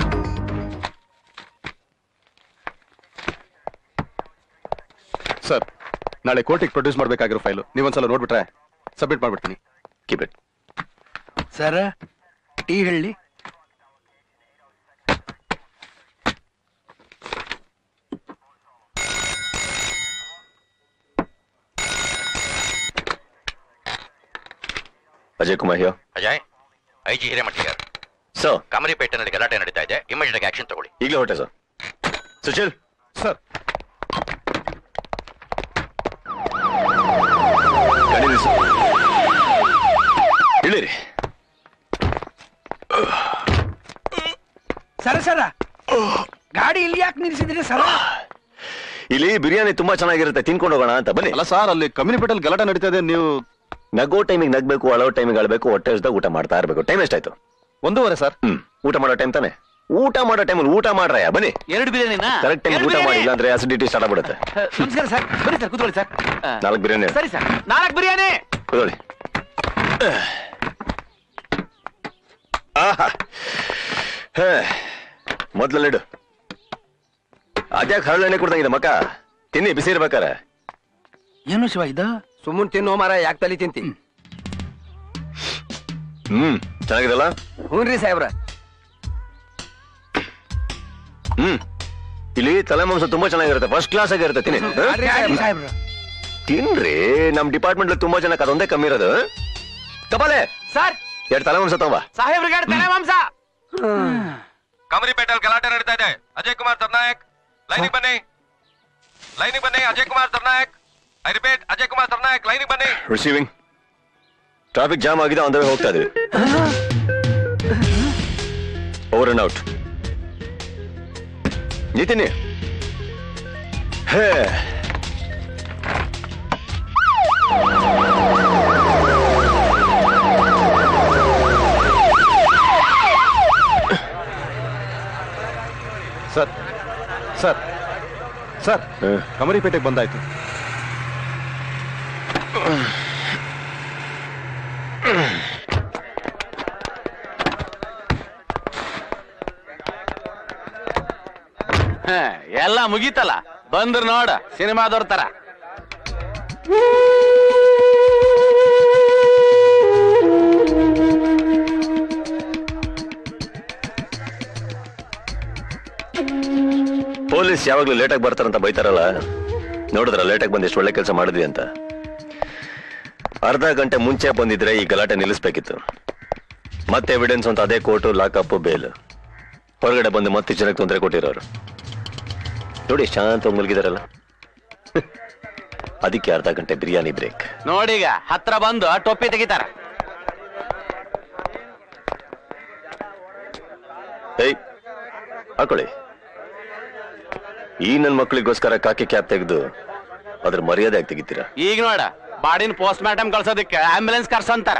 sir ನಾಳೆ ಕೋರ್ಟಿಗೆ ಪ್ರೊಡ್ಯೂಸ್ ಮಾಡ್ಬೇಕಾಗಿರೋ ಫೈಲು ನೀವೊಂದ್ಸಲ ನೋಡ್ಬಿಟ್ರೆ ಸಬ್ಮಿಟ್ ಮಾಡ್ಬಿಡ್ತೀನಿ ಕೀಪ್ ಇಟ್ ಸರ ಟೀ ಹೇಳಿ Ajay Kumar here Ajay I G ಹಿರೇಮಠಿಗರ್ ಸರ್ ಕಮರಿಪೇಟೆನಲ್ಲಿ ಗಲಾಟೆ ನಡೀತಾ ಇದೆ ಇಮಿಡಿಯೇಟ್ ಆಕ್ಷನ್ ತಗೊಳ್ಳಿ ಈಗಲೇ ಹೊರಟೆ ಸರ್ ಸುಶೀಲ್ ಸರ್ ಗಾಡಿ ನಿಲ್ಸು. ಇಳಿರಿ ಸರ ಸರ ಗಾಡಿ ಇಲ್ಲಿ ಯಾಕೆ ನಿಲ್ಸಿದ್ರಿ ಸರ ಇಲ್ಲಿ ಬಿರಿಯಾನಿ ತುಂಬಾ ಚೆನ್ನಾಗಿರುತ್ತೆ ತಿನ್ಕೊಂಡು ಹೋಗೋಣ ಅಂತ ಬನ್ನಿ ಅಲ್ಲ ಸರ್ ಅಲ್ಲಿ ಕಮ್ಯುನಿಪೇಟಲ್ ಗಲಾಟೆ ನಡೀತಾ ಇದೆ ನೀವು ನಗೋ ಟೈಮಿಗೆ ನಗ್ಬೇಕು ಅಳೋ ಟೈಮಿಗೆ ಅಳಬೇಕು ಹೊಟ್ಟೆ ಹಸ್ದಾಗ ಊಟ ಮಾಡ್ತಾ ಇರಬೇಕು ಟೈಮ್ ಎಷ್ಟಾಯ್ತು ಒಂದೂವರೆ ಸರ್ ಹ್ಮ್ ಊಟ ಮಾಡೋ ಟೈಮ್ ತಾನೆ ಊಟ ಮಾಡೋ ಟೈಮಲ್ಲಿ ಊಟ ಮಾಡ್ರಯ್ಯ ಬನ್ನಿ ಎರಡು ಬಿರಿಯಾನಿನಾ ಕರೆಕ್ಟ್ ಟೈಮ್ ಎರಡು ಊಟ ಮಾಡಿ ಬಿರಿಯಾನಿ? ಇಲ್ಲಾಂದ್ರೆ ಅಸಿಡಿಟಿ ಸ್ಟಾರ್ಟ್ ಆಗ್ಬಿಡುತ್ತೆ ನಮಸ್ಕಾರ ಸರ್ ಬನ್ನಿ ಸರ್ ಕೂತ್ಕೊಳ್ಳಿ ಸರ್ ನಾಲ್ಕು ಬಿರಿಯಾನಿ ಸರಿ ಸರ್ ನಾಲ್ಕು ಬಿರಿಯಾನಿ ಕೂತ್ಕೊಳ್ಳಿ ಆಹಾ ಹೇ ಮೊದ್ಲಲ್ಲಿಡು ಅದ್ಯಾಕೆ ಹರಳೆಣ್ಣೆ ಕೊಡ್ದಂಗಿದೆ ಮಕ್ಕ ತಿನ್ನಿ ಬಿಸಿ ಇರ್ಬೇಕಾರೆ ಏನು ಶಿವ ಇದು ಸುಮ್ಮನ್ ತಿನ್ನೋ ಮಾರ ಯಾಕೆ ತಲಿ ತಿಂತಿ ಹ್ಮ್ ಚೆನ್ನಾಗಿದಲ್ಲ ಹ್ಞೂನ್ರಿ ಸಾಹೇಬ್ರ ಹ್ಮ್ ಇಲ್ಲಿ ತಲೆ ಮಾಂಸ ತುಂಬಾ ಚೆನ್ನಾಗಿರುತ್ತೆ ಫಸ್ಟ್ ಕ್ಲಾಸ್ ಆಗಿರುತ್ತೆ ತಿನ್ನಿ ಹ? ತಿನ್ರಿ ನಮ್ ಡಿಪಾರ್ಟ್ಮೆಂಟ್ ತುಂಬಾ ಜನಕ್ಕೆ ಅದೊಂದೇ ಕಮ್ಮಿ ಇರೋದು ಕಪಾಲೆ ಸರ್ ಎರಡು ತಲೆ ಮಾಂಸ ತಗೊಂಬ ಸಾಹೇಬ್ರಿಗೆ ತಲೆ ಮಾಂಸ ಕಮರಿಪೇಟೆಲ್ ಗಲಾಟೆ ನಡೀತಾ ಇದೆ ಅಜಯ್ ಕುಮಾರ್ ಸರ್ನಾಯಕ್ ಲೈನಿಗೆ ಬನ್ನಿ ಲೈನಿಗೆ ಬನ್ನಿ ಅಜಯ್ ಕುಮಾರ್ ಸರ್ನಾಯಕ್ ಐ ರಿಪೀಟ್ ಅಜಯ್ ಕುಮಾರ್ ಸರ್ನಾಯಕ್ ಲೈನಿಗೆ ಬನ್ನಿ ರಿಸೀವಿಂಗ್ ಟ್ರಾಫಿಕ್ ಜಾಮ್ ಆಗಿದೆ ಆನ್ ದ ವೇ ಹೋಗ್ತಾ ಇದೀವಿ ಓವರ್ ಅಂಡ್ ಔಟ್ ನಿತಿನಿ ಹೇ ಸರ್ ಸರ್ ಸರ್ ಕಮರಿಪೇಟೆಗೆ ಬಂದಾಯ್ತು ಹ, ಎಲ್ಲ ಮುಗೀತಲ್ಲ ಬಂದ್ರು ನೋಡ ಸಿನಿಮಾದವ್ರ ತರ ಪೊಲೀಸ್ ಯಾವಾಗ್ಲೂ ಲೇಟಾಗಿ ಬರ್ತಾರಂತ ಬೈತಾರಲ್ಲ ನೋಡಿದ್ರ ಲೇಟಾಗಿ ಬಂದು ಎಷ್ಟು ಒಳ್ಳೆ ಕೆಲಸ ಮಾಡಿದ್ವಿ ಅಂತ ಅರ್ಧ ಗಂಟೆ ಮುಂಚೆ ಬಂದಿದ್ರೆ ಈ ಗಲಾಟೆ ನಿಲ್ಲಿಸ್ಬೇಕಿತ್ತು ಮತ್ತೆ ಎವಿಡೆನ್ಸ್ ಅಂತ ಅದೇ ಕೋರ್ಟು ಲಾಕಪ್ ಬೇಲ್ ಹೊರಗಡೆ ಬಂದು ಮತ್ತೆ ಜನಕ್ಕೆ ತೊಂದರೆ ಕೊಟ್ಟಿರೋರು ನೋಡಿ ಶಾಂತ ಮಲಗಿದಾರಲ್ಲ ಅದಕ್ಕೆ ಅರ್ಧ ಗಂಟೆ ಬಿರಿಯಾನಿ ಬ್ರೇಕ್ ನೋಡೀಗ ಹತ್ರ ಬಂದು ಆ ಟೊಪ್ಪಿ ತೆಗಿತಾರ ಏಯ್ ಹಾಕೊಳ್ಳಿ ಈ ನನ್ ಮಕ್ಕಳಿಗೋಸ್ಕರ ಕಾಕಿ ಕ್ಯಾಪ್ ತೆಗೆದು ಅದ್ರ ಮರ್ಯಾದೆ ಆಗಿ ತೆಗಿತೀರಾ ಈಗ ನೋಡ ಬಾಡಿನ ಪೋಸ್ಟ್ ಮಾರ್ಟಮ್ ಕಳ್ಸೋದಕ್ಕೆ ಆಂಬ್ಯುಲೆನ್ಸ್ ಕರ್ಸಂತಾರ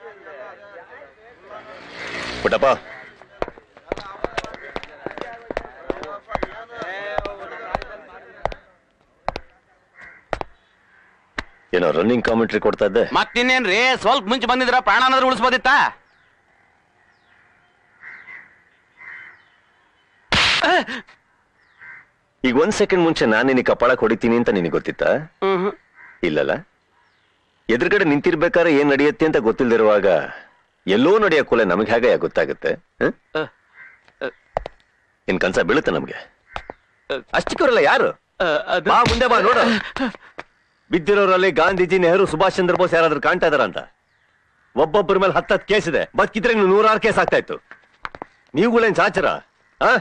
ಪುಟ್ಟಪ್ಪ ಏನೋ ರನ್ನಿಂಗ್ ಕಾಮೆಂಟ್ರಿ ಕೊಡ್ತಾ ಇದ್ದೆ ಮತ್ತಿನ್ನೇನ್ರಿ ಸ್ವಲ್ಪ ಮುಂಚೆ ಬಂದಿದ್ರ ಪ್ರಾಣನಾದ್ರೂ ಉಳಿಸ್ಬೋದಿತ್ತಾ ಈಗ ಒಂದ್ ಸೆಕೆಂಡ್ ಮುಂಚೆ ನಾನು ನಿನಗೆ ಕಪಾಳ ಹೊಡಿತೀನಿ ಅಂತ ನಿನಗೆ ಗೊತ್ತಿತ್ತಾ ಇಲ್ಲಲ್ಲ ಎದುರುಗಡೆ ನಿಂತಿರ್ಬೇಕಾದ್ರೆ ಏನ್ ನಡೆಯುತ್ತೆ ಅಂತ ಗೊತ್ತಿಲ್ದಿರುವಾಗ ಎಲ್ಲೋ ನಡೆಯೋ ಕೊಲೆ ನಮಗೆ ಹೇಗೆ ಗೊತ್ತಾಗುತ್ತೆ ಹ? ಇನ್ ಕನ್ಸ ಬೀಳುತ್ತೆ ನಮ್ಗೆ ಅಷ್ಟಕ್ಕವರಲ್ಲ ಯಾರು ಬಾ ಮುಂದೆ ಬಾ ನೋಡು ಬಿದ್ದಿರೋರಲ್ಲಿ ಗಾಂಧೀಜಿ ನೆಹರು ಸುಭಾಷ್ ಚಂದ್ರ ಬೋಸ್ ಯಾರಾದ್ರೂ ಕಾಣ್ತಾ ಇದಾರ ಅಂತ ಒಬ್ಬೊಬ್ಬರ ಮೇಲೆ ಹತ್ತತ್ತು ಕೇಸ್ ಇದೆ ಬದುಕಿದ್ರೆ ಇನ್ನು ನೂರಾರು ಕೇಸ್ ಆಗ್ತಾ ಇತ್ತು ನೀವುಗಳೇನ್ ಸಾಚರ ಆ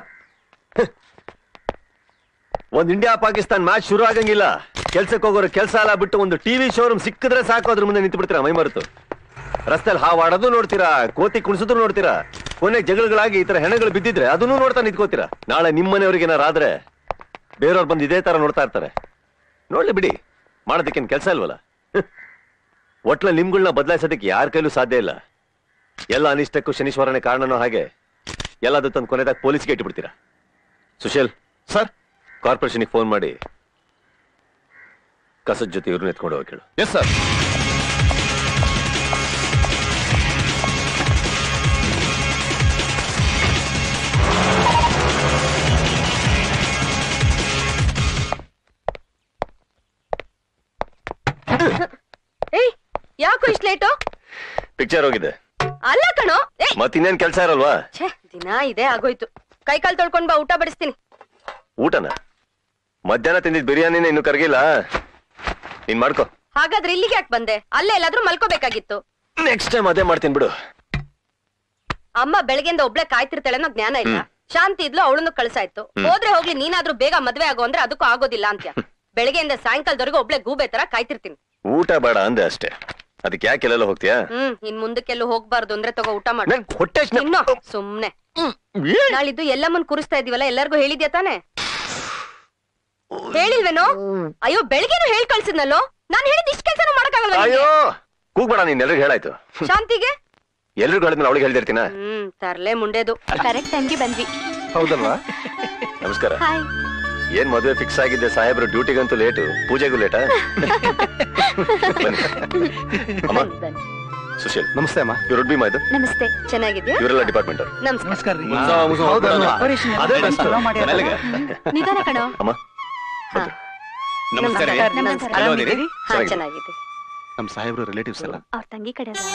ಒಂದ್ ಇಂಡಿಯಾ ಪಾಕಿಸ್ತಾನ್ ಮ್ಯಾಚ್ ಶುರು ಆಗಂಗಿಲ್ಲ ಕೆಲ್ಸಕ್ಕೆ ಹೋಗೋರು ಕೆಲಸ ಎಲ್ಲ ಬಿಟ್ಟು ಒಂದು ಟಿವಿ ಶೋರೂಮ್ ಸಿಕ್ಕಿದ್ರೆ ಸಾಕು ಅದ್ರ ಮುಂದೆ ನಿಂತು ಬಿಡ್ತೀರಾ ಮೈ ಮರೆತು ರಸ್ತೆಯಲ್ಲಿ ಹಾವಾಡೋದು ನೋಡ್ತೀರಾ ಕೋತಿ ಕುಣಿಸೋದು ನೋಡ್ತೀರಾ ಕೊನೆ ಜಗಳಗಳಾಗಿ ಈ ತರ ಹೆಣಗಳು ಬಿದ್ದಿದ್ರೆ ಅದನ್ನು ನೋಡ್ತಾ ನಿಂತ್ಕೋತೀರಾ ನಾಳೆ ನಿಮ್ಮನೆಯವ್ರಿಗೆ ಏನಾರ ಆದ್ರೆ ಬೇರೆಯವ್ರು ಬಂದು ಇದೇ ತರ ನೋಡ್ತಾ ಇರ್ತಾರೆ ನೋಡ್ಲಿ ಬಿಡಿ ಮಾಡೋದಕ್ಕೇನ್ ಕೆಲಸ ಇಲ್ವಲ್ಲ ಒಟ್ಲ ನಿಮ್ಗಳನ್ನ ಬದಲಾಯಿಸೋದಕ್ಕೆ ಯಾರ ಕೈಲೂ ಸಾಧ್ಯ ಇಲ್ಲ ಎಲ್ಲ ಅನಿಷ್ಟಕ್ಕೂ ಶನೀಶ್ವರನೇ ಕಾರಣನೋ ಹಾಗೆ ಎಲ್ಲದೂ ತಂದು ಕೊನೆದಾಗ ಪೊಲೀಸ್ಗೆ ಇಟ್ಬಿಡ್ತೀರಾ ಸುಶೀಲ್ ಸರ್ ಕಾರ್ಪೊರೇಷನ್ಗೆ ಫೋನ್ ಮಾಡಿ ಕಸದ ಜೊತೆ ಇವ್ರನ್ನ ಎತ್ಕೊಂಡು ಹೋಗಿ ಕೇಳು ಎಸ್ ಸರ್ ಏಯ್ ಯಾಕೋ ಇಷ್ಟ ಲೇಟು ಪಿಕ್ಚರ್ ಹೋಗಿದೆ ಅಲ್ಲ ಕಣೋ ಏಯ್ ಮತ್ತಿನ್ನೇನ್ ಕೆಲಸ ಇರಲ್ವಾ ಛೇ ದಿನ ಇದೇ ಆಗೋಯ್ತು ಕೈ ಕಾಲ್ ತೊಳ್ಕೊಂಡ್ ಬಾ ಊಟ ಬಡಿಸ್ತೀನಿ ಊಟನ ಮಧ್ಯಾಹ್ನ ತಿಂದಿದ್ ಬಿರಿಯಾನಿನ ಇನ್ನು ಕರಗಿಲ್ಲ ನೀನ್ ಮಾಡ್ಕೋ ಹಾಗಾದ್ರೆ ಇಲ್ಲಿಗೆ ಯಾಕೆ ಬಂದೆ ಅಲ್ಲೇ ಎಲ್ಲಾದ್ರೂ ಮಲ್ಕೋಬೇಕಾಗಿತ್ತು ನೆಕ್ಸ್ಟ್ ಟೈಮ್ ಅದೇ ಮಾಡ್ತೀನಿ ಬಿಡು ಅಮ್ಮ ಬೆಳಗ್ಗೆಯಿಂದ ಒಬ್ಳೆ ಕಾಯ್ತಿರ್ತಾಳೆ ಅನ್ನೋ ಜ್ಞಾನ ಇಲ್ಲ ಶಾಂತಿ ಇದ್ಲು ಅವಳನ್ನು ಕಳ್ಸಾಯ್ತು ಹೋದ್ರೆ ಹೋಗ್ಲಿ ನೀನಾದ್ರೂ ಬೇಗ ಮದ್ವೆ ಆಗೋ ಅಂದ್ರೆ ಅದಕ್ಕೂ ಆಗೋದಿಲ್ಲ ಅಂತ್ಯ ಬೆಳಗ್ಗೆಯಿಂದ ಸಾಯಂಕಾಲದವರೆಗೂ ಒಬ್ಳೆ ಗೂಬೆ ತರ ಕಾಯ್ತಿರ್ತೀನಿ ಊಟ ಬೇಡ ಅಂದೆ ಅಷ್ಟೇ ಅದಕ್ಕೆ ಯಾಕೆ ಎಲ್ಲೆಲ್ಲ ಹೋಗ್ತೀಯಾ ಹ್ಮ್ ಇನ್ ಮುಂದಕ್ಕೆಲ್ಲೂ ಹೋಗ್ಬಾರ್ದು ಅಂದ್ರೆ ತಗೋ ಊಟ ಮಾಡು ಹೊಟ್ಟೆ ತಿನ್ನೋ, ಸುಮ್ನೆ ನಾಳಿದ್ದು ಎಲ್ಲಮ್ಮನ್ ಕೂರಿಸ್ತಾ ಇದೀವಲ್ಲ ಎಲ್ಲಾರ್ಗೂ ಹೇಳಿದ್ಯಾ ತಾನೆ ಹೇಳಿಲ್ವೇನೋ ಅಯ್ಯೋ ಬೆಳಗ್ಗೆನು ಹೇಳ್ ಕಳ್ಸಿದ್ನಲ್ಲೋ ನಾನ್ ಹೇಳಿದ್ ಇಷ್ಟ ಕೆಲ್ಸನೂ ಮಾಡಕ್ಕಾಗಲ್ವಾ ಅಯ್ಯೋ ಕೂಗ್ಬೇಡ ನೀನ್ ಎಲ್ರಿಗೂ ಹೇಳಾಯ್ತು ಶಾಂತಿಗೆ ಎಲ್ರಿಗೂ ಹೇಳಿದ್ಮೇಲೆ ಅವಳಿಗೆ ಹೇಳ್ದಿರ್ತೀನ ಹ್ಮ್ ತರ್ಲೆ ಮುಂಡೆದು ಕರೆಕ್ಟ್ ಟೈಮ್ಗೆ ಬಂದ್ವಿ ಹೌದಲ್ವಾ ನಮಸ್ಕಾರ ಹಾಯ್ ಏನ್ ಮದುವೆ ಫಿಕ್ಸ್ ಆಗಿದ್ದೆ ಸಾಹೇಬ್ರು ಡ್ಯೂಟಿಗಂತೂ ಲೇಟು ಪೂಜೆಗೂ ಲೇಟಾ ಅಮ್ಮ ಸುಶೀಲ್ ನಮಸ್ತೆ ಅಮ್ಮ ಇವ್ರು ಬಿ ಇದು ನಮಸ್ತೆ ಚೆನ್ನಾಗಿದ್ಯಾ ಇವರೆಲ್ಲ ಡಿಪಾರ್ಟ್ಮೆಂಟ್ ಅವ್ರು ನಮಸ್ಕಾರ ಹೌದಲ್ವಾ? ಅದೇ best. ಮೆಲ್ಲಗೆ. ನಿಧಾನ ಕಣೋ ಅಮ್ಮ ನಮಸ್ಕಾರ ನಮಸ್ಕಾರ ಅಲ್ಲೋದಿರಿ? ಹಾ ಚೆನ್ನಾಗಿದೆ. ಚೆನ್ನಾಗಿದೆ ನಮ್ ಸಾಹೇಬ್ರು ರಿಲೇಟಿವ್ಸ್ ಎಲ್ಲ ಅವ್ರ ತಂಗಿ ಕಡೆ ಅಲ್ವಾ?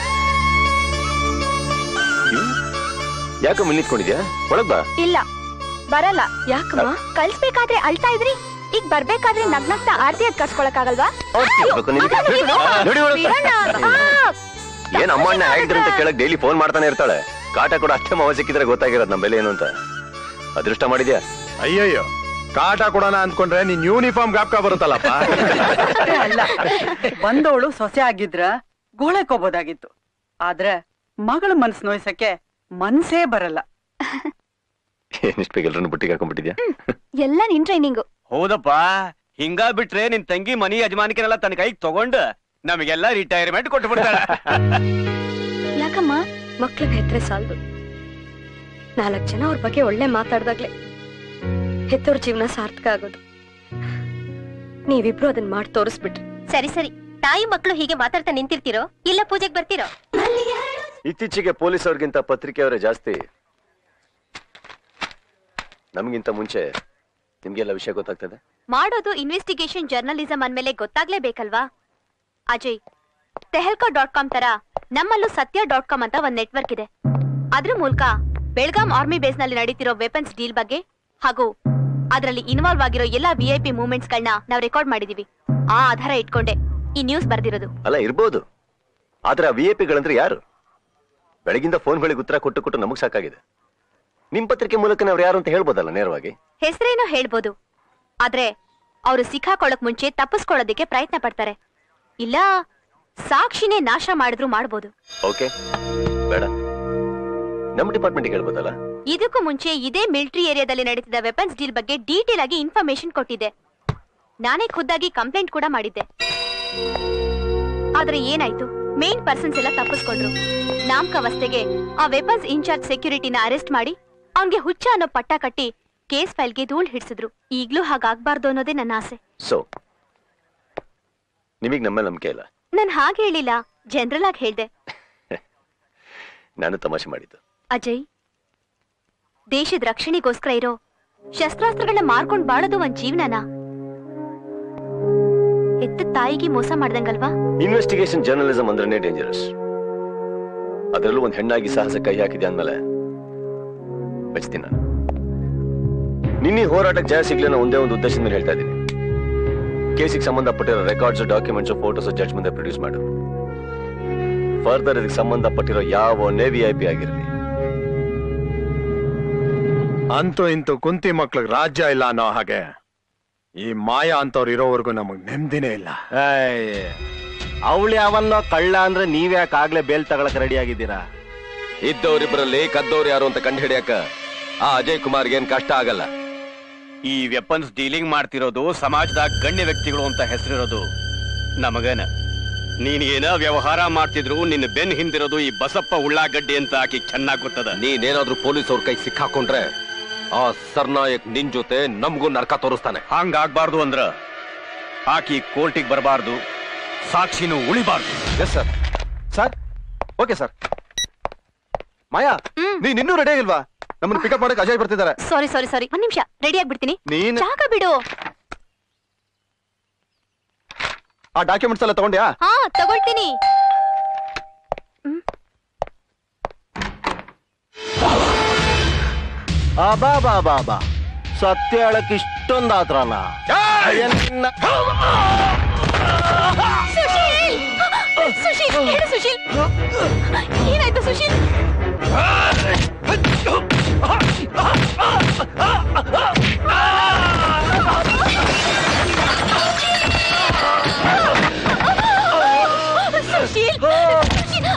ಯಾಕಮ್ಮ ಇಲ್ಲಿ ನಿಂತ್ಕೊಂಡಿದ್ಯಾ ಒಳಗ್ ಬಾ ಇಲ್ಲ ಬರಲ್ಲ ಯಾಕಮ್ಮ ಕಳ್ಸ್ಬೇಕಾದ್ರೆ ಅಳ್ತಾ ಇದ್ರಿ ಈಗ ಬರ್ಬೇಕಾದ್ರೆ ನಗ್ನಗ್ತಾ ಆರ್ತಿ ಅದ್ ಕರ್ಸ್ಕೊಳಕ್ಕಾಗಲ್ವಾ ಬೇಕು ನಿನಗೆ. ನೋಡಿ ಒಳಗ್ ಬಾ. ಏನ್ ಅಮ್ಮ ಅಣ್ಣ ಹೇಗಿದ್ರು ಅಂತ ಕೇಳಕ್ ಡೈಲಿ ಫೋನ್ ಮಾಡ್ತಾನೆ ಇರ್ತಾಳೆ ಕಾಟ ಕೂಡ ಅಷ್ಟೇ ಮಾವ ಸಿಕ್ಕಿದ್ರೆ ಗೊತ್ತಾಗಿರೋದು ನಮ್ಮ ಬೆಲೆ ಏನು ಅಂತ ಅದೃಷ್ಟ ಮಾಡಿದ್ಯಾ ಅಯ್ಯಯ್ಯೋ ಕಾಟ ಕೊಡೋಣ ಅಂದ್ಕೊಂಡ್ರೆ ನೀನ್ ಯೂನಿಫಾರ್ಮ್ ಗಾಪ್ಕ ಬರುತ್ತಲ್ಲಪ್ಪ ಅಲ್ಲ ಬಂದವಳು ಸೊಸೆ ಆಗಿದ್ರ ಗೋಳೆಕೋಬೋದಾಗಿತ್ತು ಆದ್ರೆ ಮಗಳ ಮನ್ಸ್ ನೋಯ್ಸಕ್ಕೆ ಮನ್ಸೇ ಬರಲ್ಲ ಏನಿಷ್ಟು ಬೇಗ ಎಲ್ಲರನ್ನು ಬುಟ್ಟಿಗೆ ಹಾಕೊಂಡ್ಬಿಟ್ಟಿದ್ಯಾ ಎಲ್ಲ ನಿನ್ ಟ್ರೈನಿಂಗು ಹೌದಪ್ಪ ಹಿಂಗ ಬಿಟ್ರೆ ನಿನ್ ತಂಗಿ ಮನಿ ಯಜಮಾನಿಕೆನೆಲ್ಲ ತನ್ನ ಕೈಗೆ ತಗೊಂಡು ನಮಗೆಲ್ಲ ರಿಟೈರ್ಮೆಂಟ್ ಕೊಟ್ಟು ಬಿಡ್ತಾಳೆ ಯಾಕಮ್ಮ ಮಕ್ಳನ್ನ ಹೆತ್ರೆ ಸಾಲ್ದು ನಾಲ್ಕು ಜನ ಅವ್ರ ಬಗ್ಗೆ ಒಳ್ಳೆ ಮಾತಾಡ್ದಾಗ್ಲೆ ಹೆತ್ತವ್ರ ಜೀವನ ಸಾರ್ಥಕ ಆಗೋದು ನೀವಿಬ್ರು ಅದನ್ನ ಮಾಡಿ ತೋರಿಸ್ಬಿಟ್ರಿ ಸರಿ ಸರಿ ತಾಯಿ ಮಕ್ಕಳು ಹೀಗೆ ಮಾತಾಡ್ತಾ ನಿಂತಿರ್ತೀರೋ ಇಲ್ಲ ಪೂಜೆಗೆ ಬರ್ತೀರೋ ಇತ್ತೀಚೆಗೆ ಪೊಲೀಸ್ ಅವ್ರಿಗಿಂತ ಪತ್ರಿಕೆಯವರೇ ಜಾಸ್ತಿ ನಮಗಿಂತ ಮುಂಚೆ ನಿಮ್ಗೆಲ್ಲ ವಿಷಯ ಗೊತ್ತಾಗ್ತದೆ ಮಾಡೋದು ಇನ್ವೆಸ್ಟಿಗೇಷನ್ ಜರ್ನಲಿಸಂ ಅಂದ್ಮೇಲೆ ಗೊತ್ತಾಗ್ಲೇಬೇಕಲ್ವಾ ಅಜಯ್ ತೆಹಲ್ಕಾ ಡಾಟ್ ಕಾಮ್ ತರ ನಮ್ಮಲ್ಲೂ ಸತ್ಯ ಡಾಟ್ ಕಾಮ್ ಅಂತ ಒಂದ್ ನೆಟ್ವರ್ಕ್ ಇದೆ ಅದ್ರ ಮೂಲಕ ಬೆಳಗಾಂ ಆರ್ಮಿ ಬೇಸ್ ನಲ್ಲಿ ನಡೀತಿರೋ ವೆಪನ್ಸ್ ಡೀಲ್ ಬಗ್ಗೆ ಹಾಗೂ ಅದರಲ್ಲಿ ಇನ್ವಾಲ್ವ್ ಆಗಿರೋ ಎಲ್ಲಾ ವಿಐಪಿ ಮೂವ್ಮೆಂಟ್ಸ್ ಗಳನ್ನ ನಾವು ರೆಕಾರ್ಡ್ ಮಾಡಿದೀವಿ ಆ ಆಧಾರ ಇಟ್ಕೊಂಡೆ ಈ ನ್ಯೂಸ್ ಬರ್ದಿರೋದು ಅಲ್ಲ ಇರ್ಬೋದು ಆದ್ರೆ ಆ ವಿ ಐ ಪಿಗಳಂದ್ರೆ ಯಾರು ಬೆಳಗಿಂದ ಫೋನ್ಗಳಿಗೆ ಉತ್ತರ ಕೊಟ್ಟು ಕೊಟ್ಟು ನಮಗ್ ಸಾಕಾಗಿದೆ ನಿಮ್ ಪತ್ರಿಕೆ ಮೂಲಕ ಅವ್ರು ಯಾರು ಅಂತ ಹೇಳ್ಬೋದಲ್ಲ ನೇರವಾಗಿ ಹೆಸರೇನೋ ಹೇಳ್ಬೋದು ಆದ್ರೆ ಅವರು ಸಿಕ್ಕಾಕೊಳ್ಳಕ್ ಮುಂಚೆ ತಪ್ಪಿಸ್ಕೊಳ್ಳೋದಕ್ಕೆ ಪ್ರಯತ್ನ ಪಡ್ತಾರೆ ಇಲ್ಲ ಸಾಕ್ಷಿನೇ ನಾಶ ಮಾಡಿದ್ರು ಮಾಡ್ಬೋದು ಓಕೆ ಬೇಡ ನಮ್ಮ ಡಿಪಾರ್ಟ್ಮೆಂಟ್ಗೆ ಹೇಳ್ಬೋದಲ್ಲ ಇದಕ್ಕೂ ಮುಂಚೆ ಇದೇ ಮಿಲಿಟರಿ ಏರಿಯಾದಲ್ಲಿ ನಡೀತಿದ್ದ ವೆಪನ್ಸ್ ಡೀಲ್ ಬಗ್ಗೆ ಡೀಟೇಲ್ ಆಗಿ ಇನ್ಫಾರ್ಮೇಶನ್ ಕೊಟ್ಟಿದ್ದೆ ನಾನೇ ಖುದ್ದಾಗಿ ಕಂಪ್ಲೇಂಟ್ ಕೂಡ ಮಾಡಿದ್ದೆ ಆದ್ರೆ ಏನಾಯ್ತು ಮೇನ್ ಪರ್ಸನ್ಸ್ ಎಲ್ಲ ತಪ್ಪಿಸ್ಕೊಂಡ್ರು ನಾಮಕಾವಸ್ಥೆಗೆ ಆ ವೆಪನ್ಸ್ ಇನ್ಚಾರ್ಜ್ ಸೆಕ್ಯೂರಿಟಿನ ಅರೆಸ್ಟ್ ಮಾಡಿ ಅವ್ನ್ಗೆ ಹುಚ್ಚ ಅನ್ನೋ ಪಟ್ಟ ಕಟ್ಟಿ ಕೇಸ್ ಫೈಲ್ಗೆ ಧೂಳ್ ಹಿಡ್ಸಿದ್ರು ಈಗ್ಲೂ ಹಾಗಾಗ್ಬಾರ್ದು ಅನ್ನೋದೇ ನನ್ನ ಆಸೆ ಸೊ ನಿಮಗ್ ನಮ್ಮ ಮೇಲೆ ನಂಬಿಕೆ ಇಲ್ಲ ನಾನ್ ಹಾಗೆ ಹೇಳಿಲ್ಲ ಜನರಲ್ ಆಗಿ ಹೇಳ್ದೆ ನಾನು ತಮಾಷೆ ಮಾಡಿದ್ದು ಅಜಯ್ ದೇಶದ ರಕ್ಷಣೆಗೋಸ್ಕರ ಇರೋ ಶಸ್ತ್ರಾಸ್ತ್ರಗಳನ್ನ ಮಾರ್ಕೊಂಡ್ ಬಾಳೋದು ಒಂದ್ ಜೀವನನ ಹೆತ್ತ ತಾಯಿಗೆ ಮೋಸ ಮಾಡ್ದಂಗಲ್ವಾ ಇನ್ವೆಸ್ಟಿಗೇಷನ್ ಜರ್ನಲಿಸಂ ಅಂದ್ರೇನೆ ಡೇಂಜರಸ್ ಅದರಲ್ಲೂ ಒಂದ್ ಹೆಣ್ಣಾಗಿ ಸಾಹಸ ಕೈ ಹಾಕಿದೆ ಅಂದ್ಮೇಲೆ ಮೆಚ್ತೀನಿ ನಾನು ನಿನ್ನೆ ಹೋರಾಟಕ್ಕೆ ಜಯ ಸಿಗ್ಲಿ ಅನ್ನೋ ಒಂದೇ ಒಂದು ಉದ್ದೇಶದಿಂದ ಹೇಳ್ತಾ ಇದ್ದೀನಿ ಕೇಸಿಗೆ ಸಂಬಂಧಪಟ್ಟಿರೋ ರೆಕಾರ್ಡ್ಸ್ ಡಾಕ್ಯುಮೆಂಟ್ಸ್ ಫೋಟೋಸ್ ಜಡ್ಜ್ ಮುಂದೆ ಪ್ರೊಡ್ಯೂಸ್ ಮಾಡು ಫರ್ದರ್ ಇದಕ್ಕೆ ಸಂಬಂಧಪಟ್ಟಿರೋ ಯಾವ ನೇವಿ ಐ ಪಿ ಆಗಿರಲಿ ಅಂತೂ ಇಂತೂ ಕುಂತಿ ಮಕ್ಳಿಗೆ ರಾಜ್ಯ ಇಲ್ಲ ಅನ್ನೋ ಹಾಗೆ ಈ ಮಾಯಾ ಅಂತವ್ರು ಇರೋವರೆಗೂ ನಮಗ್ ನೆಮ್ಮದಿನೇ ಇಲ್ಲ ಅವಳು ಯಾವನ್ನೋ ಕಳ್ಳ ಅಂದ್ರೆ ನೀವ್ಯಾಕೆ ಆಗ್ಲೇ ಬೇಲ್ ತಗೊಳಕ್ ರೆಡಿ ಆಗಿದ್ದೀರಾ ಇದ್ದವರಿಬ್ಬರಲ್ಲಿ ಕದ್ದವ್ರು ಯಾರು ಅಂತ ಕಂಡು ಹಿಡಿಯಕ ಆ ಅಜಯ್ ಕುಮಾರ್ಗೆ ಏನ್ ಕಷ್ಟ ಆಗಲ್ಲ ಈ ವೆಪನ್ಸ್ ಡೀಲಿಂಗ್ ಮಾಡ್ತಿರೋದು ಸಮಾಜದಾಗ ಗಣ್ಯ ವ್ಯಕ್ತಿಗಳು ಅಂತ ಹೆಸರಿರೋದು ನಮಗೇನ ನೀನ್ ಏನ ವ್ಯವಹಾರ ಮಾಡ್ತಿದ್ರು ನಿನ್ನ ಬೆನ್ ಹಿಂದಿರೋದು ಈ ಬಸಪ್ಪ ಉಳ್ಳಾಗಡ್ಡಿ ಅಂತ ಆಕಿ ಚೆನ್ನಾಗ್ ಗೊತ್ತದ ನೀನೇನಾದ್ರೂ ಪೊಲೀಸ್ ಅವ್ರ ಕೈ ಸಿಕ್ಕಾಕೊಂಡ್ರೆ ಆ ಸರ್ನಾಯಕ್ ನಿನ್ ಜೊತೆ ನಮಗೂ ನರ್ಕ ತೋರಿಸ್ತಾನೆ ಹಂಗಾಗ್ಬಾರ್ದು ಅಂದ್ರ ಆಕಿ ಕೋರ್ಟಿಗೆ ಬರಬಾರ್ದು ಸಾಕ್ಷಿನೂ ಉಳಿಬಾರ್ದು yes sir sir okay sir Maya ನೀನ್ ಇನ್ನೂ ರೆಡಿ ಆಗಿಲ್ವಾ ನಮ್ಮನ್ನ ಪಿಕಪ್ ಮಾಡಕ್ ಅಜಯ್ ಬರ್ತಿದ್ದಾರೆ ಸಾರಿ ಸಾರಿ ಸಾರಿ ಒಂದ್ ನಿಮಿಷ ರೆಡಿ ಆಗ್ಬಿಡ್ತೀನಿ ನೀನ್ ಜಾಗ ಬಿಡು ಆ ಡಾಕ್ಯುಮೆಂಟ್ಸ್ ಎಲ್ಲ ತಗೊಂಡ್ಯಾ ಹಾ ತಗೊಳ್ತೀನಿ ಅಬಾ ಬಾ ಬಾ ಬಾ ಸತ್ಯ ಹೇಳಕ್ ಇಷ್ಟೊಂದ್ ಆತ್ರನ ಸುಶೀಲ್ ಸುಶೀಲ್ ಹೇಳು ಸುಶೀಲ್ ಏನಾಯ್ತು ಸುಶೀಲ್ ಸುಶೀಲ್ ಸುಶೀಲ್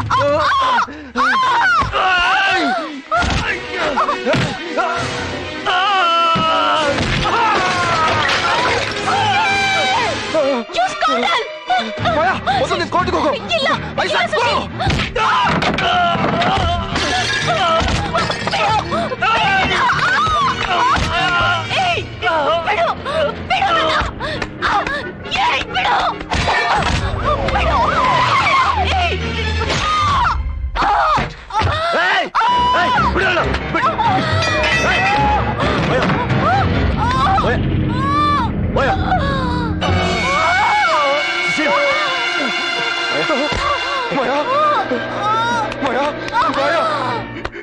You scoundrel! ಮಾಯಾ ಮೊದಲು ನೀನ್ ಕೋರ್ಟಿಗೆ ಹೋಗು ಇಲ್ಲ ಇಲ್ಲ ಸುಶೀಲ್ ಬೇಡ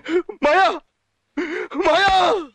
ಮಾಯಾ ಮಾಯಾ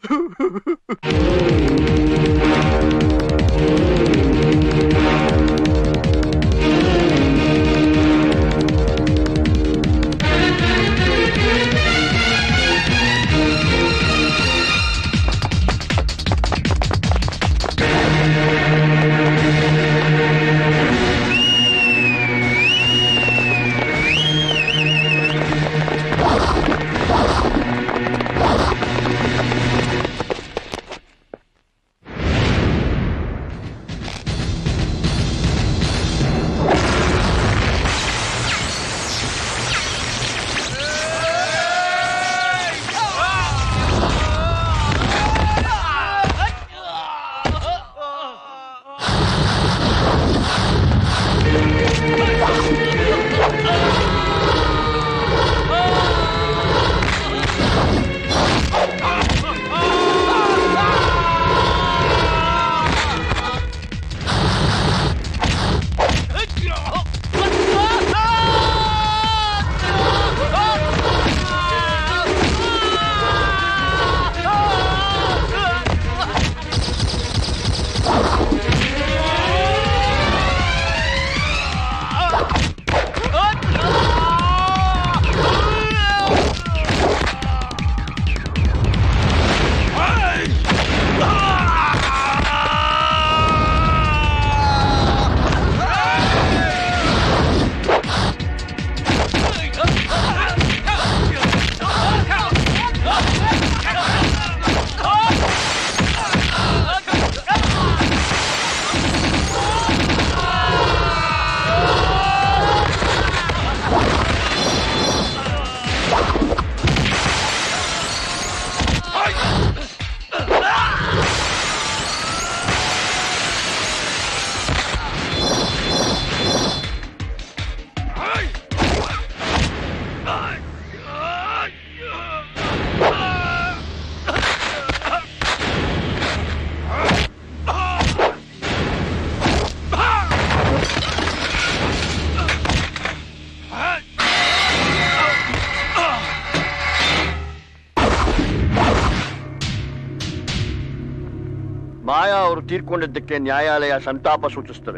ಮಾಯಾ ಅವರು ತೀರ್ಕೊಂಡಿದ್ದಕ್ಕೆ ನ್ಯಾಯಾಲಯ ಸಂತಾಪ ಸೂಚಿಸುತ್ತದೆ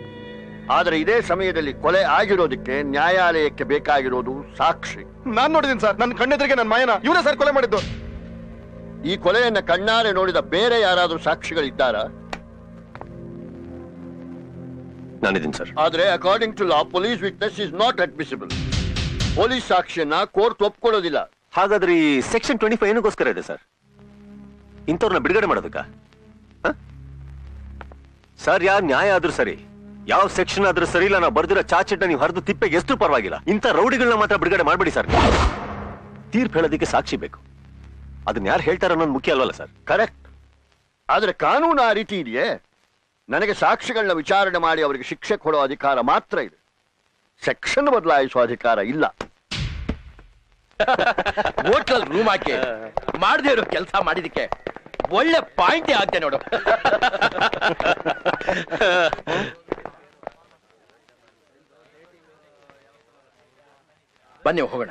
ಆದರೆ ಇದೇ ಸಮಯದಲ್ಲಿ ಕೊಲೆ ಆಗಿರೋದಕ್ಕೆ ನ್ಯಾಯಾಲಯಕ್ಕೆ ಬೇಕಾಗಿರೋದು ಸಾಕ್ಷಿ ನಾನ್ ನೋಡಿದೀನಿ ಸರ್ ನನ್ನ ಕಣ್ಣೆದ್ರಿಗೆ ನನ್ನ ಮಾಯನ ಇವನೇ ಸರ್ ಕೊಲೆ ಮಾಡಿದ್ದು ಈ ಕೊಲೆಯನ್ನ ಕಣ್ಣಾರೆ ನೋಡಿದ ಬೇರೆ ಯಾರಾದರೂ ಸಾಕ್ಷಿಗಳಿದ್ದಾರಾ ನಾನಿದ್ದೀನಿ ಸರ್ ಆದ್ರೆ according to law police witness is not admissible police ಸಾಕ್ಷಿಯನ್ನ ಕೋರ್ಟ್ ಒಪ್ಕೊಳ್ಳೋದಿಲ್ಲ ಹಾಗಾದ್ರೆ ಈ ಸೆಕ್ಷನ್ ಟ್ವೆಂಟಿ ಫೈವ್ ಏನಕ್ಕೋಸ್ಕರ ಇದೆ ಸರ್ ಇಂಥವ್ರನ್ನ ಬಿಡುಗಡೆ ಮಾಡೋದಕ್ಕ ಹ? ಸರ್ ಯಾರ್ ನ್ಯಾಯ ಆದ್ರೂ ಸರಿ ಯಾವ ಸೆಕ್ಷನ್ ಆದ್ರೂ ಸರಿ ಇಲ್ಲ ನಾವು ಬರ್ದಿರೋ ಚಾಚಿಟ್ನ ನೀವು ಹರಿದು ತಿಪ್ಪೆಗೆ ಎಷ್ಟು ಪರವಾಗಿಲ್ಲ ಇಂಥ ರೌಡಿಗಳನ್ನ ಮಾತ್ರ ಬಿಡುಗಡೆ ಮಾಡ್ಬೇಡಿ ಸರ್ ತೀರ್ಪು ಹೇಳೋದಕ್ಕೆ ಸಾಕ್ಷಿ ಬೇಕು ಅದನ್ನ ಯಾರು ಹೇಳ್ತಾರೆ ಅನ್ನೋದು ಮುಖ್ಯ ಅಲ್ವಲ್ಲ ಸರ್ ಕರೆಕ್ಟ್ ಆದ್ರೆ ಕಾನೂನು ಆ ರೀತಿ ಇದೆಯೇ ನನಗೆ ಸಾಕ್ಷಿಗಳನ್ನ ವಿಚಾರಣೆ ಮಾಡಿ ಅವರಿಗೆ ಶಿಕ್ಷೆ ಕೊಡೋ ಅಧಿಕಾರ ಮಾತ್ರ ಇದೆ ಸೆಕ್ಷನ್ ಬದಲಾಯಿಸುವ ಅಧಿಕಾರ ಇಲ್ಲ ಹೋಟ್ಲಲ್ಲಿ ರೂಮ್ ಹಾಕಿ ಮಾಡದೇ ಇರೋ ಕೆಲಸ ಮಾಡಿದಕ್ಕೆ ಒಳ್ಳೆ ಪಾಯಿಂಟೇ ಆಗ್ತೆ ನೋಡು ಬನ್ನಿ ಹೋಗೋಣ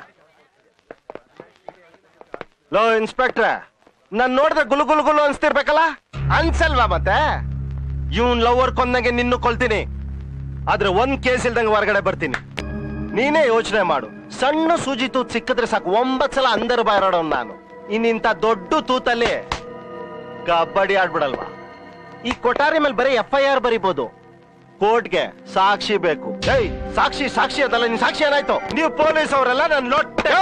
ಲೋ ಇನ್ಸ್ಪೆಕ್ಟ್ರ ನಾನ್ ನೋಡಿದ್ರೆ ಗುಲು ಗುಲು ಗುಲು ಅನ್ಸ್ತಿರ್ಬೇಕಲ್ಲ ಅನ್ಸಲ್ವಾ ಮತ್ತೆ ಇವನ್ ಲವರ್ ಕೊಂದಂಗೆ ನಿನ್ನು ಕೊಲ್ತೀನಿ ಆದ್ರೆ ಒಂದ್ ಕೇಸ್ ಇಲ್ದಂಗೆ ಹೊರಗಡೆ ಬರ್ತೀನಿ ನೀನೇ ಯೋಚನೆ ಮಾಡು ಸಣ್ಣ ಸೂಜಿ ತೂತ್ ಸಿಕ್ಕಿದ್ರೆ ಸಾಕು ಒಂಬತ್ ಸಲ ಅಂದರ್ ಬಾರಾಡೋನ್ ನಾನು ಇನ್ನಿಂತ ದೊಡ್ಡ ತೂತಲ್ಲಿ ಕಬಡ್ಡಿ ಆಡ್ಬಿಡಲ್ವಾ ಈ ಕೊಠಾರಿ ಮೇಲೆ ಬರೀ ಎಫ್ ಐ ಆರ್ ಬರಿಬೋದು ಕೋರ್ಟ್ಗೆ ಸಾಕ್ಷಿ ಬೇಕು ಏಯ್ ಸಾಕ್ಷಿ ಸಾಕ್ಷಿ ಅದಲ್ಲ ನಿನ್ ಸಾಕ್ಷಿ ಏನಾಯ್ತು ನೀವು ಪೊಲೀಸ್ ಅವರೆಲ್ಲ ನನ್ನ ಲೊಟ್ಟೆ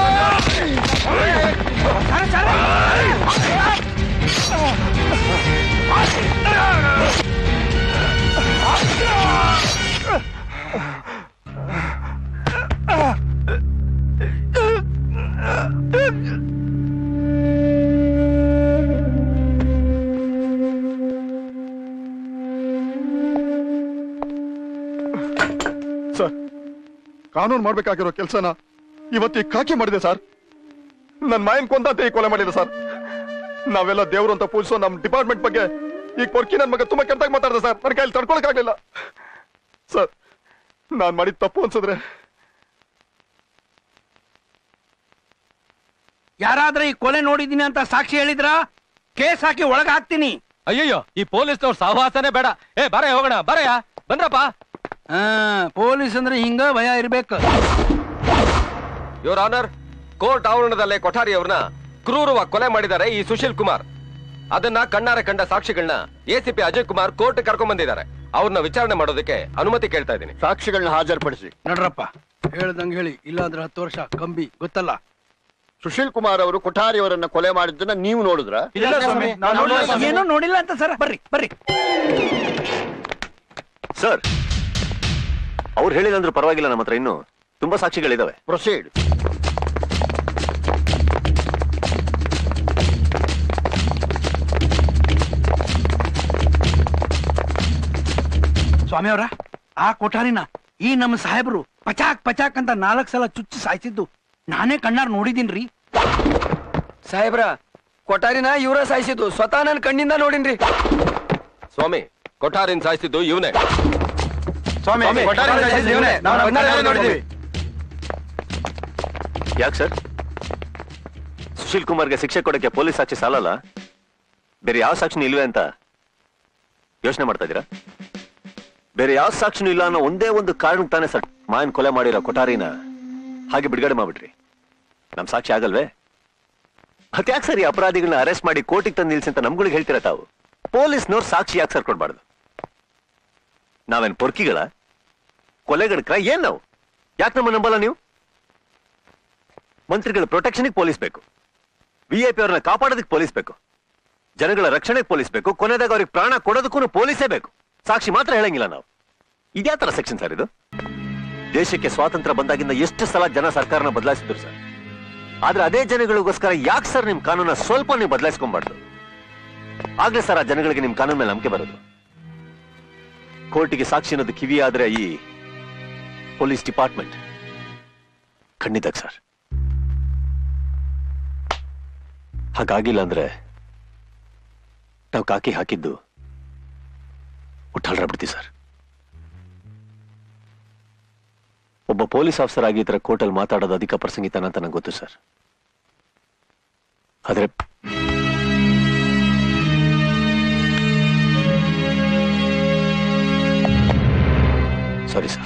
ಸರ್ ಕಾನೂನು ಮಾಡ್ಬೇಕಾಗಿರೋ ಕೆಲಸನ ಇವತ್ತು ಕಾಕಿ ಮಾಡಿದೆ ಸರ್ ನನ್ ಮಾಯನ್ ಕೊಂದಂತೆ ಈ ಕೊಲೆ ಮಾಡಿಲ್ಲ ಸರ್ ನಾವೆಲ್ಲ ದೇವ್ರು ಅಂತ ಪೂಜಿಸೋ ನಮ್ ಡಿಪಾರ್ಟ್ಮೆಂಟ್ ಬಗ್ಗೆ ಈಗ ಪೊರ್ಕಿ ನನ್ ಮಗ ತುಂಬಾ ಕೆಟ್ಟಾಗಿ ಮಾತಾಡ್ದೆ ಸರ್ ನನ್ನ ಕೈಯಲ್ಲಿ ತಡ್ಕೊಳಕ್ ಆಗ್ಲಿಲ್ಲ ಸರ್ ನಾನ್ ಮಾಡಿದ ತಪ್ಪು ಅನ್ಸಿದ್ರೆ ಯಾರಾದ್ರೆ ಈ ಕೊಲೆ ನೋಡಿದೀನಿ ಅಂತ ಸಾಕ್ಷಿ ಹೇಳಿದ್ರ ಕೇಸ್ ಹಾಕಿ ಒಳಗ ಹಾಕ್ತೀನಿ ಅಯ್ಯಯ್ಯೋ ಈ ಪೊಲೀಸ್ನವ್ರ ಸಹವಾಸನೇ ಬೇಡ ಏ ಬರ ಹೋಗೋಣ ಬರಯ್ಯ ಬಂದ್ರಪ್ಪ ಹಾ ಪೊಲೀಸ್ ಅಂದ್ರೆ ಹಿಂಗ ಭಯ ಇರ್ಬೇಕು ಯುವರ್ ಆನರ್ ಕೋರ್ಟ್ ಆವರಣದಲ್ಲೇ ಕೊಠಾರಿ ಅವ್ರನ್ನ ಕ್ರೂರವಾಗಿ ಕೊಲೆ ಮಾಡಿದ್ದಾರೆ ಈ ಸುಶೀಲ್ ಕುಮಾರ್ ಅದನ್ನ ಕಣ್ಣಾರೆ ಕಂಡ ಸಾಕ್ಷಿಗಳನ್ನ ಎಸಿಪಿ ಅಜಯ್ ಕುಮಾರ್ ಕೋರ್ಟ್ ಕರ್ಕೊಂಡ್ ಬಂದಿದ್ದಾರೆ ಅವ್ರನ್ನ ವಿಚಾರಣೆ ಮಾಡೋದಕ್ಕೆ ಅನುಮತಿ ಕೇಳ್ತಾ ಇದ್ದೀನಿ ಸಾಕ್ಷಿಗಳನ್ನ ಹಾಜರುಪಡಿಸಿ ನಡ್ರಪ್ಪ ಹೇಳ್ದಂಗ್ ಹೇಳಿ ಇಲ್ಲಾಂದ್ರೆ ಹತ್ತು ವರ್ಷ ಕಂಬಿ ಗೊತ್ತಲ್ಲ ಸುಶೀಲ್ ಕುಮಾರ್ ಅವರು ಕೊಠಾರಿ ಅವರನ್ನ ಕೊಲೆ ಮಾಡಿದ್ದನ್ನ ನೀವು ನೋಡಿದ್ರ ಏನೋ ನೋಡಿಲ್ಲ ಅಂತ ಸರ್ ಬರ್ರಿ ಬರ್ರಿ ಸರ್ ಅವ್ರು ಹೇಳಿದಂದ್ರೂ ಪರವಾಗಿಲ್ಲ ನಮ್ಮ ಹತ್ರ ಇನ್ನು ತುಂಬಾ ಸಾಕ್ಷಿಗಳಿದಾವೆ ಪ್ರೊಸೀಡ್ ಸ್ವಾಮಿ ಅವರ ಆ ಕೊಠಾರಿನ ಈ ನಮ್ಮ ಸಾಹೇಬರು ಪಚಾಕ್ ಪಚಾಕ್ ಅಂತ ನಾಲ್ಕು ಸಲ ಚುಚ್ಚಿ ಸಾಯಿಸಿದ್ದು ನಾನೇ ಕಣ್ಣಾರ್ ನೋಡಿದೀನ್ರಿ ಸಾಹೇಬ್ರ ಕೊಠಾರಿನ ಇವರ ಸಾಯಿಸಿದ್ದು ಸ್ವತಃ ನನ್ನ ಕಣ್ಣಿಂದ ನೋಡಿನ್ರಿ ಸ್ವಾಮಿ ಕೊಠಾರಿನ ಸಾಯಿಸಿದ್ದು ಇವನೇ ಸ್ವಾಮಿ, ಕೊಠಾರಿನ ಸಾಯಿಸಿದ್ದು ಇವ್ನೇ. ನಾವು ಕಣ್ಣಾರೆ ನೋಡಿದ್ದೀವಿ. ಯಾಕೆ ಸರ್ ಸುಶೀಲ್ ಕುಮಾರ್ಗೆ ಶಿಕ್ಷೆ ಕೊಡಕ್ಕೆ ಪೊಲೀಸ್ ಸಾಕ್ಷಿ ಸಾಲಲ್ಲ ಬೇರೆ ಯಾವ ಸಾಕ್ಷಿನೂ ಇಲ್ವೇ ಅಂತ ಯೋಚನೆ ಮಾಡ್ತಾ ಇದ್ದೀರಾ ಬೇರೆ ಯಾವ ಸಾಕ್ಷಿನೂ ಇಲ್ಲ ಅನ್ನೋ ಒಂದೇ ಒಂದು ಕಾರಣಕ್ಕೆ ತಾನೇ ಸರ್ ಮಾಯನ್ ಕೊಲೆ ಮಾಡಿರೋ ಕೊಠಾರಿನ ಹಾಗೆ ಬಿಡುಗಡೆ ಮಾಡ್ಬಿಟ್ರಿ ನಮ್ ಸಾಕ್ಷಿ ಆಗಲ್ವೇ ಮತ್ತ್ಯಾಕೆ ಸರ್ ಈ ಅಪರಾಧಿಗಳನ್ನ ಅರೆಸ್ಟ್ ಮಾಡಿ ಕೋರ್ಟಿಗೆ ತಂದು ನಿಲ್ಸಿ ಅಂತ ನಮ್ಗಳಿಗೆ ಹೇಳ್ತೀರಾ ತಾವು ಪೊಲೀಸ್ನವ್ರು ಸಾಕ್ಷಿ ಯಾಕೆ ಸರ್ ಕೊಡ್ಬಾರ್ದು ನಾವೇನ್ ಪೊರ್ಕಿಗಳ ಕೊಲೆಗಡಕ್ರ ಏನ್ ನಾವು ಯಾಕೆ ನಮ್ಮ ನಂಬಲ್ಲ ನೀವು ಮಂತ್ರಿಗಳ ಪ್ರೊಟೆಕ್ಷನ್ಗೆ ಪೊಲೀಸ್ ಬೇಕು ವಿ ಐ ಪಿ ಅವ್ರನ್ನ ಕಾಪಾಡೋದಕ್ಕೆ ಪೊಲೀಸ್ ಬೇಕು ಜನಗಳ ರಕ್ಷಣೆಗೆ ಪೊಲೀಸ್ ಬೇಕು ಕೊನೆದಾಗ ಅವ್ರಿಗೆ ಪ್ರಾಣ ಕೊಡೋದಕ್ಕೂ ಪೊಲೀಸೇ ಬೇಕು ಸಾಕ್ಷಿ ಮಾತ್ರ ಹೇಳಂಗಿಲ್ಲ ನಾವು ಇದ್ಯಾ ತರ ಸೆಕ್ಷನ್ ಸರ್ ಇದು ದೇಶಕ್ಕೆ ಸ್ವಾತಂತ್ರ್ಯ ಬಂದಾಗಿಂದ ಎಷ್ಟು ಸಲ ಜನ ಸರ್ಕಾರನ ಬದಲಾಯಿಸಿದ್ರು ಸರ್ ಆದ್ರೆ ಅದೇ ಜನಗಳಿಗೋಸ್ಕರ ಯಾಕೆ ಸರ್ ನಿಮ್ ಕಾನೂನ ಸ್ವಲ್ಪ ನೀವು ಬದಲಾಯಿಸ್ಕೊಂಬಾರ್ದು ಆಗ್ಲೇ ಸರ್ ಆ ಜನಗಳಿಗೆ ನಿಮ್ ಕಾನೂನ್ ಮೇಲೆ ನಂಬಿಕೆ ಬರೋದು ಕೋರ್ಟಿಗೆ ಸಾಕ್ಷಿ ಅನ್ನೋದು ಕಿವಿ ಆದ್ರೆ ಈ ಪೊಲೀಸ್ ಡಿಪಾರ್ಟ್ಮೆಂಟ್ ಖಂಡಿತ ಸರ್ ಹಾಗಾಗಿಲ್ಲ ಅಂದ್ರೆ ನಾವು ಕಾಕಿ ಹಾಕಿದ್ದು ಉಟ್ಟಾಳ್ರ ಬಿಡ್ತೀವಿ ಸರ್ ಒಬ್ಬ ಪೊಲೀಸ್ ಆಫೀಸರ್ ಆಗಿ ಈ ತರ ಕೋರ್ಟಲ್ಲಿ ಮಾತಾಡೋದು ಅಧಿಕ ಪ್ರಸಂಗಿತನ ಅಂತ ನಂಗೆ ಗೊತ್ತು ಸರ್ ಆದ್ರೆ ಸಾರಿ ಸರ್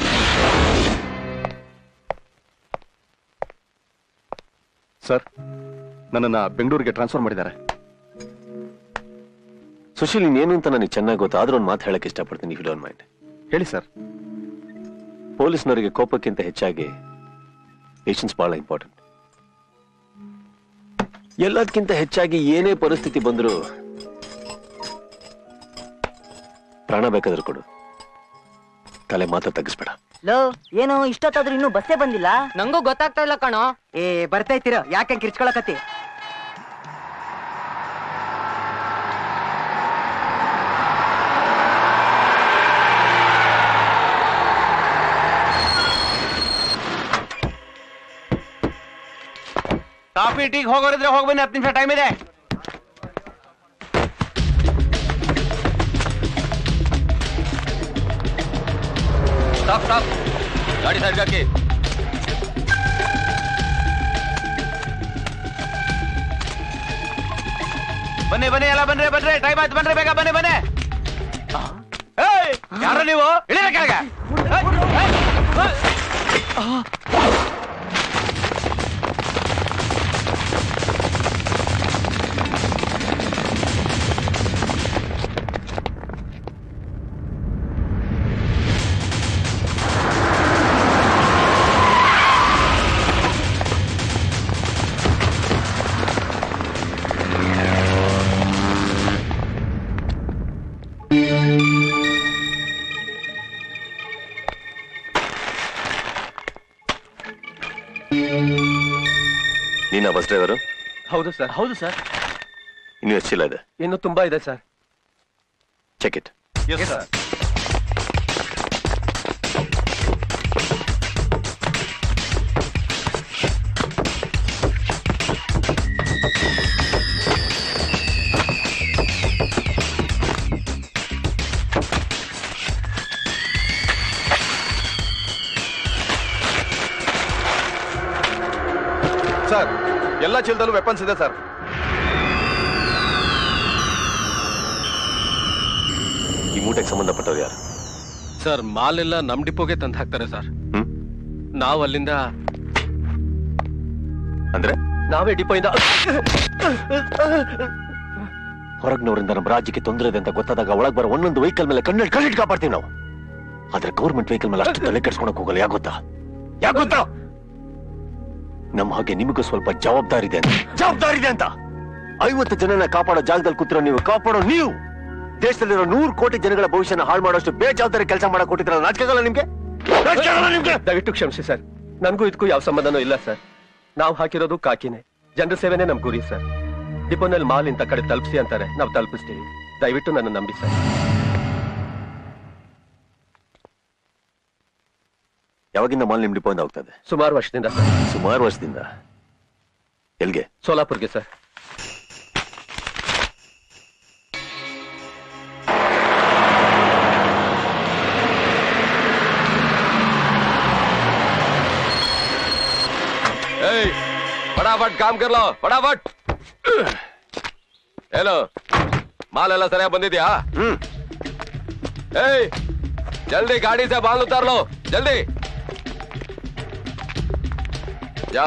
ಸರ್ ನನ್ನನ್ನ ಬೆಂಗಳೂರಿಗೆ ಟ್ರಾನ್ಸ್ಫರ್ ಮಾಡಿದ್ದಾರೆ ಸುಶೀಲ್ ನೀನು ಅಂತ ನನಗೆ ಚೆನ್ನಾಗಿ ಗೊತ್ತು ಆದ್ರೂ ಒಂದು ಮಾತು ಹೇಳಕ್ ಇಷ್ಟಪಡ್ತೀನಿ ಇಫ್ ಡೋಂಟ್ ಮೈಂಡ್ ಹೇಳಿ ಸರ್ ಪೊಲೀಸ್ನವರಿಗೆ ಕೋಪಕ್ಕಿಂತ ಹೆಚ್ಚಾಗಿ ಪೇಷನ್ಸ್ ಬಹಳ ಇಂಪಾರ್ಟೆಂಟ್ ಎಲ್ಲದಕ್ಕಿಂತ ಹೆಚ್ಚಾಗಿ ಏನೇ ಪರಿಸ್ಥಿತಿ ಬಂದರೂ ಪ್ರಾಣ ಬೇಕಾದ್ರೂ ಕೊಡು ತಲೆ ಮಾತ್ರ ತಗ್ಗಿಸ್ಬೇಡ ಲೋ ಏನು ಇಷ್ಟೊತ್ತಾದ್ರೂ ಇನ್ನೂ ಬಸ್ಸೇ ಬಂದಿಲ್ಲ ನಂಗೂ ಗೊತ್ತಾಗ್ತಾ ಇಲ್ಲ ಕಣೋ ಏ ಬರ್ತೈತಿರ ಯಾಕೆ ಕಿರ್ಚ್ಕೊಳಕತ್ತಿ ಕಾಫಿ ಟೀಗೆ ಹೋಗೋರಿದ್ರೆ ಹೋಗಿ ಬನ್ನಿ ಹತ್ತು ನಿಮಿಷ ಟೈಮ್ ಇದೆ ಸ್ಟಾಪ್ ಸ್ಟಾಪ್ ಗಾಡಿ ಸೈಡ್ಗೆ ಹಾಕಿ ಬನ್ನಿ ಬನ್ನಿ ಎಲ್ಲ ಬನ್ರಿ ಬನ್ರಿ ಟೈಮ್ ಆಯ್ತು ಬನ್ರಿ ಬೇಗ ಬನ್ನಿ ಬನ್ನಿ ಏಯ್, ಯಾರು ನೀವು ಇಳಿರ ಕೆಳಗೆ ಏಯ್, ಏಯ್, ಏಯ್. ನೀನ ಬಸ್ ಡ್ರೈವರು ಹೌದು ಸರ್ ಹೌದು ಸರ್ ಇನ್ನು ಎಷ್ಟು ಚೀಲ ಇದೆ ಇನ್ನು ತುಂಬಾ ಇದೆ sir check it yes sir sir ಎಲ್ಲ ಎಲ್ಲ ಚೀಲದಲ್ಲೂ ವೆಪನ್ಸ್ ಇದೆ ಸರ್ ಈ ಮೂಟೆಗೆ ಸಂಬಂಧಪಟ್ಟವ್ರು ಯಾರು ಸರ್ ಮಾಲೆಲ್ಲ ನಮ್ ಡಿಪೋಗೆ ತಂದು ಹಾಕ್ತಾರೆ ಸರ್ ನಾವ್ ಅಲ್ಲಿಂದ ಅಂದ್ರೆ ನಾವೇ ಡಿಪೋ ಇಂದ ಹೊರಗ್ನವರಿಂದ ನಮ್ಮ ರಾಜ್ಯಕ್ಕೆ ತೊಂದರೆ ಇದೆ ಅಂತ ಗೊತ್ತಾದಾಗ ಒಳಗ್ ಬರೋ ಒಂದೊಂದು ವೆಹಿಕಲ್ ಮೇಲೆ ಕಣ್ಣಿಟ್ಟು ಕಣ್ಣಿಟ್ಟು ಕಾಪಾಡ್ತೀವಿ ನಾವು ಆದ್ರೆ ಗೌರ್ಮೆಂಟ್ ವೆಹಿಕಲ್ ಮೇಲೆ ಅಷ್ಟು ತಲೆ ಕೆಡ್ಸ್ಕೊಳಕ್ ಹೋಗಲ್ಲ ಯಾಕೆ ಗೊತ್ತಾ ಯಾಕೆ ಗೊತ್ತಾ ನಮ್ಮ ಹಾಗೆ ನಿಮಗೂ ಸ್ವಲ್ಪ ಜವಾಬ್ದಾರಿ ಇದೆ ಅಂತ ಜವಾಬ್ದಾರಿ ಇದೆ ಅಂತ ಐವತ್ತು ಜನನ ಕಾಪಾಡೋ ಜಾಗದಲ್ಲಿ ಕೂತಿರೋ ನೀವು ಕಾಪಾಡೋ ನೀವು ದೇಶದಲ್ಲಿರೋ ನೂರು ಕೋಟಿ ಜನಗಳ ಭವಿಷ್ಯನ ಹಾಳು ಮಾಡೋಷ್ಟು ಬೇಜವಾಬ್ದಾರಿ ಕೆಲಸ ಮಾಡಕ್ ಕೊಟ್ಟಿದ್ರ ನಾಚಿಕೆಗಲ್ಲ ನಿಮ್ಗೆ ನಾಚಿಕೆಗಲ್ಲ ನಿಮ್ಗೆ ದಯವಿಟ್ಟು ಕ್ಷಮಿಸಿ ಸರ್ ನನ್ಗೂ ಇದಕ್ಕೂ ಯಾವ ಸಂಬಂಧನೂ ಇಲ್ಲ ಸರ್ ನಾವು ಹಾಕಿರೋದು ಕಾಕಿನೇ ಜನರ ಸೇವೆನೇ ನಮ್ ಗುರಿ ಸರ್ ಡಿಪೋನಲ್ಲಿ ಮಾಲ್ ಇಂತ ಕಡೆ ತಲುಪಿಸಿ ಅಂತಾರೆ ನಾವು ತಲುಪಿಸ್ತೀವಿ ದಯವಿಟ್ಟು ನನ್ನ ನಂಬಿ ಸರ್ ಯಾವಾಗಿಂದ ಮಾಲ್ ನಿಮ್ ಡಿಪೋಯಿಂದ ಹೋಗ್ತದೆ ಸುಮಾರು ವರ್ಷದಿಂದ ಸರ್ ಸುಮಾರು ವರ್ಷದಿಂದ ಎಲ್ಗೆ ಸೋಲಾಪುರ್ಗೆ ಸರ್ ಏಯ್ ಫಟಾಫಟ್ ಕಾಮ್ ಕರ್ಲೋ ಫಟಾಫಟ್ ಏನು ಮಾಲೆಲ್ಲ ಸರಿಯಾಗಿ ಬಂದಿದ್ಯಾ ಹ್ಮ್ ಏಯ್ ಜಲ್ದಿ ಗಾಡಿ से माल उतार लो जल्दी जाओ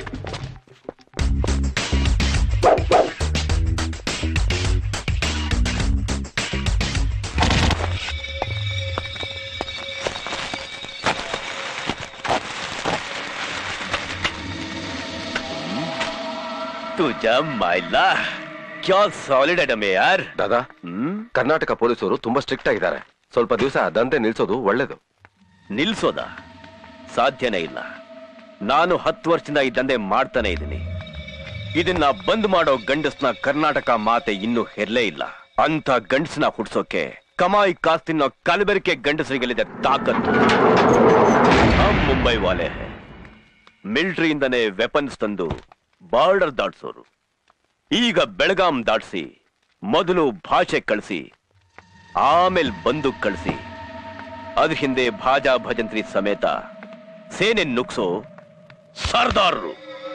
तुझा मायला क्या सॉलिड आइटम है यार ದಾದಾ ಕರ್ನಾಟಕ ಪೊಲೀಸರು ತುಂಬಾ ಸ್ಟ್ರಿಕ್ಟ್ ಆಗಿದ್ದಾರೆ ಸ್ವಲ್ಪ ದಿವಸ ದಂಧೆ ನಿಲ್ಸೋದು ಒಳ್ಳೇದು ನಿಲ್ಸೋದ ಸಾಧ್ಯನೇ ಇಲ್ಲ ನಾನು ಹತ್ತು ವರ್ಷದಿಂದ ಈ ದಂಧೆ ಮಾಡ್ತಾನೆ ಇದ್ದೀನಿ ಇದನ್ನ ಬಂದ್ ಮಾಡೋ ಗಂಡಸ್ನ ಕರ್ನಾಟಕ ಮಾತೆ ಇನ್ನೂ ಹೆರ್ಲೇ ಇಲ್ಲ ಅಂತ ಗಂಡಸನ ಹುಡ್ಸೋಕೆ ಕಮಾಯಿ ಕಾಸ್ ತಿನ್ನೋ ಕಲಬೆರಕೆ ಗಂಡಸರಿಗೆಲ್ಲಿದೆ ತಾಕತ್ತು ಹಮ್ ಮುಂಬೈ ವಾಲೆ ಹೈ. ಮಿಲಿಟರಿಯಿಂದನೇ ವೆಪನ್ಸ್ ತಂದು ಬಾರ್ಡರ್ ದಾಟ್ಸೋರು ಈಗ ಬೆಳಗಾಂ ದಾಟ್ಸಿ ಮೊದಲು ಭಾಷೆ ಕಳಿಸಿ ಆಮೇಲೆ ಬಂದೂಕ್ ಕಳಿಸಿ ಅದ್ ಹಿಂದೆ ಭಾಜಾ ಭಜಂತ್ರಿ ಸಮೇತ ಸೇನೆ ನುಗ್ಸೋ ಸರ್ದಾರರು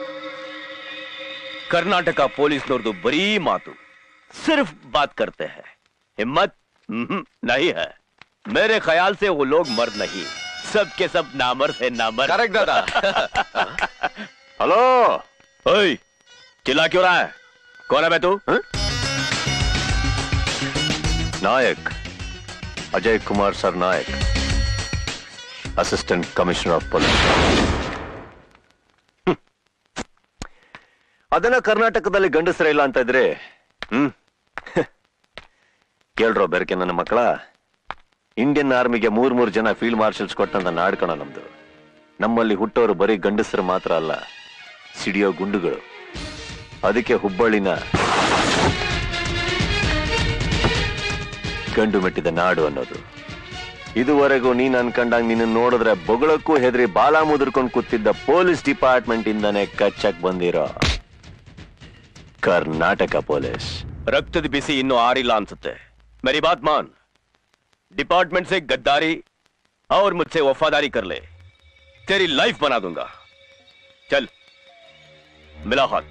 ಕರ್ನಾಟಕ ಪೊಲೀಸ್ನವ್ರದ್ದು ಬರೀ ಮಾತು ಸಿರ್ಫ್ बात करते हैं हिम्मत हम्म, नहीं है मेरे ख्याल से वो लोग मर्द नहीं सब के सब नामर्द है नामर्द करेक्ट दादा हेलो ओए चिल्ला क्यों रहा है कौन है बे तू हाँ? Nayak Ajay Kumar Sarnaik assistant commissioner of police ಅದನ್ನ ಕರ್ನಾಟಕದಲ್ಲಿ ಗಂಡಸರ ಇಲ್ಲ ಅಂತ ಇದ್ರೆ ಹ್ಮ್ ಕೇಳ್ರೋ ಬೆರಕೆ ನನ್ನ ಮಕ್ಕಳ ಇಂಡಿಯನ್ ಆರ್ಮಿಗೆ ಮೂರ್ ಮೂರ್ ಜನ ಫೀಲ್ಡ್ ಮಾರ್ಷಲ್ಸ್ ಕೊಟ್ಟಂತ ನಾಡ್ಕಣ ನಮ್ದು ನಮ್ಮಲ್ಲಿ ಹುಟ್ಟೋರು ಬರೀ ಗಂಡಸರು ಮಾತ್ರ ಅಲ್ಲ ಸಿಡಿಯೋ ಗುಂಡುಗಳು ಅದಕ್ಕೆ ಹುಬ್ಬಳ್ಳಿನ ಗಂಡು ಮೆಟ್ಟಿದ ನಾಡು ಅನ್ನೋದು ಇದುವರೆಗೂ ನೀನ್ ಅನ್ಕಂಡಂಗ್ ನಿನ್ನ ನೋಡಿದ್ರೆ ಬೊಗಳಕ್ಕೂ ಹೆದರಿ ಬಾಲ ಮುದುರ್ಕೊಂಡು ಕೂತಿದ್ದ ಪೊಲೀಸ್ ಡಿಪಾರ್ಟ್ಮೆಂಟ್ ಇಂದಾನೆ ಕಚ್ಚಕ್ ಬಂದಿರೋ ಕರ್ನಾಟಕ ಪೊಲೀಸ್ रक्त बिसी इन्नो आरिला अनसुತ್ತೆ मेरी बात मान डिपार्टमेंट से गद्दारी और मुझसे वफादारी कर ले तेरी लाइफ बना दूंगा चल मिला हाथ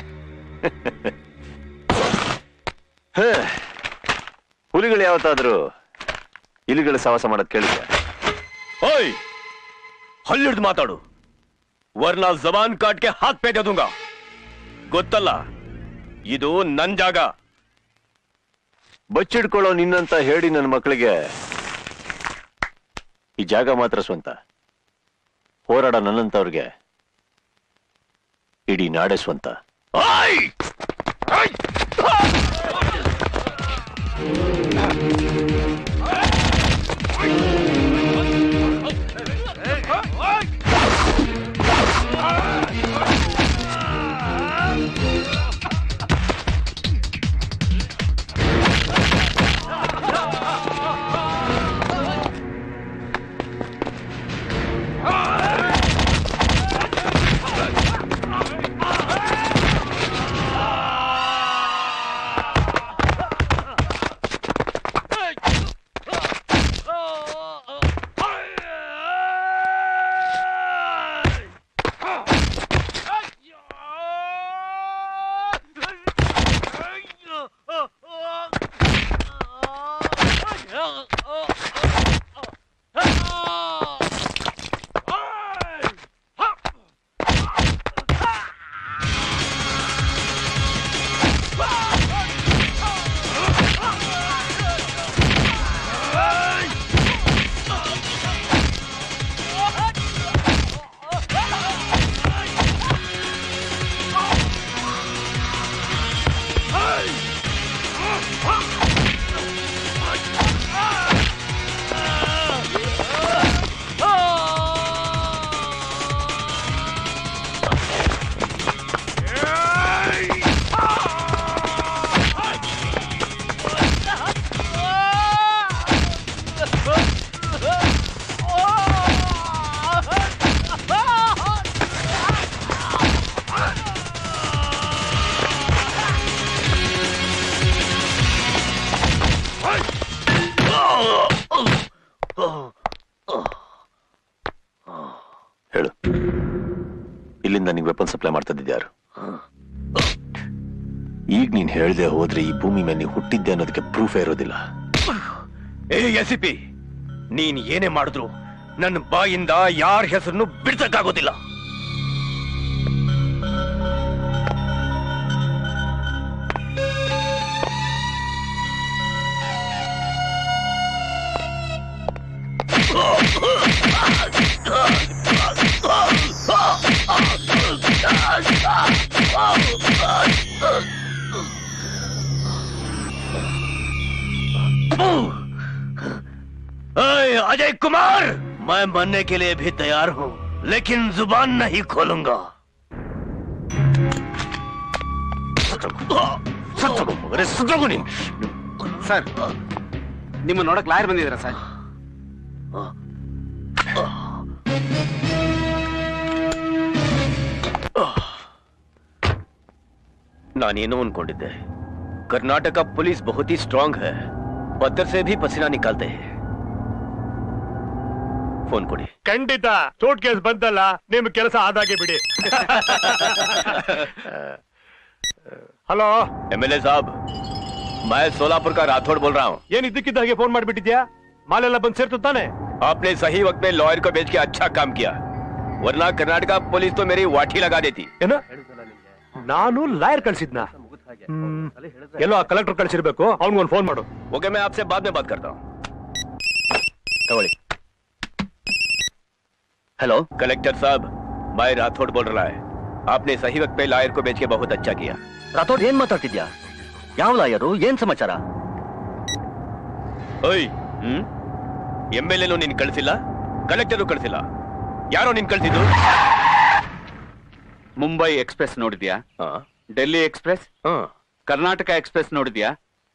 ಹೇ, ಹುಲಿಗಳು ಯಾವತ್ತಾದ್ರೂ ಇಲಿಗಳು ಸವಾಸ ಮಾಡೋದ್ ಕೇಳಿದ್ದೆ ओए ಹಲ್ಲಿಡ್ದು ಮಾತಾಡು ವರ್ನಾ ಜಬಾನ್ ಕಾಟ್ ಕೆ ಹಾತ್ ಪೇ ದೇ ದೂಂಗಾ ಗೊತ್ತಲ್ಲ ಇದು ನನ್ ಜಾಗ ಬಚ್ಚಿಡ್ಕೊಳ್ಳೋ ನಿನ್ನಂತ ಹೇಳಿ ನನ್ನ ಮಕ್ಕಳಿಗೆ ಈ ಜಾಗ ಮಾತ್ರ ಸ್ವಂತ ಹೋರಾಡ ನನ್ನಂತವ್ರಿಗೆ ಇಡೀ ನಾಡೆ ಸ್ವಂತ ವರ್ಷಗಳಿಂದ ನಿಂಗೆ ವೆಪನ್ ಸಪ್ಲೈ ಮಾಡ್ತಿದ್ದ ಯಾರು ಈಗ ನೀನ್ ಹೇಳ್ದೆ ಹೋದ್ರೆ ಈ ಭೂಮಿ ಮೇಲೆ ನೀವು ಹುಟ್ಟಿದ್ದೆ ಅನ್ನೋದಕ್ಕೆ ಪ್ರೂಫೇ ಇರೋದಿಲ್ಲ ಏ ಎಸ್ ಪಿ ನೀನ್ ಏನೇ ಮಾಡಿದ್ರು ನನ್ನ ಬಾಯಿಂದ ಯಾರ ಹೆಸರನ್ನು ಬಿಡ್ಸಕ್ಕಾಗೋದಿಲ್ಲ अय अजय कुमार मैं मरने के लिए भी तैयार हूँ लेकिन जुबान नहीं खोलूंगा ಸರ್ ನಿಮ್ಮ ನೋಡಕ್ ಲಾಯರ್ ಬಂದಿದ್ದೀರಾ ಸರ್ ನಾನೇನೋ ಅನ್ಕೊಂಡಿದ್ದೆ ಕರ್ನಾಟಕ पुलिस बहुत ही स्ट्रांग है पत्थर से भी पसीना निकालते हैं ಫೋನ್ ಕೊಡಿ ಖಂಡಿತ ಸೂಟ್ ಕೇಸ್ ಬಂತಲ್ಲ ನಿಮ್ ಕೆಲಸ ಆದಾಗೆ ಬಿಡಿ ಹಲೋ एमएलए साहब मैं सोलापुर का राठौड़ बोल रहा हूँ ಏನ್ ಇದ್ದಕ್ಕಿದ್ದ ಹಾಗೆ ಫೋನ್ ಮಾಡ್ಬಿಟ್ಟಿದ್ಯಾ ಮಾಲೆಲ್ಲ ಬಂದ್ ಸೇರ್ತು ತಾನೆ आपने सही वक्त में लॉयर को भेज के अच्छा काम किया वरना कर्नाटका पुलिस तो मेरी वाठी लगा देती ಏನ ನಾನು ಲಾಯರ್ ಕಳ್ಸಿದ್ನ ಎಲ್ಲೋ ಆ ಕಲೆಕ್ಟರ್ ಕಳ್ಸಿರ್ಬೇಕು ಅವ್ನಿಗೊಂದು ಫೋನ್ ಮಾಡು ओके मैं आपसे बाद में बात करता हूँ तगड़ी हेलो कलेक्टर साहब मैं राठौड़ बोल रहा है आपने सही वक्त पे लॉयर को भेज के बहुत अच्छा किया ರಾಥೋಡ್ ಏನ್ ಮಾತಾಡ್ತಿದ್ಯಾ ಯಾವ ಲಾಯರು ಏನ್ ಸಮಾಚಾರ ಓಯ್ ಹ್ಮ್ ಎಂ ಎಲ್ ಎನು ನಿನ್ ಕಳ್ಸಿಲ್ಲ ಕಲೆಕ್ಟರು ಕಳ್ಸಿಲ್ಲ ಯಾರೋ ನಿನ್ ಕಳ್ಸಿದ್ದು ಮುಂಬೈ ಎಕ್ಸ್ಪ್ರೆಸ್ ನೋಡಿದ್ಯಾ ಡೆಲ್ಲಿ ಎಕ್ಸ್ಪ್ರೆಸ್ ಕರ್ನಾಟಕ ಎಕ್ಸ್ಪ್ರೆಸ್ ನೋಡಿದ್ಯಾ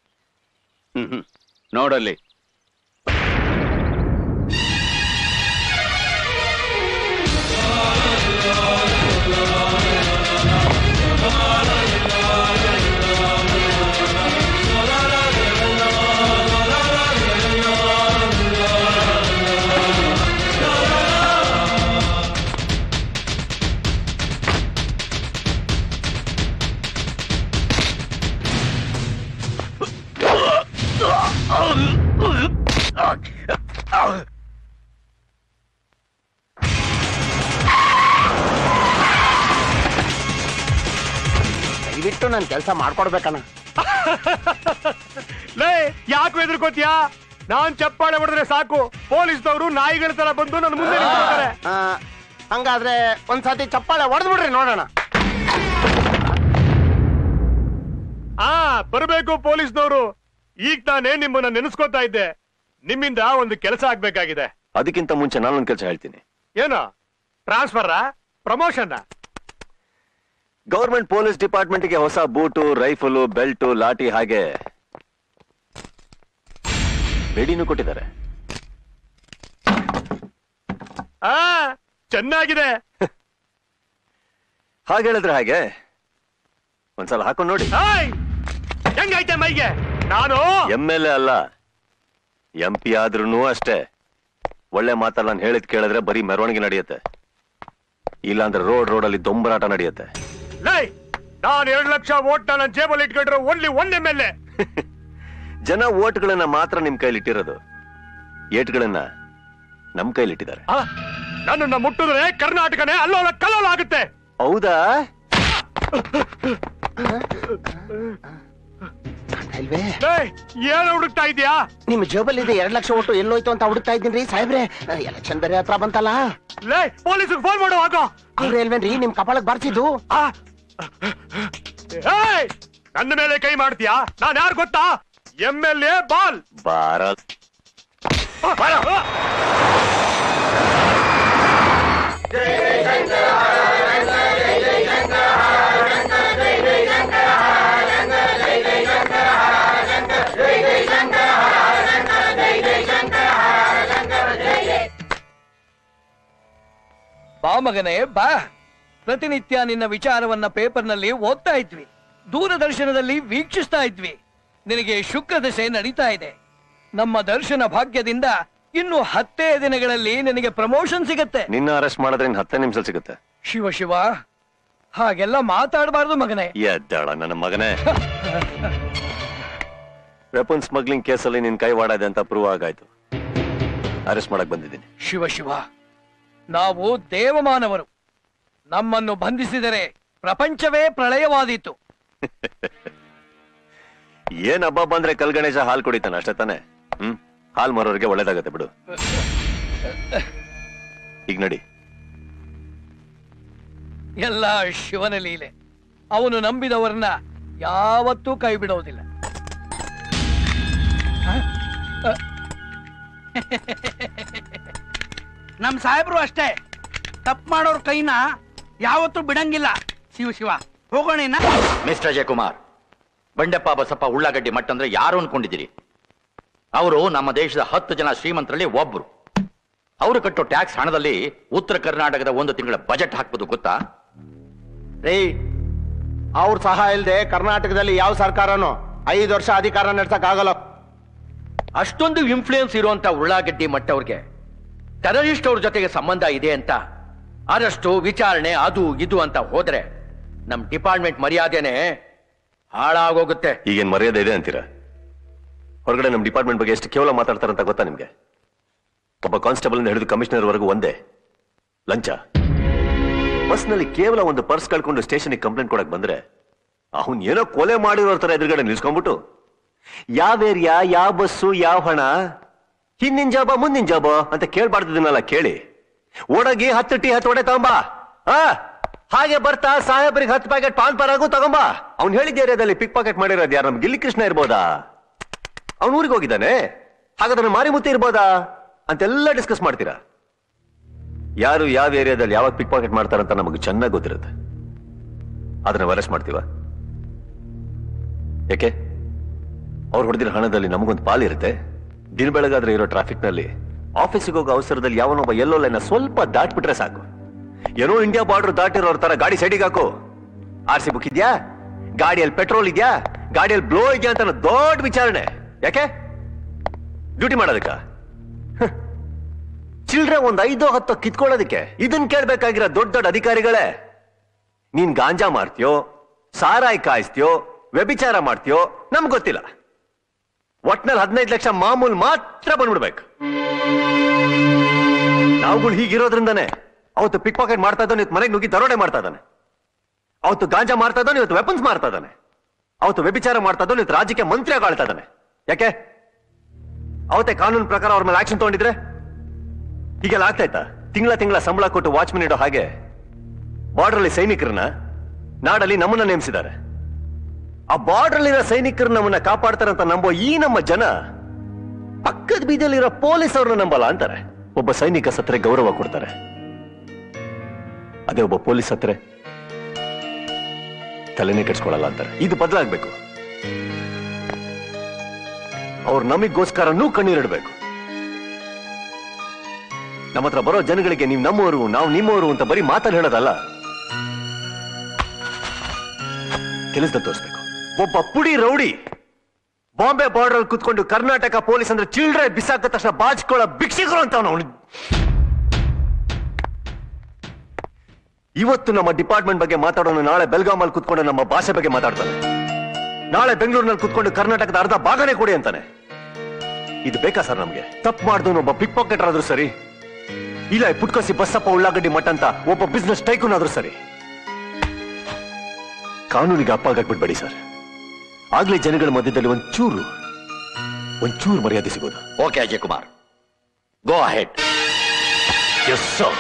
ನೋಡಲ್ಲಿ ದಯವಿಟ್ಟು ನನ್ ಕೆಲಸ ಮಾಡ್ಕೊಡ್ಬೇಕಣ್ಣ ಲೇ ಯಾಕೆ ಎದುರ್ಕೋತಿಯಾ ನಾನ್ ಚಪ್ಪಾಳೆ ಹೊಡೆದ್ರೆ ಸಾಕು ಪೊಲೀಸ್ನವರು ನಾಯಿಗಳ ತರ ಬಂದು ನನ್ನ ಮುಂದೆ ನಿಂತ್ಕೊತಾರೆ. ಆ, ಹಂಗಾದ್ರೆ ಒಂದ್ಸತಿ ಚಪ್ಪಾಳೆ ಹೊಡೆದ್ ಬಿಡ್ರಿ ನೋಡೋಣ ಆ ಬರಬೇಕು ಪೊಲೀಸ್ನವರು ಈಗ ತಾನೇ ನಿಮ್ಮನ್ನ ನೆನೆಸ್ಕೋತಾ ಇದ್ದೆ ನಿಮ್ಮಿಂದ ಒಂದು ಕೆಲಸ ಆಗ್ಬೇಕಾಗಿದೆ ಅದಕ್ಕಿಂತ ಮುಂಚೆ ನಾನೊಂದು ಕೆಲಸ ಹೇಳ್ತೀನಿ ಏನು ಟ್ರಾನ್ಸ್ಫರ್ ಪ್ರಮೋಷನ್ ಗೌರ್ಮೆಂಟ್ ಪೊಲೀಸ್ ಡಿಪಾರ್ಟ್ಮೆಂಟ್ಗೆ ಹೊಸ ಬೂಟು ರೈಫಲು ಬೆಲ್ಟು ಲಾಠಿ ಹಾಗೆ ಬೇಡಿನೂ ಕೊಟ್ಟಿದ್ದಾರೆ ಆ ಚೆನ್ನಾಗಿದೆ ಹಾಗೆ ಹೇಳಿದ್ರೆ ಹಾಗೆ ಒಂದ್ಸಲ ಹಾಕೊಂಡು ನೋಡಿ ಹಾಯ್ ಹೆಂಗೈತೆ ಮೈಗೆ ನಾನು ಎಂ ಎಲ್ ಎ ಅಲ್ಲ ಎಂ ಪಿ ಆದ್ರೂ ಅಷ್ಟೇ ಒಳ್ಳೆ ಮಾತಲ್ಲ ನಾನು ಹೇಳಿದ್ ಕೇಳಿದ್ರೆ ಬರೀ ಮೆರವಣಿಗೆ ನಡೆಯುತ್ತೆ ಇಲ್ಲಾಂದ್ರೆ ರೋಡ್ ರೋಡಲ್ಲಿ ದೊಂಬರಾಟ ನಡೆಯುತ್ತೆ ಲೈ ನಾನು ಎರಡು ಲಕ್ಷ ಓಟ್ ನನ್ನ ಜೇಬಲ್ಲಿ ಇಟ್ಕೊಂಡ್ರೆ ಓನ್ಲಿ ಒಂದೇ ಮೇಲೆ ಜನ ಓಟ್ಗಳನ್ನ ಮಾತ್ರ ನಿಮ್ ಕೈಲಿಟ್ಟಿರೋದು ಏಟ್ಗಳನ್ನ ನಮ್ ಕೈಲಿಟ್ಟಿದ್ದಾರೆ ನನ್ನನ್ನ ಮುಟ್ಟಿದ್ರೆ ಕರ್ನಾಟಕನೇ ಅಲ್ಲೋಲ ಕಲ್ಲೋಲ ಆಗುತ್ತೆ ಹೌದಾ ಇಲ್ವೇ ಲೇ, ಏನ್ ಹುಡುಕ್ತಾ ಇದೀಯಾ ನಿಮ್ ಜೇಬಲ್ಲಿದೆ ಎರಡ್ ಲಕ್ಷ ಒಟ್ಟು ಎಲ್ಲೋಯ್ತು ಅಂತ ಹುಡುಕ್ತಾ ಇದ್ದೀನ್ರಿ ಸಾಹೇಬ್ರೆ ಎಲೆಕ್ಷನ್ ಬೇರೆ ಹತ್ರ ಬಂತಲ್ಲ ಲೇ ಪೊಲೀಸ್ ಫೋನ್ ಮಾಡು ಹಾಕೋ ಅವ್ರು ಎಲ್ವೇನ್ರಿ ನಿಮ್ ಕಪಾಳಕ್ ಬರ್ಸಿದ್ದು ಏಯ್ ನನ್ನ ಮೇಲೆ ಕೈ ಮಾಡ್ತೀಯಾ ನಾನ್ ಯಾರು ಗೊತ್ತಾ M L A Bal Bharat ಬಾ ಮಗನೇ ಬಾ ಪ್ರತಿನಿತ್ಯ ನಿನ್ನ ವಿಚಾರವನ್ನ ಪೇಪರ್ನಲ್ಲಿ ಓದ್ತಾ ಇದ್ವಿ ದೂರದರ್ಶನದಲ್ಲಿ ವೀಕ್ಷಿಸ್ತಾ ಇದ್ವಿ ನಿನಗೆ ಶುಕ್ರ ದಶೆ ನಡೀತಾ ಇದೆ ನಮ್ಮ ದರ್ಶನ ಭಾಗ್ಯದಿಂದ ಇನ್ನು ಹತ್ತೇ ದಿನಗಳಲ್ಲಿ ನಿನಗೆ ಪ್ರಮೋಷನ್ ಸಿಗತ್ತೆ ನಿನ್ನ ಅರೆಸ್ಟ್ ಮಾಡಿದ್ರೆ ಇನ್ನು ಹತ್ತೇ ನಿಮಿಷ ಸಿಗುತ್ತೆ ಶಿವ ಶಿವ ಹಾಗೆಲ್ಲ ಮಾತಾಡಬಾರ್ದು ಮಗನೇ ಎದ್ದಾಳ ನನ್ನ ಮಗನೇ ವೆಪನ್ ಸ್ಮಗ್ಲಿಂಗ್ ಕೇಸಲ್ಲಿ ನಿನ್ ಕೈ ವಾಡದೆ ಅಂತ ಪ್ರೂವ್ ಆಗಾಯ್ತು ಅರೆಸ್ಟ್ ಮಾಡಕ್ ಬಂದಿದ್ದೀನಿ ಶಿವ ಶಿವ ನಾವು ದೇವಮಾನವರು ನಮ್ಮನ್ನು ಬಂಧಿಸಿದರೆ ಪ್ರಪಂಚವೇ ಪ್ರಳಯವಾದೀತು ಏನ್ ಹಬ್ಬ ಬಂದ್ರೆ ಕಲ್ ಗಣೇಶ ಹಾಲ್ ಕುಡಿತಾನೆ ಅಷ್ಟೇ ತಾನೆ ಹ್ಮ್ ಹಾಲ್ ಮಾರೋರಿಗೆ ಒಳ್ಳೇದಾಗತ್ತೆ ಬಿಡು ಈಗ ನಡಿ ಎಲ್ಲ ಶಿವನ ಲೀಲೆ ಅವನು ನಂಬಿದವರನ್ನ ಯಾವತ್ತೂ ಕೈ ಬಿಡೋದಿಲ್ಲ ನಮ್ ಸಾಹೇಬ್ರು ಅಷ್ಟೇ ತಪ್ಪು ಮಾಡೋರ್ ಕೈನ ಯಾವತ್ತೂ ಬಿಡಂಗಿಲ್ಲ ಶಿವ ಶಿವ ಹೋಗೋಣ ಇನ್ನ? ಮಿಸ್ಟರ್ ಅಜಯ್ ಕುಮಾರ್ ಬಂಡೆಪ್ಪ ಬಸಪ್ಪ ಉಳ್ಳಾಗಡ್ಡಿ ಮಠ ಅಂದ್ರೆ ಯಾರು ಅನ್ಕೊಂಡಿದ್ದೀರಿ ಅವರು ನಮ್ಮ ದೇಶದ ಹತ್ತು ಜನ ಶ್ರೀಮಂತರಲ್ಲಿ ಒಬ್ರು ಅವರು ಕಟ್ಟೋ ಟ್ಯಾಕ್ಸ್ ಹಣದಲ್ಲಿ ಉತ್ತರ ಕರ್ನಾಟಕದ ಒಂದು ತಿಂಗಳ ಬಜೆಟ್ ಹಾಕ್ಬೋದು ಗೊತ್ತಾ ರೀ ಅವ್ರ ಸಹಾಯ ಇಲ್ಲದೆ ಕರ್ನಾಟಕದಲ್ಲಿ ಯಾವ ಸರ್ಕಾರನೂ ಐದು ವರ್ಷ ಅಧಿಕಾರ ನಡ್ಸಕ್ ಆಗಲ್ಲ ಅಷ್ಟೊಂದು ಇನ್ಫ್ಲೂಯೆನ್ಸ್ ಇರುವಂತ ಉಳ್ಳಾಗಡ್ಡಿ ಮಠ ಅವ್ರಿಗೆ ಟೆರರಿಸ್ಟ್ ಅವ್ರ ಜೊತೆಗೆ ಸಂಬಂಧ ಇದೆ ಅಂತ ಅರೆಸ್ಟು ವಿಚಾರಣೆ ಅದು ಇದು ಅಂತ ಹೋದ್ರೆ ನಮ್ ಡಿಪಾರ್ಟ್ಮೆಂಟ್ ಮರ್ಯಾದೆನೆ ಹಾಳಾಗೋಗುತ್ತೆ ಈಗೇನ್ ಮರ್ಯಾದೆ ಇದೆ ಅಂತೀರಾ ಹೊರಗಡೆ ನಮ್ಮ ಡಿಪಾರ್ಟ್ಮೆಂಟ್ ಬಗ್ಗೆ ಎಷ್ಟು ಕೇವಲ ಮಾತಾಡ್ತಾರಂತ ಗೊತ್ತಾ ನಿಮ್ಗೆ ಒಬ್ಬ ಕಾನ್ಸ್ಟೇಬಲ್ ಇಂದ ಹಿಡಿದು ಕಮಿಷನರ್ ವರೆಗೂ ಒಂದೇ ಲಂಚ ಬಸ್ನಲ್ಲಿ ಕೇವಲ ಒಂದು ಪರ್ಸ್ ಕಳ್ಕೊಂಡು ಸ್ಟೇಷನ್ಗೆ ಕಂಪ್ಲೇಂಟ್ ಕೊಡಕ್ ಬಂದ್ರೆ ಅವನ್ ಏನೋ ಕೊಲೆ ಮಾಡಿರೋ ತರ ಎದುರುಗಡೆ ನಿಲ್ಸ್ಕೊಂಡ್ಬಿಟ್ಟು ಯಾವ ಏರಿಯಾ ಯಾವ ಬಸ್ಸು ಯಾವ ಹಣ ಹಿಂದಿನ ಜಾಬ ಮುಂದಿನ ಜಾಬ ಅಂತ ಕೇಳ್ಬಾರ್ದಿದ್ದೀನಲ್ಲ ಕೇಳಿ ಓಡೋಗಿ ಹತ್ತು ಟೀ ಹತ್ತು ಒಡೆ ತಗೊಂಬ ಆ ಹಾಗೆ ಬರ್ತಾ ಸಾಹೇಬ್ರಿಗೆ ಹತ್ತು ಪ್ಯಾಕೆಟ್ ಪಾನ್ ಪರಾಗು ತಗೊಂಬ ಅವ್ನು ಹೇಳಿದ ಏರಿಯಾದಲ್ಲಿ ಪಿಕ್ ಪಾಕೆಟ್ ಮಾಡಿರೋದು ಯಾರು ನಮ್ ಗಿಲ್ಲಿ ಕೃಷ್ಣ ಇರ್ಬೋದಾ ಅವ್ನ ಊರಿಗೆ ಹೋಗಿದ್ದಾನೆ ಹಾಗಾದ್ರೆ ಮಾರಿಮುತ್ತಿ ಇರ್ಬೋದಾ ಅಂತೆಲ್ಲ ಡಿಸ್ಕಸ್ ಮಾಡ್ತೀರಾ ಯಾರು ಯಾವ ಏರಿಯಾದಲ್ಲಿ ಯಾವಾಗ ಪಿಕ್ ಪಾಕೆಟ್ ಮಾಡ್ತಾರಂತ ನಮಗೆ ಚೆನ್ನಾಗಿ ಗೊತ್ತಿರುತ್ತೆ ಅದನ್ನ ಅರೆಸ್ಟ್ ಮಾಡ್ತೀವ ಯಾಕೆ ಅವ್ರು ಹೊಡೆದಿರೋ ಹಣದಲ್ಲಿ ನಮಗೊಂದು ಪಾಲಿರುತ್ತೆ ದಿನ ಬೆಳಗಾದ್ರೆ ಇರೋ ಟ್ರಾಫಿಕ್ ನಲ್ಲಿ ಆಫೀಸಿಗೆ ಹೋಗೋ ಅವಸರದಲ್ಲಿ ಯಾವನೊಬ್ಬ ಎಲ್ಲೋ ಲೈನ ಸ್ವಲ್ಪ ದಾಟ್ಬಿಟ್ರೆ ಸಾಕು ಏನೋ ಇಂಡಿಯಾ ಬಾರ್ಡರ್ ದಾಟಿರೋರ್ ತರ ಗಾಡಿ ಸೈಡಿಗೆ ಹಾಕು ಆರ್ ಸಿ ಬುಕ್ ಇದ್ಯಾ ಗಾಡಿಯಲ್ಲಿ ಪೆಟ್ರೋಲ್ ಇದ್ಯಾ ಗಾಡಿಯಲ್ಲಿ ಬ್ಲೋ ಇದೆಯಾ ಅಂತ ದೊಡ್ಡ ವಿಚಾರಣೆ ಯಾಕೆ ಡ್ಯೂಟಿ ಮಾಡೋದಕ್ಕ ಹ. ಚಿಲ್ಡ್ರೆ ಒಂದ್ ಐದೋ ಹತ್ತೋ ಕಿತ್ಕೊಳ್ಳೋದಕ್ಕೆ ಇದನ್ ಕೇಳ್ಬೇಕಾಗಿರೋ ದೊಡ್ಡ ದೊಡ್ಡ ಅಧಿಕಾರಿಗಳೇ ನೀನ್ ಗಾಂಜಾ ಮಾಡ್ತೀಯೋ ಸಾರಾಯಿ ಕಾಯಿಸ್ತೀಯೋ ವ್ಯಭಿಚಾರ ಮಾಡ್ತೀಯೋ ನಮ್ಗೆ ಗೊತ್ತಿಲ್ಲ ಒಟ್ನಲ್ಲಿ ಹದಿನೈದು ಲಕ್ಷ ಮಾಮೂಲ್ ಮಾತ್ರ ಬಂದ್ಬಿಡ್ಬೇಕು ನಾವುಗಳು ಹೀಗಿರೋದ್ರಿಂದಾನೆ ಅವತ್ತು ಪಿಕ್ ಪಾಕೆಟ್ ಮಾಡ್ತಾ ಇದ್ದಾನೆ ಇವತ್ತು ಮನೆಗೆ ನುಗ್ಗಿ ದರೋಡೆ ಮಾಡ್ತಾ ಇದ್ದಾನೆ ಅವತ್ತು ಗಾಂಜಾ ಮಾಡ್ತಾ ಇದ್ದಾನೆ ಇವತ್ತು ವೆಪನ್ಸ್ ಮಾಡ್ತಾ ಇದ್ದಾನೆ ಅವತ್ತು ವ್ಯಭಿಚಾರ ಮಾಡ್ತಾ ಇದ್ದಾನೆ ಇವತ್ತು ರಾಜ್ಯಕ್ಕೆ ಮಂತ್ರಿ ಆಳ್ತಾ ಇದ್ದಾನೆ ಯಾಕೆ ಅವತ್ತೆ ಕಾನೂನು ಪ್ರಕಾರ ಅವ್ರ ಮೇಲೆ ಆಕ್ಷನ್ ತಗೊಂಡಿದ್ರೆ ಹೀಗೆಲ್ಲ ಆಗ್ತಾ ಇತ್ತಾ ತಿಂಗಳ ತಿಂಗಳ ಸಂಬಳ ಕೊಟ್ಟು ವಾಚ್ಮನ್ ಇಡೋ ಹಾಗೆ ಬಾರ್ಡರ್ ಅಲ್ಲಿ ಸೈನಿಕರನ್ನ ನಾಡಲ್ಲಿ ನಮ್ಮನ್ನ ನೇಮಿಸಿದ್ದಾರೆ ಆ ಬಾರ್ಡರ್ ಅಲ್ಲಿರೋ ಸೈನಿಕರು ನಮ್ಮನ್ನ ಕಾಪಾಡ್ತಾರಂತ ನಂಬೋ ಈ ನಮ್ಮ ಜನ ಪಕ್ಕದ ಬೀದಿಯಲ್ಲಿರೋ ಪೊಲೀಸ್ ಅವ್ರನ್ನ ನಂಬಲ್ಲ ಅಂತಾರೆ ಒಬ್ಬ ಸೈನಿಕ ಸತ್ರೆ ಗೌರವ ಕೊಡ್ತಾರೆ ಅದೇ ಒಬ್ಬ ಪೊಲೀಸ್ ಸತ್ರೆ ತಲೆನೇ ಕೆಡ್ಸ್ಕೊಳಲ್ಲ ಅಂತಾರೆ ಇದು ಬದಲಾಗ್ಬೇಕು ಅವ್ರು ನಮಗೋಸ್ಕರನೂ ಕಣ್ಣೀರಿಡ್ಬೇಕು ನಮ್ಮ ಹತ್ರ ಬರೋ ಜನಗಳಿಗೆ ನೀವು ನಮ್ಮವರು ನಾವು ನಿಮ್ಮವರು ಅಂತ ಬರೀ ಮಾತಲ್ಲಿ ಹೇಳೋದಲ್ಲ ಕೆಲಸದಲ್ಲಿ ತೋರಿಸ್ಬೇಕು ಒಬ್ಬ ಪುಡಿ ರೌಡಿ ಬಾಂಬೆ ಬಾರ್ಡರ್ ಅಲ್ಲಿ ಕುತ್ಕೊಂಡು ಕರ್ನಾಟಕ ಪೊಲೀಸ್ ಅಂದ್ರೆ ಚಿಲ್ಡ್ರೆ ಬಿಸಾಕ ತಕ್ಷಣ ಬಾಚ್ಕೊಳ್ಳೋ ಭಿಕ್ಷಿಕರು ಅಂತ ಅವನು ಇವತ್ತು ನಮ್ಮ ಡಿಪಾರ್ಟ್ಮೆಂಟ್ ಬಗ್ಗೆ ಮಾತಾಡೋನು ನಾಳೆ ಬೆಲ್ಗಾಮಲ್ಲಿ ಕುತ್ಕೊಂಡು ನಮ್ಮ ಭಾಷೆ ಬಗ್ಗೆ ಮಾತಾಡ್ತಾನೆ ನಾಳೆ ಬೆಂಗಳೂರಿನಲ್ಲಿ ಕುತ್ಕೊಂಡು ಕರ್ನಾಟಕದ ಅರ್ಧ ಭಾಗನೇ ಕೊಡಿ ಅಂತಾನೆ ಇದು ಬೇಕಾ ಸರ್ ನಮ್ಗೆ ತಪ್ಪು ಮಾಡಿದವನು ಒಬ್ಬ ಪಿಕ್ ಪಾಕೆಟರ್ ಆದ್ರೂ ಸರಿ ಇಲ್ಲ ಈ ಪುಟ್ಕೋಸಿ ಬಸ್ಸಪ್ಪ ಉಳ್ಳಾಗಡ್ಡಿ ಮಠ ಅಂತ ಒಬ್ಬ ಬಿಸ್ನೆಸ್ ಟೈಕೂನ್ ಆದ್ರೂ ಸರಿ ಕಾನೂನಿಗೆ ಅಪ್ಪಾಗಾಕ್ಬಿಡ್ಬೇಡಿ ಸರ್ ಆಗ್ಲೇ ಜನಗಳ ಮಧ್ಯದಲ್ಲಿ ಒಂಚೂರು ಒಂಚೂರು ಮರ್ಯಾದೆ ಸಿಗೋದು okay Ajay Kumar go ahead yes sir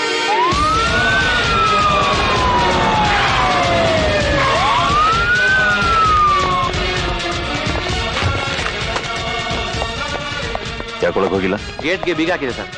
ಯಾಕೊಳಕ್ ಹೋಗಿಲ್ಲ ಗೇಟ್ಗೆ ಬೀಗ ಹಾಕಿದೆ ಸರ್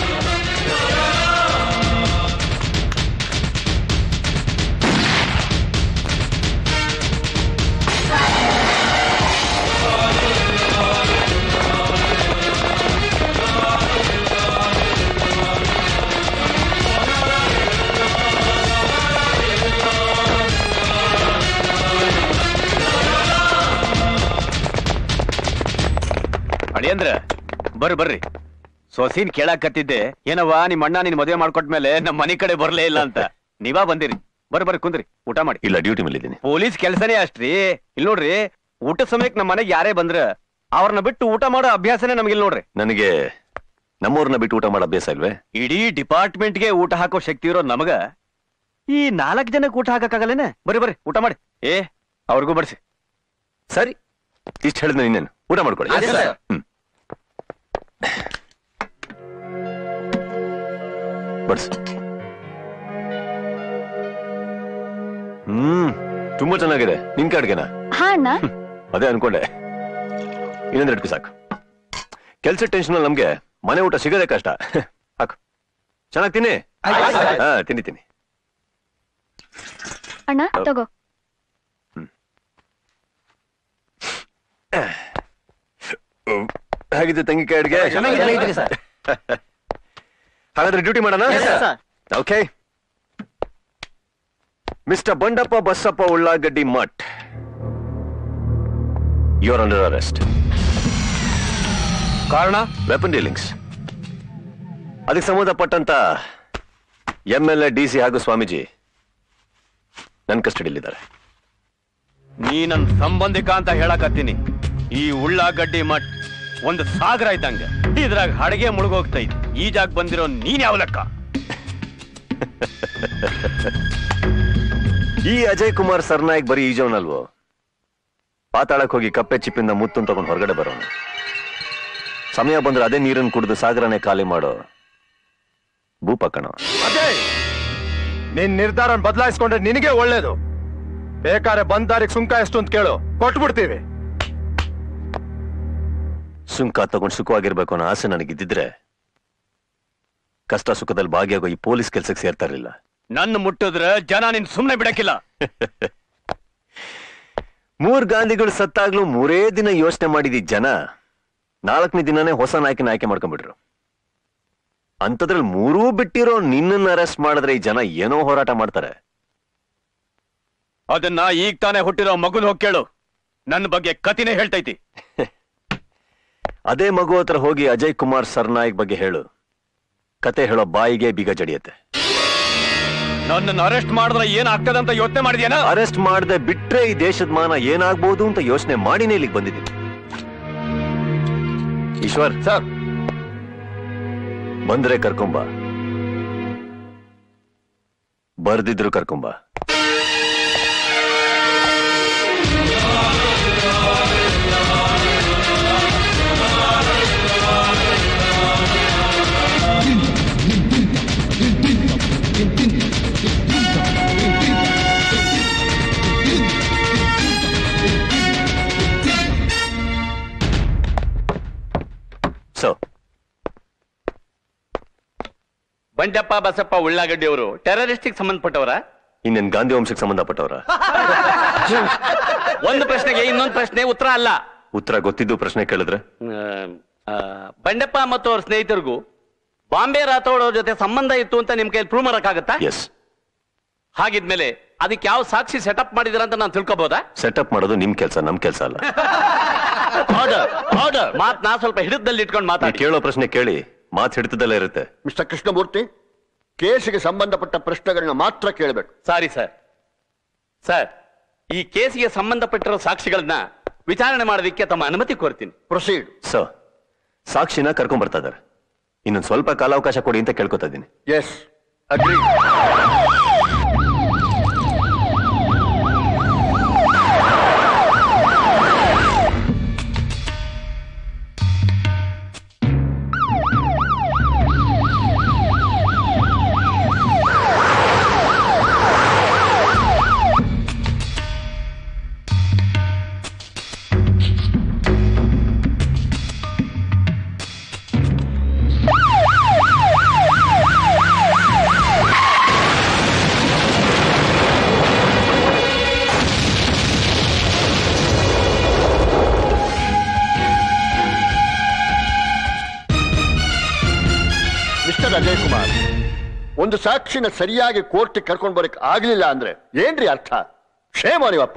ಅಳಿಯಂದ್ರ ಬರ್ರಿ ಬರ್ರಿ ಸೊಸೀನ್ ಕೇಳಾಕತ್ತಿದ್ದೆ ಏನವ್ವ ನಿಮ್ ಅಣ್ಣ ನಿನ್ ಮದುವೆ ಮಾಡ್ಕೊಟ್ಮೇಲೆ ನಮ್ ಮನೆ ಕಡೆ ಬರ್ಲೇ ಇಲ್ಲ ಅಂತ ನೀವಾ ಬಂದಿರಿ ಬರ್ರಿ ಬರ್ರಿ ಕುಂದ್ರಿ ಊಟ ಮಾಡಿ ಇಲ್ಲ ಡ್ಯೂಟಿ ಮೇಲೆ ಇದ್ದೀನಿ ಪೊಲೀಸ್ ಕೆಲಸನೇ ಅಷ್ಟ್ರಿ ಇಲ್ಲಿ ನೋಡ್ರಿ ಊಟದ ಸಮಯಕ್ಕೆ ನಮ್ಮ ಮನೆಗೆ ಯಾರೇ ಬಂದ್ರ ಅವ್ರನ್ನ ಬಿಟ್ಟು ಊಟ ಮಾಡೋ ಅಭ್ಯಾಸನೇ ನಮ್ಗೆ ಇಲ್ಲಿ ನೋಡ್ರಿ ನನಗೆ ನಮ್ಮೂರ್ನ ಬಿಟ್ಟು ಊಟ ಮಾಡೋ ಅಭ್ಯಾಸ ಇಲ್ವೇ ಇಡೀ ಡಿಪಾರ್ಟ್ಮೆಂಟ್ಗೆ ಊಟ ಹಾಕೋ ಶಕ್ತಿ ಇರೋ ನಮಗ ಈ ನಾಲ್ಕು ಜನಕ್ಕೆ ಊಟ ಹಾಕಕ್ಕಾಗಲ್ಲೇನೆ ಬರ್ರಿ ಬರ್ರಿ ಊಟ ಮಾಡಿ ಏ ಅವ್ರಿಗೂ ಬಡಿಸಿ ಸರಿ ಇಷ್ಟ ಹೇಳಿದ್ನ ಇನ್ನೇನು ಊಟ ಮಾಡ್ಕೊಳ್ಳಿ ಅದೇ ಸರ್. ಹ್ಮ್ ಬಡ್ಸು ಹ್ಮ್ ತುಂಬಾ ಚೆನ್ನಾಗಿದೆ ನಿನ್ ಕಡ್ಗೆನಾ ಹಾ ಅಣ್ಣ ಅದೇ ಅನ್ಕೊಂಡೆ ಇನ್ನೊಂದೆರಡು ಪೀಸ್ ಹಾಕು ಕೆಲ್ಸ ಟೆನ್ಷನ್ ಅಲ್ಲಿ ನಮ್ಗೆ ಮನೆ ಊಟ ಸಿಗೋದೇ ಕಷ್ಟ ಹಾಕು ಚೆನ್ನಾಗಿ ತಿನ್ನಿ ಹಾ ತಿನ್ನಿ ತಿನ್ನಿ ಅಣ್ಣ ತಗೋ ಹೇಗಿದೆ ತಂಗಿಕಾಯಿ ಅಡ್ಗೆ ಚೆನ್ನಾಗಿದೆ ಸರ್. ಹಾಗಾದ್ರೆ ಡ್ಯೂಟಿ ಮಾಡೋಣ Yes, sir. Okay mister Bandappa Basappa Ullagaddi Math you are under arrest ಕಾರಣ ವೆಪನ್ ಡೀಲಿಂಗ್ಸ್ ಅದಕ್ಕೆ ಸಂಬಂಧಪಟ್ಟಂತ M L A D C ಹಾಗೂ ಸ್ವಾಮೀಜಿ ನನ್ನ ಕಸ್ಟಡಿಯಲ್ಲಿದ್ದಾರೆ ನೀ ನನ್ ಸಂಬಂಧಿಕ ಅಂತ ಹೇಳಕತ್ತೀನಿ ಈ ಉಳ್ಳಾಗಡ್ಡಿ ಮಠ್ ಒಂದು ಸಾಗರ ಇದ್ದಂಗ ಇದ್ರಾಗ ಹಡಗೆ ಮುಳುಗೋಗ್ತೈತಿ ಈ ಜಾಗ ಬಂದಿರೋ ನೀನ್ ಯಾವ ಲೆಕ್ಕ ಈ ಅಜಯ್ ಕುಮಾರ್ ಸರ್ನಾಯಕ್ ಬರೀ ಈಜವನಲ್ವೋ ಪಾತಾಳಕ್ ಹೋಗಿ ಕಪ್ಪೆ ಚಿಪ್ಪಿಂದ ಮುತ್ತನ್ ತಗೊಂಡು ಹೊರಗಡೆ ಬರೋಣ ಸಮಯ ಬಂದ್ರೆ ಅದೇ ನೀರನ್ನು ಕುಡಿದು ಸಾಗರನೇ ಖಾಲಿ ಮಾಡೋ ಭೂಪ ಕಣ ಅಜಯ್ ನಿನ್ ನಿರ್ಧಾರ ಬದಲಾಯಿಸ್ಕೊಂಡ್ರೆ ನಿನಗೆ ಒಳ್ಳೇದು ಬೇಕಾದ್ರೆ ಬಂದ್ ದಾರಿಗೆ ಸುಂಕ ಎಷ್ಟು ಅಂತ ಕೇಳು ಕೊಟ್ಬಿಡ್ತೀವಿ ಸುಂಕ ತಗೊಂಡು ಸುಖವಾಗಿರ್ಬೇಕು ಅನ್ನೋ ಆಸೆ ನನಗಿದ್ದಿದ್ರೆ ಕಷ್ಟ ಸುಖದಲ್ಲಿ ಭಾಗಿಯಾಗೋ ಈ ಪೊಲೀಸ್ ಕೆಲ್ಸಕ್ಕೆ ಸೇರ್ತಾ ಇರ್ಲಿಲ್ಲ ನನ್ನ ಮುಟ್ಟಿದ್ರೆ ಜನ ನಿನ್ ಸುಮ್ನೆ ಬಿಡಕ್ಕಿಲ್ಲ ಮೂರ್ ಗಾಂಧಿಗಳು ಸತ್ತಾಗ್ಲೂ ಮೂರೇ ದಿನ ಯೋಚನೆ ಮಾಡಿದ ಈ ಜನ ನಾಲ್ಕನೇ ದಿನನೇ ಹೊಸ ನಾಯಕನ ಆಯ್ಕೆ ಮಾಡ್ಕೊಂಡ್ಬಿಟ್ರು ಅಂತದ್ರಲ್ಲಿ ಮೂರೂ ಬಿಟ್ಟಿರೋ ನಿನ್ನನ್ನು ಅರೆಸ್ಟ್ ಮಾಡಿದ್ರೆ ಈ ಜನ ಏನೋ ಹೋರಾಟ ಮಾಡ್ತಾರೆ ಅದನ್ನ ಈಗ ತಾನೇ ಹುಟ್ಟಿರೋ ಮಗುನ್ ಹೋಗಿ ಕೇಳು ನನ್ನ ಬಗ್ಗೆ ಕತಿನೇ ಹೇಳ್ತೈತಿ ಅದೇ ಮಗು ಹತ್ರ ಹೋಗಿ ಅಜಯ್ ಕುಮಾರ್ ಸರ್ನಾಯಕ್ ಬಗ್ಗೆ ಹೇಳು ಕತೆ ಹೇಳೋ ಬಾಯಿಗೆ ಬೀಗ ಜಡಿಯತ್ತೆ ನನ್ನನ್ನು ಅರೆಸ್ಟ್ ಮಾಡಿದ್ರೆ ಏನ್ ಆಗ್ತದಂತ ಯೋಚನೆ ಮಾಡಿದ್ಯಾನ ಅರೆಸ್ಟ್ ಮಾಡದೆ ಬಿಟ್ರೆ ಈ ದೇಶದ ಮಾನ ಏನಾಗ್ಬೋದು ಅಂತ ಯೋಚನೆ ಮಾಡಿನೇ ಇಲ್ಲಿಗೆ ಬಂದಿದ್ದೀನಿ ಈಶ್ವರ್ ಸರ್ ಬಂದ್ರೆ ಕರ್ಕೊಂಬ ಬರ್ದಿದ್ರು ಕರ್ಕೊಂಬ ಸೊ ಬಂಡಪ್ಪ ಬಸಪ್ಪ ಉಳ್ಳಾಗಡ್ಡಿ ಅವರು ಟೆರರಿಸ್ಟಿಕ್ ಸಂಬಂಧಪಟ್ಟವರ ಇನ್ನೇನ್ ಗಾಂಧಿ ವಂಶಕ್ಕೆ ಸಂಬಂಧಪಟ್ಟವ್ರ ಒಂದು ಪ್ರಶ್ನೆಗೆ ಇನ್ನೊಂದು ಪ್ರಶ್ನೆ ಉತ್ತರ ಅಲ್ಲ ಉತ್ತರ ಗೊತ್ತಿದ್ದು ಪ್ರಶ್ನೆ ಕೇಳಿದ್ರೆ ಆ, ಬಂಡಪ್ಪ ಮತ್ತು ಅವ್ರ ಸ್ನೇಹಿತರಿಗೂ ಬಾಂಬೆ ರಾಥೋಡ್ ಅವ್ರ ಜೊತೆ ಸಂಬಂಧ ಇತ್ತು ಅಂತ ನಿಮ್ ಕೈಲಿ ಪ್ರೂವ್ ಮಾಡಕ್ಕಾಗತ್ತಾ ಎಸ್ ಹಾಗಿದ್ಮೇಲೆ ಅದಕ್ಕೆ ಯಾವ ಸಾಕ್ಷಿ ಸೆಟಪ್ ಮಾಡಿದಿರ ಅಂತ ನಾನು ತಿಳ್ಕೊಬೋದಾ ಸೆಟಪ್ ಮಾಡೋದು ನಿಮ್ ಕೆಲಸ ನಮ್ ಕೆಲಸ ಅಲ್ಲ ಆರ್ಡರ್ ಆರ್ಡರ್ ಮಾತ್ ನಾ ಸ್ವಲ್ಪ ಹಿಡಿದಲ್ಲಿ ಇಟ್ಕೊಂಡು ನೀವ್ ಮಾತಾಡಿ ಕೇಳೋ ಪ್ರಶ್ನೆ ಕೇಳಿ ಮಾತು ಹಿಡಿತದಲ್ಲೇ ಇರುತ್ತೆ ಮಿಸ್ಟರ್ ಕೃಷ್ಣಮೂರ್ತಿ ಕೇಸಿಗೆ ಸಂಬಂಧಪಟ್ಟ ಪ್ರಶ್ನೆಗಳನ್ನ ಮಾತ್ರ ಕೇಳಬೇಕು ಸಾರಿ ಸರ್ ಸರ್ ಈ ಕೇಸಿಗೆ ಸಂಬಂಧಪಟ್ಟಿರೋ ಸಾಕ್ಷಿಗಳನ್ನ ವಿಚಾರಣೆ ಮಾಡೋದಕ್ಕೆ ತಮ್ಮ ಅನುಮತಿ ಕೋರ್ತೀನಿ ಪ್ರೊಸೀಡ್ ಸೊ ಸಾಕ್ಷಿನ ಕರ್ಕೊಂಡ್ ಬರ್ತಾ ಇದಾರೆ ಇನ್ನೊಂದ್ ಸ್ವಲ್ಪ ಕಾಲಾವಕಾಶ ಕೊಡಿ ಅಂತ ಕೇಳ್ಕೊತಾ ಇದ್ದೀನಿ yes agree mister Ajay Kumar ಒಂದು ಸಾಕ್ಷಿನ ಸರಿಯಾಗಿ ಕೋರ್ಟ್ ಕರ್ಕೊಂಡು ಬರಕ್ ಆಗ್ಲಿಲ್ಲ ಅಂದ್ರೆ ಏನ್ರಿ ಅರ್ಥ ಕ್ಷೇಮ ನೀವಪ್ಪ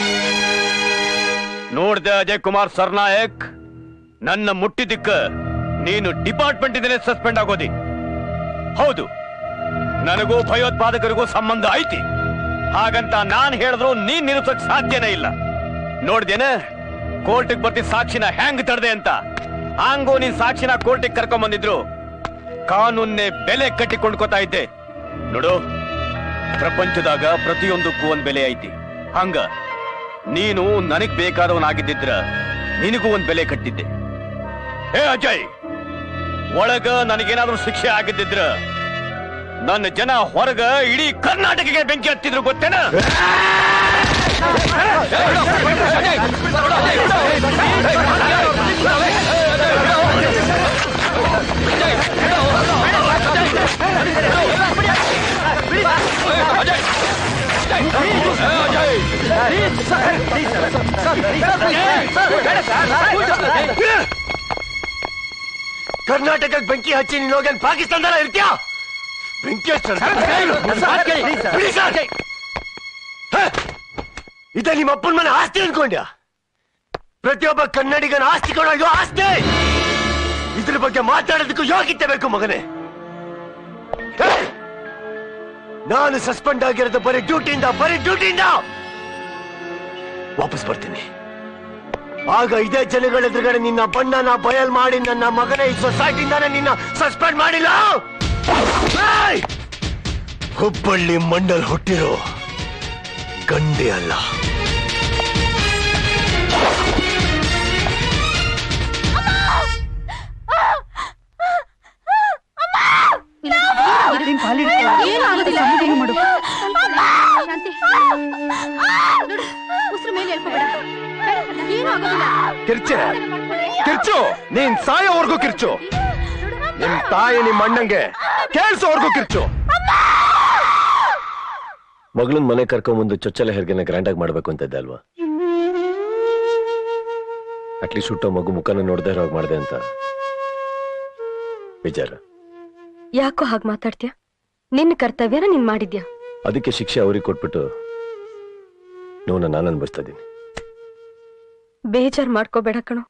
ನೋಡ್ದೆ ಅಜಯ್ ಕುಮಾರ್ ಸರ್ನಾಯಕ್ ನನ್ನ ಮುಟ್ಟಿದ್ದಕ್ಕ ನೀನು ಡಿಪಾರ್ಟ್ಮೆಂಟ್ ಇಂದಲೇ ಸಸ್ಪೆಂಡ್ ಆಗೋದಿ ಹೌದು ನನಗೂ ಭಯೋತ್ಪಾದಕರಿಗೂ ಸಂಬಂಧ ಐತಿ ಹಾಗಂತ ನಾನ್ ಹೇಳಿದ್ರು ನೀನ್ ನಿಲ್ಲಿಸಕ್ ಸಾಧ್ಯನೇ ಇಲ್ಲ ನೋಡ್ದೇನ ಕೋರ್ಟಿಗೆ ಬರ್ತಿ ಸಾಕ್ಷಿನ ಹೆಂಗ್ ತಡ್ದೆ ಅಂತ ಹಂಗೂ ನೀನ್ ಸಾಕ್ಷಿನ ಕೋರ್ಟಿಗೆ ಕರ್ಕೊಂಡ್ ಬಂದಿದ್ರು ಕಾನೂನ್ನೇ ಬೆಲೆ ಕಟ್ಟಿ ಕೊಂಡ್ಕೋತಾ ಇದ್ದೆ ನೋಡು ಪ್ರಪಂಚದಾಗ ಪ್ರತಿಯೊಂದಕ್ಕೂ ಒಂದ್ ಬೆಲೆ ಐತಿ ಹಂಗ ನೀನು ನನಗ್ ಬೇಕಾದವನಾಗಿದ್ದಿದ್ರ ನಿನಗೂ ಒಂದ್ ಬೆಲೆ ಕಟ್ಟಿದ್ದೆ ಹೇ ಅಜಯ್ ಒಳಗ ನನಗೇನಾದ್ರೂ ಶಿಕ್ಷೆ ಆಗಿದ್ದಿದ್ರ ನನ್ನ ಜನ ಹೊರಗ ಇಡೀ ಕರ್ನಾಟಕಕ್ಕೆ ಬೆಂಕಿ ಹತ್ತಿದ್ರು ಗೊತ್ತೇನ ಕರ್ನಾಟಕಕ್ಕೆ ಬೆಂಕಿ ಹಚ್ಚಿ ನೀನು ಹೋಗಿ ಅಲ್ಲಿ ಪಾಕಿಸ್ತಾನದಲ್ಲ ಇರ್ತೀಯ ಬೆಂಕಿ ಹಚ್ಚೋಣ. ಬಿಡಿ ಸರ್. ಹ? ಇದ ನಿಮ್ಮ ಅಪ್ಪನ ಮನೆ ಆಸ್ತಿ ಅನ್ಕೊಂಡ್ಯಾ ಪ್ರತಿಯೊಬ್ಬ ಕನ್ನಡಿಗನ ಆಸ್ತಿ ಕೊಂಡೋಗಿ ಆಸ್ತಿ ಇದ್ರ ಬಗ್ಗೆ ಮಾತಾಡೋದಕ್ಕೂ ಯೋಗ್ಯತೆ ಬೇಕು ಮಗನೇ ಹ? ನಾನು ಸಸ್ಪೆಂಡ್ ಆಗಿರೋದು ಬರೀ ಡ್ಯೂಟಿಯಿಂದ ಬರೀ ಡ್ಯೂಟಿಯಿಂದ ವಾಪಸ್ ಬರ್ತೀನಿ ಆಗ ಇದೇ ಜನಗಳ ಎದುರುಗಡೆ ನಿನ್ನ ಬಣ್ಣನ ಬಯಲ್ ಮಾಡಿ ನನ್ನ ಮಗನ ಈ ಸೊಸೈಟಿಯಿಂದಾನೆ ನಿನ್ನ ಸಸ್ಪೆಂಡ್ ಮಾಡಿಲ್ಲ ಏಯ್! ಹುಬ್ಬಳ್ಳಿ ಮಂಡಲ್ ಹುಟ್ಟಿರೋ ಗಂಡೆ ಅಲ್ಲ ಉಸಿರು ಮೇಲೆ ಹೇಳ್ಕೋಬೇಡ ಏನೂ ಆಗೋದಿಲ್ಲ ಕಿರ್ಚೆ ಕಿರ್ಚು ನೀನ್ ಸಾಯೋವರೆಗೂ ಕಿರ್ಚು ನಿಮ್ ತಾಯಿ ನಿಮ್ ಅಣ್ಣಂಗೆ ಕೇಳಿಸೋವರೆಗೂ ಕಿರ್ಚು ಮಗಳನ್ ಮನೆ ಕರ್ಕೊಂಬಂದು ಚೊಚ್ಚಲ ಹೆರ್ಗೆನ ಗ್ರ್ಯಾಂಡ್ ಆಗಿ ಮಾಡ್ಬೇಕು ಅಂತ ಇದ್ದೆ ಅಲ್ವಾ ಅಟ್ಲೀಸ್ಟ್ ಹುಟ್ಟೋ ಮಗು ಮುಖನ ನೋಡ್ದೆ ಇರೋ ಹಾಗೆ ಮಾಡ್ದೆ ಅಂತ ವಿಚಾರ ಯಾಕೋ ಹಾಗೆ ಮಾತಾಡ್ತೀಯ ನಿನ್ನ ಕರ್ತವ್ಯನ ನೀನ್ ಮಾಡಿದ್ಯಾ ಅದಕ್ಕೆ ಶಿಕ್ಷೆ ಅವ್ರಿಗೆ ಕೊಟ್ಬಿಟ್ಟು ನೋವನ್ನ ನಾನು ಅನ್ಭವಿಸ್ತಾ ಇದ್ದೀನಿ ಬೇಜಾರ್ ಮಾಡ್ಕೋಬೇಡ ಕಣೋ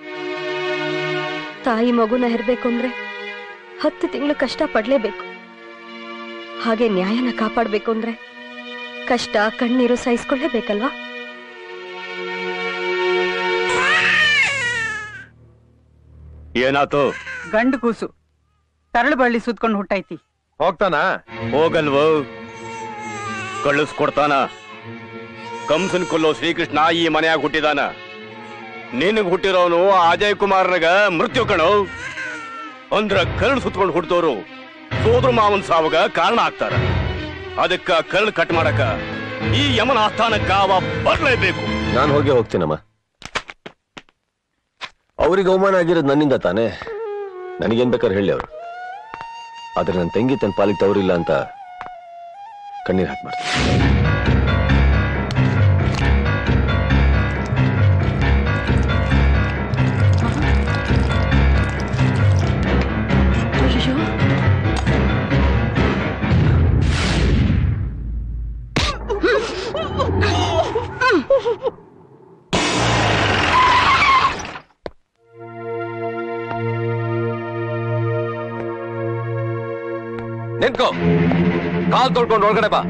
ತಾಯಿ ಮಗುನ ಹೆರ್ಬೇಕು ಅಂದ್ರೆ ಹತ್ತು ತಿಂಗಳು ಕಷ್ಟ ಪಡ್ಲೇಬೇಕು ಹಾಗೆ ನ್ಯಾಯನ ಕಾಪಾಡ್ಬೇಕು ಅಂದ್ರೆ ಕಷ್ಟ ಕಣ್ಣೀರು ಸಹಿಸ್ಕೊಳ್ಳೇಬೇಕಲ್ವಾ ಏನಾತು ಗಂಡು ಕೂಸು ತರಳು ಬಳ್ಳಿ ಸುತ್ಕೊಂಡು ಹುಟ್ಟೈತಿ ಹೋಗ್ತಾನ ಹೋಗಲ್ವೋ ಕಳಿಸ್ಕೊಡ್ತಾನ ಕಂಸನ್ ಕೊಲ್ಲೋ ಶ್ರೀಕೃಷ್ಣ ಈ ಮನೆಯಾಗ ಹುಟ್ಟಿದಾನ ನಿನಗ್ ಹುಟ್ಟಿರೋನು ಅಜಯ್ ಕುಮಾರ್ನಾಗ ಮೃತ್ಯು ಕಣೋ ಅಂದ್ರ ಕರ್ಣ್ ಸುತ್ಕೊಂಡು ಹುಟ್ಟಿದವರು ಸೋದ್ರ ಮಾವನ್ ಸಾವಗ ಕಾರಣ ಆಗ್ತಾರ ಅದಕ್ಕ ಕರ್ಣ್ ಕಟ್ ಮಾಡಕ ಈ ಯಮನ ಆಸ್ಥಾನಕ್ಕ ಅವ ಬರ್ಲೇಬೇಕು ನಾನು ಹೋಗಿ ಹೋಗ್ತೀನಮ್ಮ ಅವ್ರಿಗೆ ಅವಮಾನ ಆಗಿರೋದು ನನ್ನಿಂದ ತಾನೇ ನನಗೇನ್ ಬೇಕಾದ್ರೆ ಹೇಳಿ ಅವರು ಆದ್ರೆ ನನ್ನ ತಂಗಿ ತನ್ನ ಪಾಲಿಗೆ ತವರಿಲ್ಲ ಅಂತ ಕಣ್ಣೀರ್ ಹಾಕಿ ಮಾಡ್ತೀನಿ ನಿಂತ್ಕೋ ಕಾಲ್ ತೊಳ್ಕೊಂಡು ಒಳಗಡೆ ಬಾ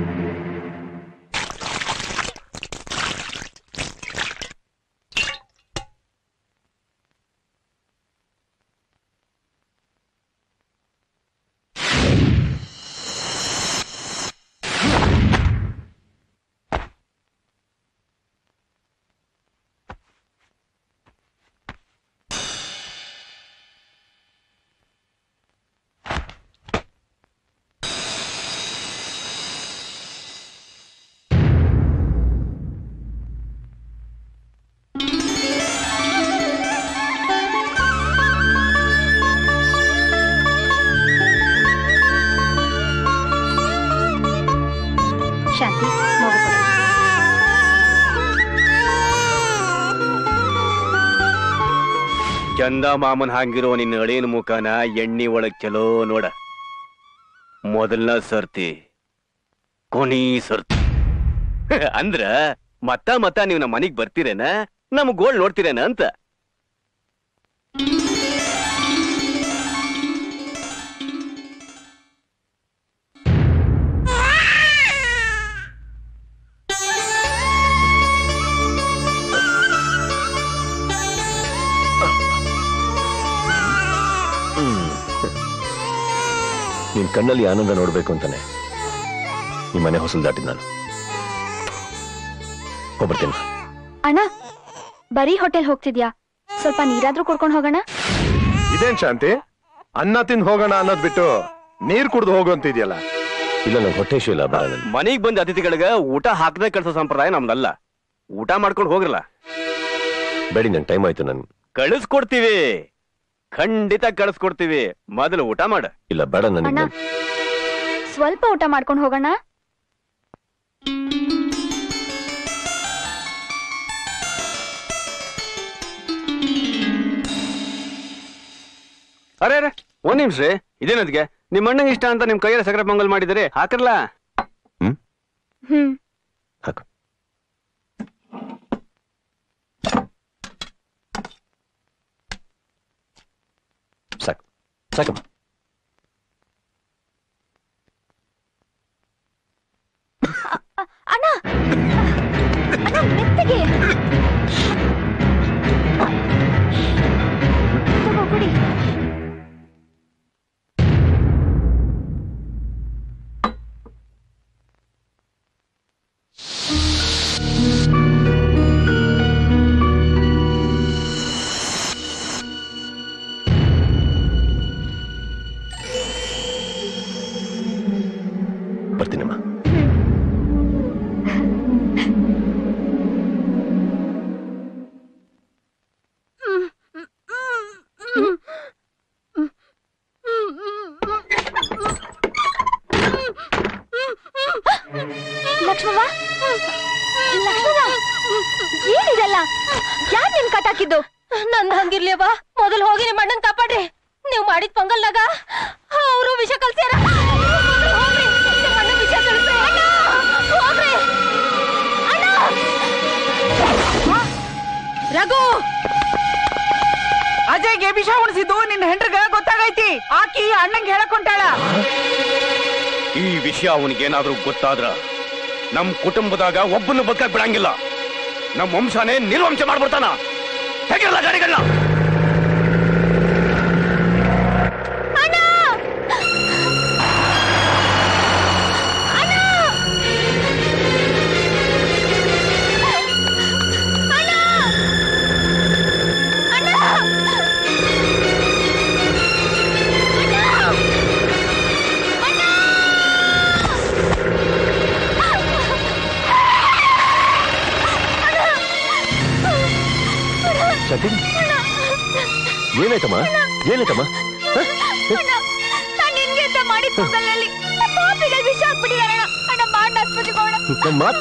ಶಾಂತಿ ಮಗು ಕೊಡು. ಚಂದ ಮಾಮನ್ ಹಂಗಿರೋ ನಿನ್ನ ಅಳೇನ ಮುಖನ ಎಣ್ಣಿ ಒಳಗ್ ಚಲೋ ನೋಡ ಮೊದಲನ ಸರ್ತಿ ಕೊನಿ ಸರ್ತಿ ಅಂದ್ರ ಮತ್ತ ಮತ್ತ ನೀವು ನಮ್ಮ ಮನಿಗ್ ಬರ್ತೀರೇನ ನಮ್ ಗೋಳ್ ನೋಡ್ತೀರೇನ ಅಂತ ಕಣ್ಣಲ್ಲಿ ಆನಂದ ನೋಡ್ಬೇಕು ಅಂತಾನೆ ಈ ಮನೆ ಹೊಸಲು ದಾಟಿದ್ ನಾನು ಹೋಗ್ಬರ್ತೀನಿ ಅಣ್ಣ ಬರೀ ಹೋಟೆಲ್ ಹೋಗ್ತಿದ್ಯಾ ಸ್ವಲ್ಪ ನೀರಾದ್ರೂ ಕೊಡ್ಕೊಂಡು ಹೋಗೋಣ ಇದೇನ್ ಶಾಂತಿ ಅನ್ನ ತಿಂದು ಹೋಗೋಣ ಅನ್ನೋದ್ ಬಿಟ್ಟು ನೀರ್ ಕುಡ್ದು ಹೋಗು ಅಂತಿದ್ಯಲ್ಲ ಇಲ್ಲ ನಂಗೆ ಹೊಟ್ಟೆ ಇಶ್ಯೂ ಇಲ್ಲ ಬರಲ್ಲ ಮನೆಗ್ ಬಂದ ಅತಿಥಿಗಳಿಗೆ ಊಟ ಹಾಕದೆ ಕಳ್ಸೋ ಸಂಪ್ರದಾಯ ನಮ್ದಲ್ಲ ಊಟ ಮಾಡ್ಕೊಂಡು ಹೋಗಿರಲ್ಲ ಬೇಡಿ ನಂಗೆ ಟೈಮ್ ಆಯ್ತು ನನ್ ಕಳಿಸ್ಕೊಡ್ತೀವಿ ಖಂಡಿತ ಕಳಿಸ್ಕೊಡ್ತೀವಿ ಮೊದಲು ಊಟ ಮಾಡ ಇಲ್ಲ ಬೇಡ ಅಣ್ಣ ನನಗೆ ಸ್ವಲ್ಪ ಊಟ ಮಾಡ್ಕೊಂಡು ಹೋಗೋಣ ಅರೆ ಅರೆ ಒಂದ್ ನಿಮಿಷ ರೀ ಇದೇನದ್ಗೆ ನಿಮ್ ಅಣ್ಣಂಗೆ ಇಷ್ಟ ಅಂತ ನಿಮ್ ಕೈಯಲ್ಲಿ ಸಕ್ಕರೆ ಪೊಂಗಲ್ ಮಾಡಿದಿರಿ ಹಾಕಿರ್ಲ ಹ್ಮ್ ಸಾಕು ಸಾಕಮ್ಮ ಅಣ್ಣ ಅಣ್ಣ ಮೆತ್ತಗೆ ತಗೋ, ಕುಡಿ. ಬರ್ತೀನಮ್ಮ ಲಕ್ಷ್ಮವ್ವ ಲಕ್ಷ್ಮವ್ವ ಏನಿದೆಲ್ಲ ಯಾರ್ ನಿನ್ ಕಟಾಕಿದ್ದು ನಂದ್ ಹಂಗಿರ್ಲಿಯವ್ವ ಮೊದಲು ಹೋಗಿ ನಿಮ್ಮ ಅಣ್ಣನ್ ಕಾಪಾಡ್ರಿ ನೀವ್ ಮಾಡಿದ ಪೊಂಗಲ್ನಾಗ ಅವರು ವಿಷ ಕಲ್ಸ್ಯಾರ ಹೋಗ್ರಿ ನಿಮ್ಮ ಅಣ್ಣ ವಿಷ ಕಲ್ಸ್ರಿ ಹೋಗ್ರಿ ರಘು ಅಜಯ್ಗೆ ವಿಷ ಉಣಿಸಿದ್ದು ನಿನ್ನ ಹೆಂಡ್ರಿಗೆ ಗೊತ್ತಾಗೈತಿ ಆಕಿ ಅಣ್ಣಂಗೆ ಹೇಳಕ್ ಹೊಂಟಾಳ ಈ ವಿಷಯ ಅವನಿಗೇನಾದ್ರೂ ಗೊತ್ತಾದ್ರ ನಮ್ ಕುಟುಂಬದಾಗ ಒಬ್ಬನು ಬದುಕಕ್ ಬಿಡಂಗಿಲ್ಲ ನಮ್ ವಂಶನೇ ನಿರ್ವಂಶ ಮಾಡ್ಬಿಡ್ತಾನ ಹೇಗಿರಲ್ಲ ಗಾಡಿಗಳನ್ನ ಶಾಂತಿ ಏನಾಯ್ತಮ್ಮ ಏನಾಯ್ತಮ್ಮ ನಾನ್ ನಿನ್ಗೆ ಅಂತ ಮಾಡಿದ ಪೊಂಗಲ್ನಲ್ಲಿ ಪಾಪಿಗಳು ವಿಷ ಹಾಕ್ಬಿಟ್ಟಿದಾರಣ್ಣ ಅಣ್ಣ ಬಾಂಡ್ ಆಸ್ಪತ್ರೆಗೆ ಹೋಗೋಣ ನಮ್ಮ ಮಾತು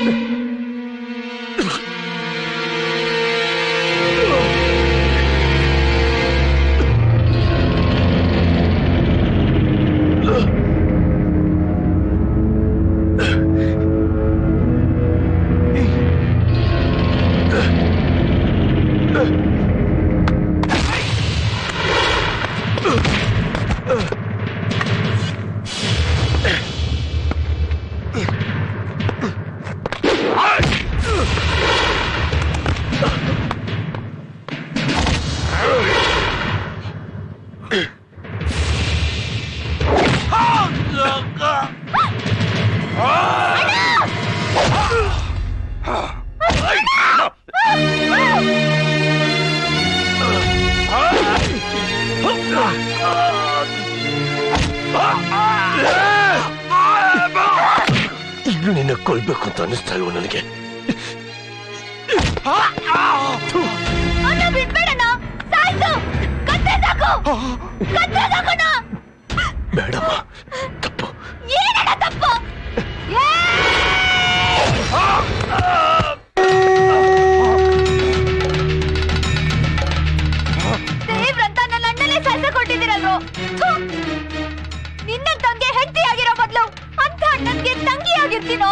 ಇನ್ನು ನಿನ್ನ ಕೊಲ್ಬೇಕು ಅಂತ ಅನಿಸ್ತಾ ಇಲ್ವ ನನಗೆ ಅಣ್ಣ ಬಿಡ್ಬೇಡಣ್ಣ ಸಾಯ್ಸು ಕತ್ತೆ ಸಾಕು ಕತ್ತೆ ಸಾಕಣ್ಣ ಬೇಡಮ್ಮ ಏನಣ್ಣ ತಪ್ಪು ದೇವ್ರಂತ ನನ್ನ ಅಣ್ಣನೇ ಸಾಯ್ಸ ಕೊಟ್ಟಿದ್ದೀರಲ್ವೋ ಥು! ನಿನ್ನ ತಂಗೆ ಹೆಂಡತಿ ಆಗಿರೋ ಬದಲು ಅಂತ ಅಣ್ಣನ್ಗೆ ತಂಗಿ ಆಗಿರ್ತೀನೋ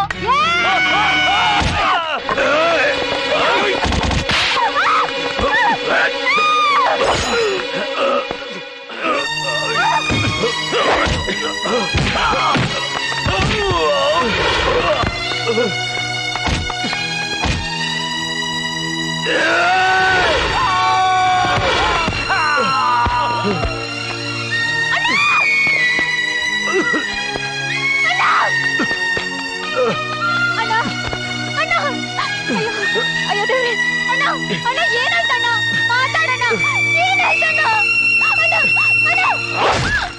ಅಣ್ಣ ಅಣ್ಣ ಅಯ್ಯೋ ಅಯ್ಯೋ ದೇವ್ರೆ ಅಣ್ಣ ಅಣ್ಣ ಏನಾಯ್ತಣ್ಣ ಮಾತಾಡಣ್ಣ ಏನಾಯ್ತಣ್ಣ ಅಣ್ಣ ಅಣ್ಣ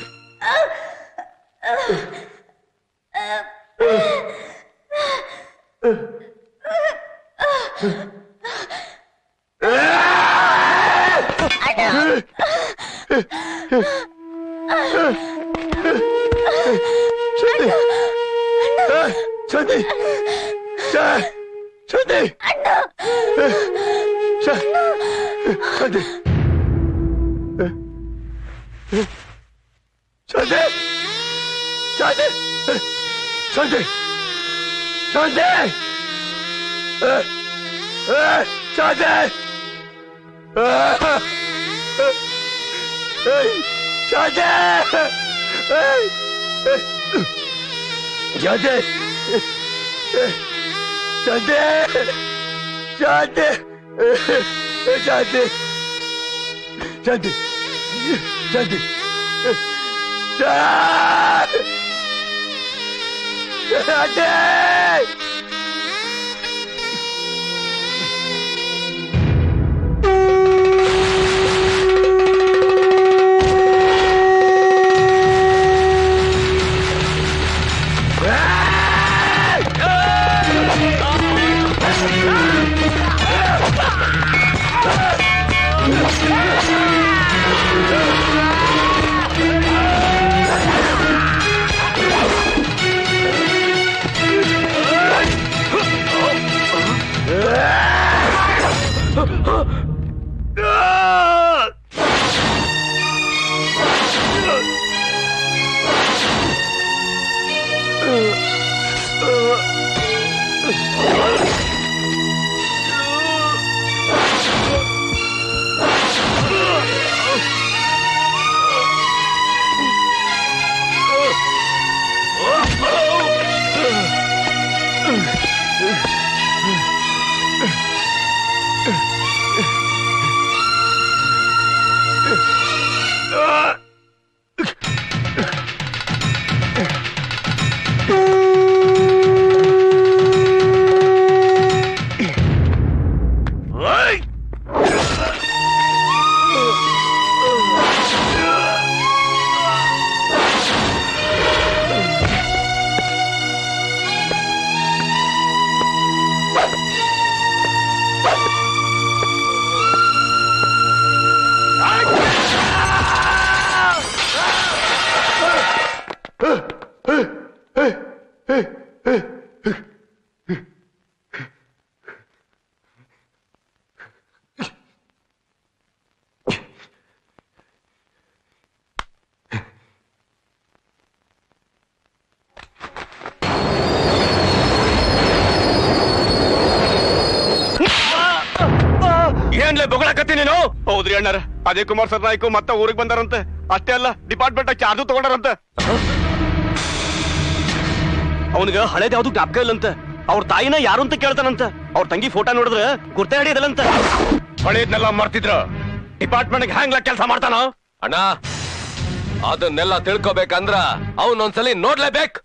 ಶಾಂತಿ ಶಾಂತಿ ಶಾಂತಿ ಶಾಂತಿ ಶಾಂತಿ ಶಾಂತಿ ಶಾಂತಿ ಶಾಂತಿ ಶಾಂತಿ ಶಾಂತಿ ಶಾಂತಿ ಶಾಂತಿ ಶಾಂತಿ ಶಾಂತಿ ಶಾಂತಿ ಶಾಂತಿ ಏನ್ಲೇ ಬೊಗಳಕತ್ತಿ ನೀನು ಹೌದ್ರಿ ಅಣ್ಣಾರ ಅದೇ ಕುಮಾರ್ ಸರ್ನಾಯ್ಕು ಮತ್ತೆ ಊರಿಗೆ ಬಂದಾರಂತೆ ಅಷ್ಟೇ ಅಲ್ಲ ಡಿಪಾರ್ಟ್ಮೆಂಟ್ ಚಾರ್ಜು ತಗೊಂಡಾರಂತೆ ಅವನಿಗ ಹಳೇದ್ ಯಾವ್ದು ಜ್ಞಾಪಕ ಇಲ್ಲಂತ ಅವ್ರ ತಾಯಿನ ಯಾರು ಅಂತ ಕೇಳ್ತಾನಂತ ಅವ್ರ ತಂಗಿ ಫೋಟೋ ನೋಡಿದ್ರೆ ಗುರ್ತೆ ಹಿಡಿಯದಲ್ಲಂತ ಹಳೇದ್ನೆಲ್ಲ ಮರ್ತಿದ್ರ ಡಿಪಾರ್ಟ್ಮೆಂಟ್ ಹ್ಯಾಂಗ್ಲ ಕೆಲಸ ಮಾಡ್ತಾನ ಅಣ್ಣ ಅದನ್ನೆಲ್ಲ ತಿಳ್ಕೊಬೇಕಂದ್ರ ಅವನೊಂದ್ಸಲಿ ನೋಡ್ಲೇಬೇಕು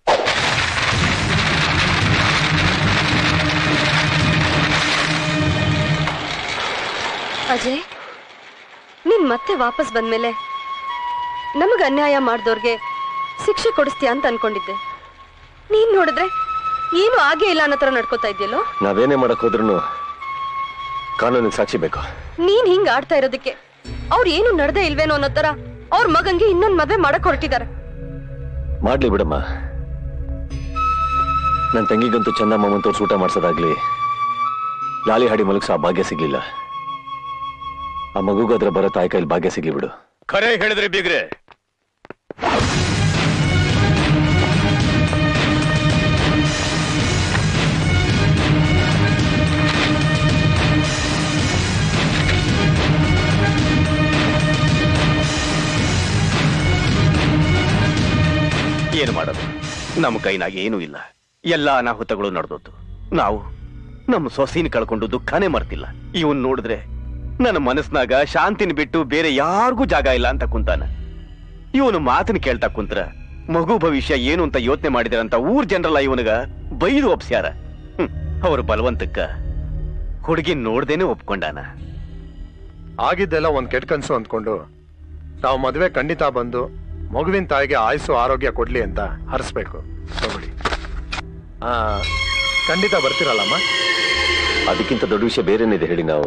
ಅಜಯ್ ನೀನ್ ಮತ್ತೆ ವಾಪಸ್ ಬಂದ್ಮೇಲೆ ನಮಗ್ ಅನ್ಯಾಯ ಮಾಡ್ದೋರ್ಗೆ ಶಿಕ್ಷೆ ಕೊಡಿಸ್ತೀಯ ಅಂತ ಅನ್ಕೊಂಡಿದ್ದೆ ನೀನ್ ನೋಡಿದ್ರೆ ಏನು ಆಗೇ ಇಲ್ಲ ಅನ್ನೋ ತರ ನಡ್ಕೋತಾ ಇದೆಯಲ್ಲೋ ನಾವೇನೇ ಮಾಡಕ್ ಹೋದ್ರು ಕಾನೂನಿಗೆ ಸಾಕ್ಷಿ ಬೇಕು ನೀನ್ ಹಿಂಗ್ ಆಡ್ತಾ ಇರೋದಕ್ಕೆ ಅವ್ರು ಏನು ನಡ್ದೇ ಇಲ್ವೇನೋ ಅನ್ನೋ ತರ ಅವ್ರ ಮಗಂಗೆ ಇನ್ನೊಂದ್ ಮದ್ವೆ ಮಾಡಕ್ ಹೊರಟಿದ್ದಾರೆ ಮಾಡ್ಲಿ ಬಿಡಮ್ಮ ನನ್ನ ತಂಗಿಗಂತೂ ಚಂದ ಮಾಮನ್ ತೋರ್ಸಿ ಊಟ ಮಾಡ್ಸೋದಾಗ್ಲಿ ಲಾಲಿ ಹಾಡಿ ಮಲಗ್ಸ ಆ ಭಾಗ್ಯ ಸಿಗ್ಲಿಲ್ಲ ಆ ಮಗುಗೂ ಅದ್ರ ಬರೋ ತಾಯಿ ಕೈಲಿ ಭಾಗ್ಯ ಸಿಗ್ಲಿ ಬಿಡು ಖರೆ ಹೇಳಿದ್ರಿ ಬೀಗ್ರೆ ಏನು ಮಾಡೋದು ನಮ್ಮ ಕೈನಾಗ ಏನೂ ಇಲ್ಲ ಎಲ್ಲ ಅನಾಹುತಗಳು ನಡೆದೋದು ನಾವು ನಮ್ಮ ಸೊಸೀನ್ ಕಳ್ಕೊಂಡು ದುಃಖನೇ ಮರ್ತಿಲ್ಲ ಇವನ್ ನೋಡಿದ್ರೆ ನನ್ನ ಮನಸ್ನಾಗ ಶಾಂತಿನ ಬಿಟ್ಟು ಬೇರೆ ಯಾರಿಗೂ ಜಾಗ ಇಲ್ಲ ಅಂತ ಕುಂತಾನ ಇವನು ಮಾತನ್ನ ಕೇಳ್ತಾ ಕುಂತ್ರ ಮಗು ಭವಿಷ್ಯ ಏನು ಅಂತ ಯೋಚನೆ ಮಾಡಿದಾರಂತ ಊರ್ ಜನರಲ್ಲ ಇವನಿಗ ಬೈದು ಒಪ್ಸ್ಯಾರ ಹ್ಮ್, ಅವ್ರ ಬಲವಂತಕ್ಕ ಹುಡುಗಿ ನೋಡ್ದೇನೆ ಒಪ್ಕೊಂಡಾನ ಆಗಿದ್ದೆಲ್ಲ ಒಂದ್ ಕೆಟ್ಟ ಕನ್ಸು ಅಂದ್ಕೊಂಡು ನಾವು ಮದ್ವೆ ಖಂಡಿತ ಬಂದು ಮಗುವಿನ ತಾಯಿಗೆ ಆಯುಸ್ಸು ಆರೋಗ್ಯ ಕೊಡ್ಲಿ ಅಂತ ಹರಿಸ್ಬೇಕು ತಗೊಳ್ಳಿ ಆ ಖಂಡಿತ ಬರ್ತೀರಲ್ಲಮ್ಮ ಅದಕ್ಕಿಂತ ದೊಡ್ಡ ವಿಷಯ ಬೇರೇನಿದೆ ಹೇಳಿ ನಾವು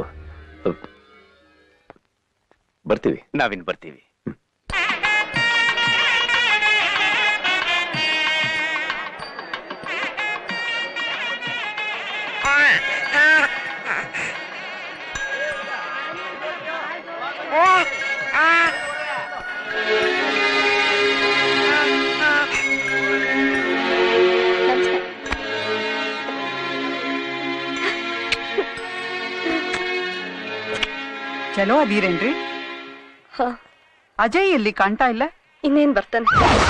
ಬರ್ತೀವಿ ನಾವಿನ್ ಬರ್ತೀವಿ ಚಲೋ ಅದೀರೇನ್ರಿ ಅಜಯ್ ಎಲ್ಲಿ ಕಾಣ್ತಾ ಇಲ್ಲ ಇನ್ನೇನ್ ಬರ್ತಾನೆ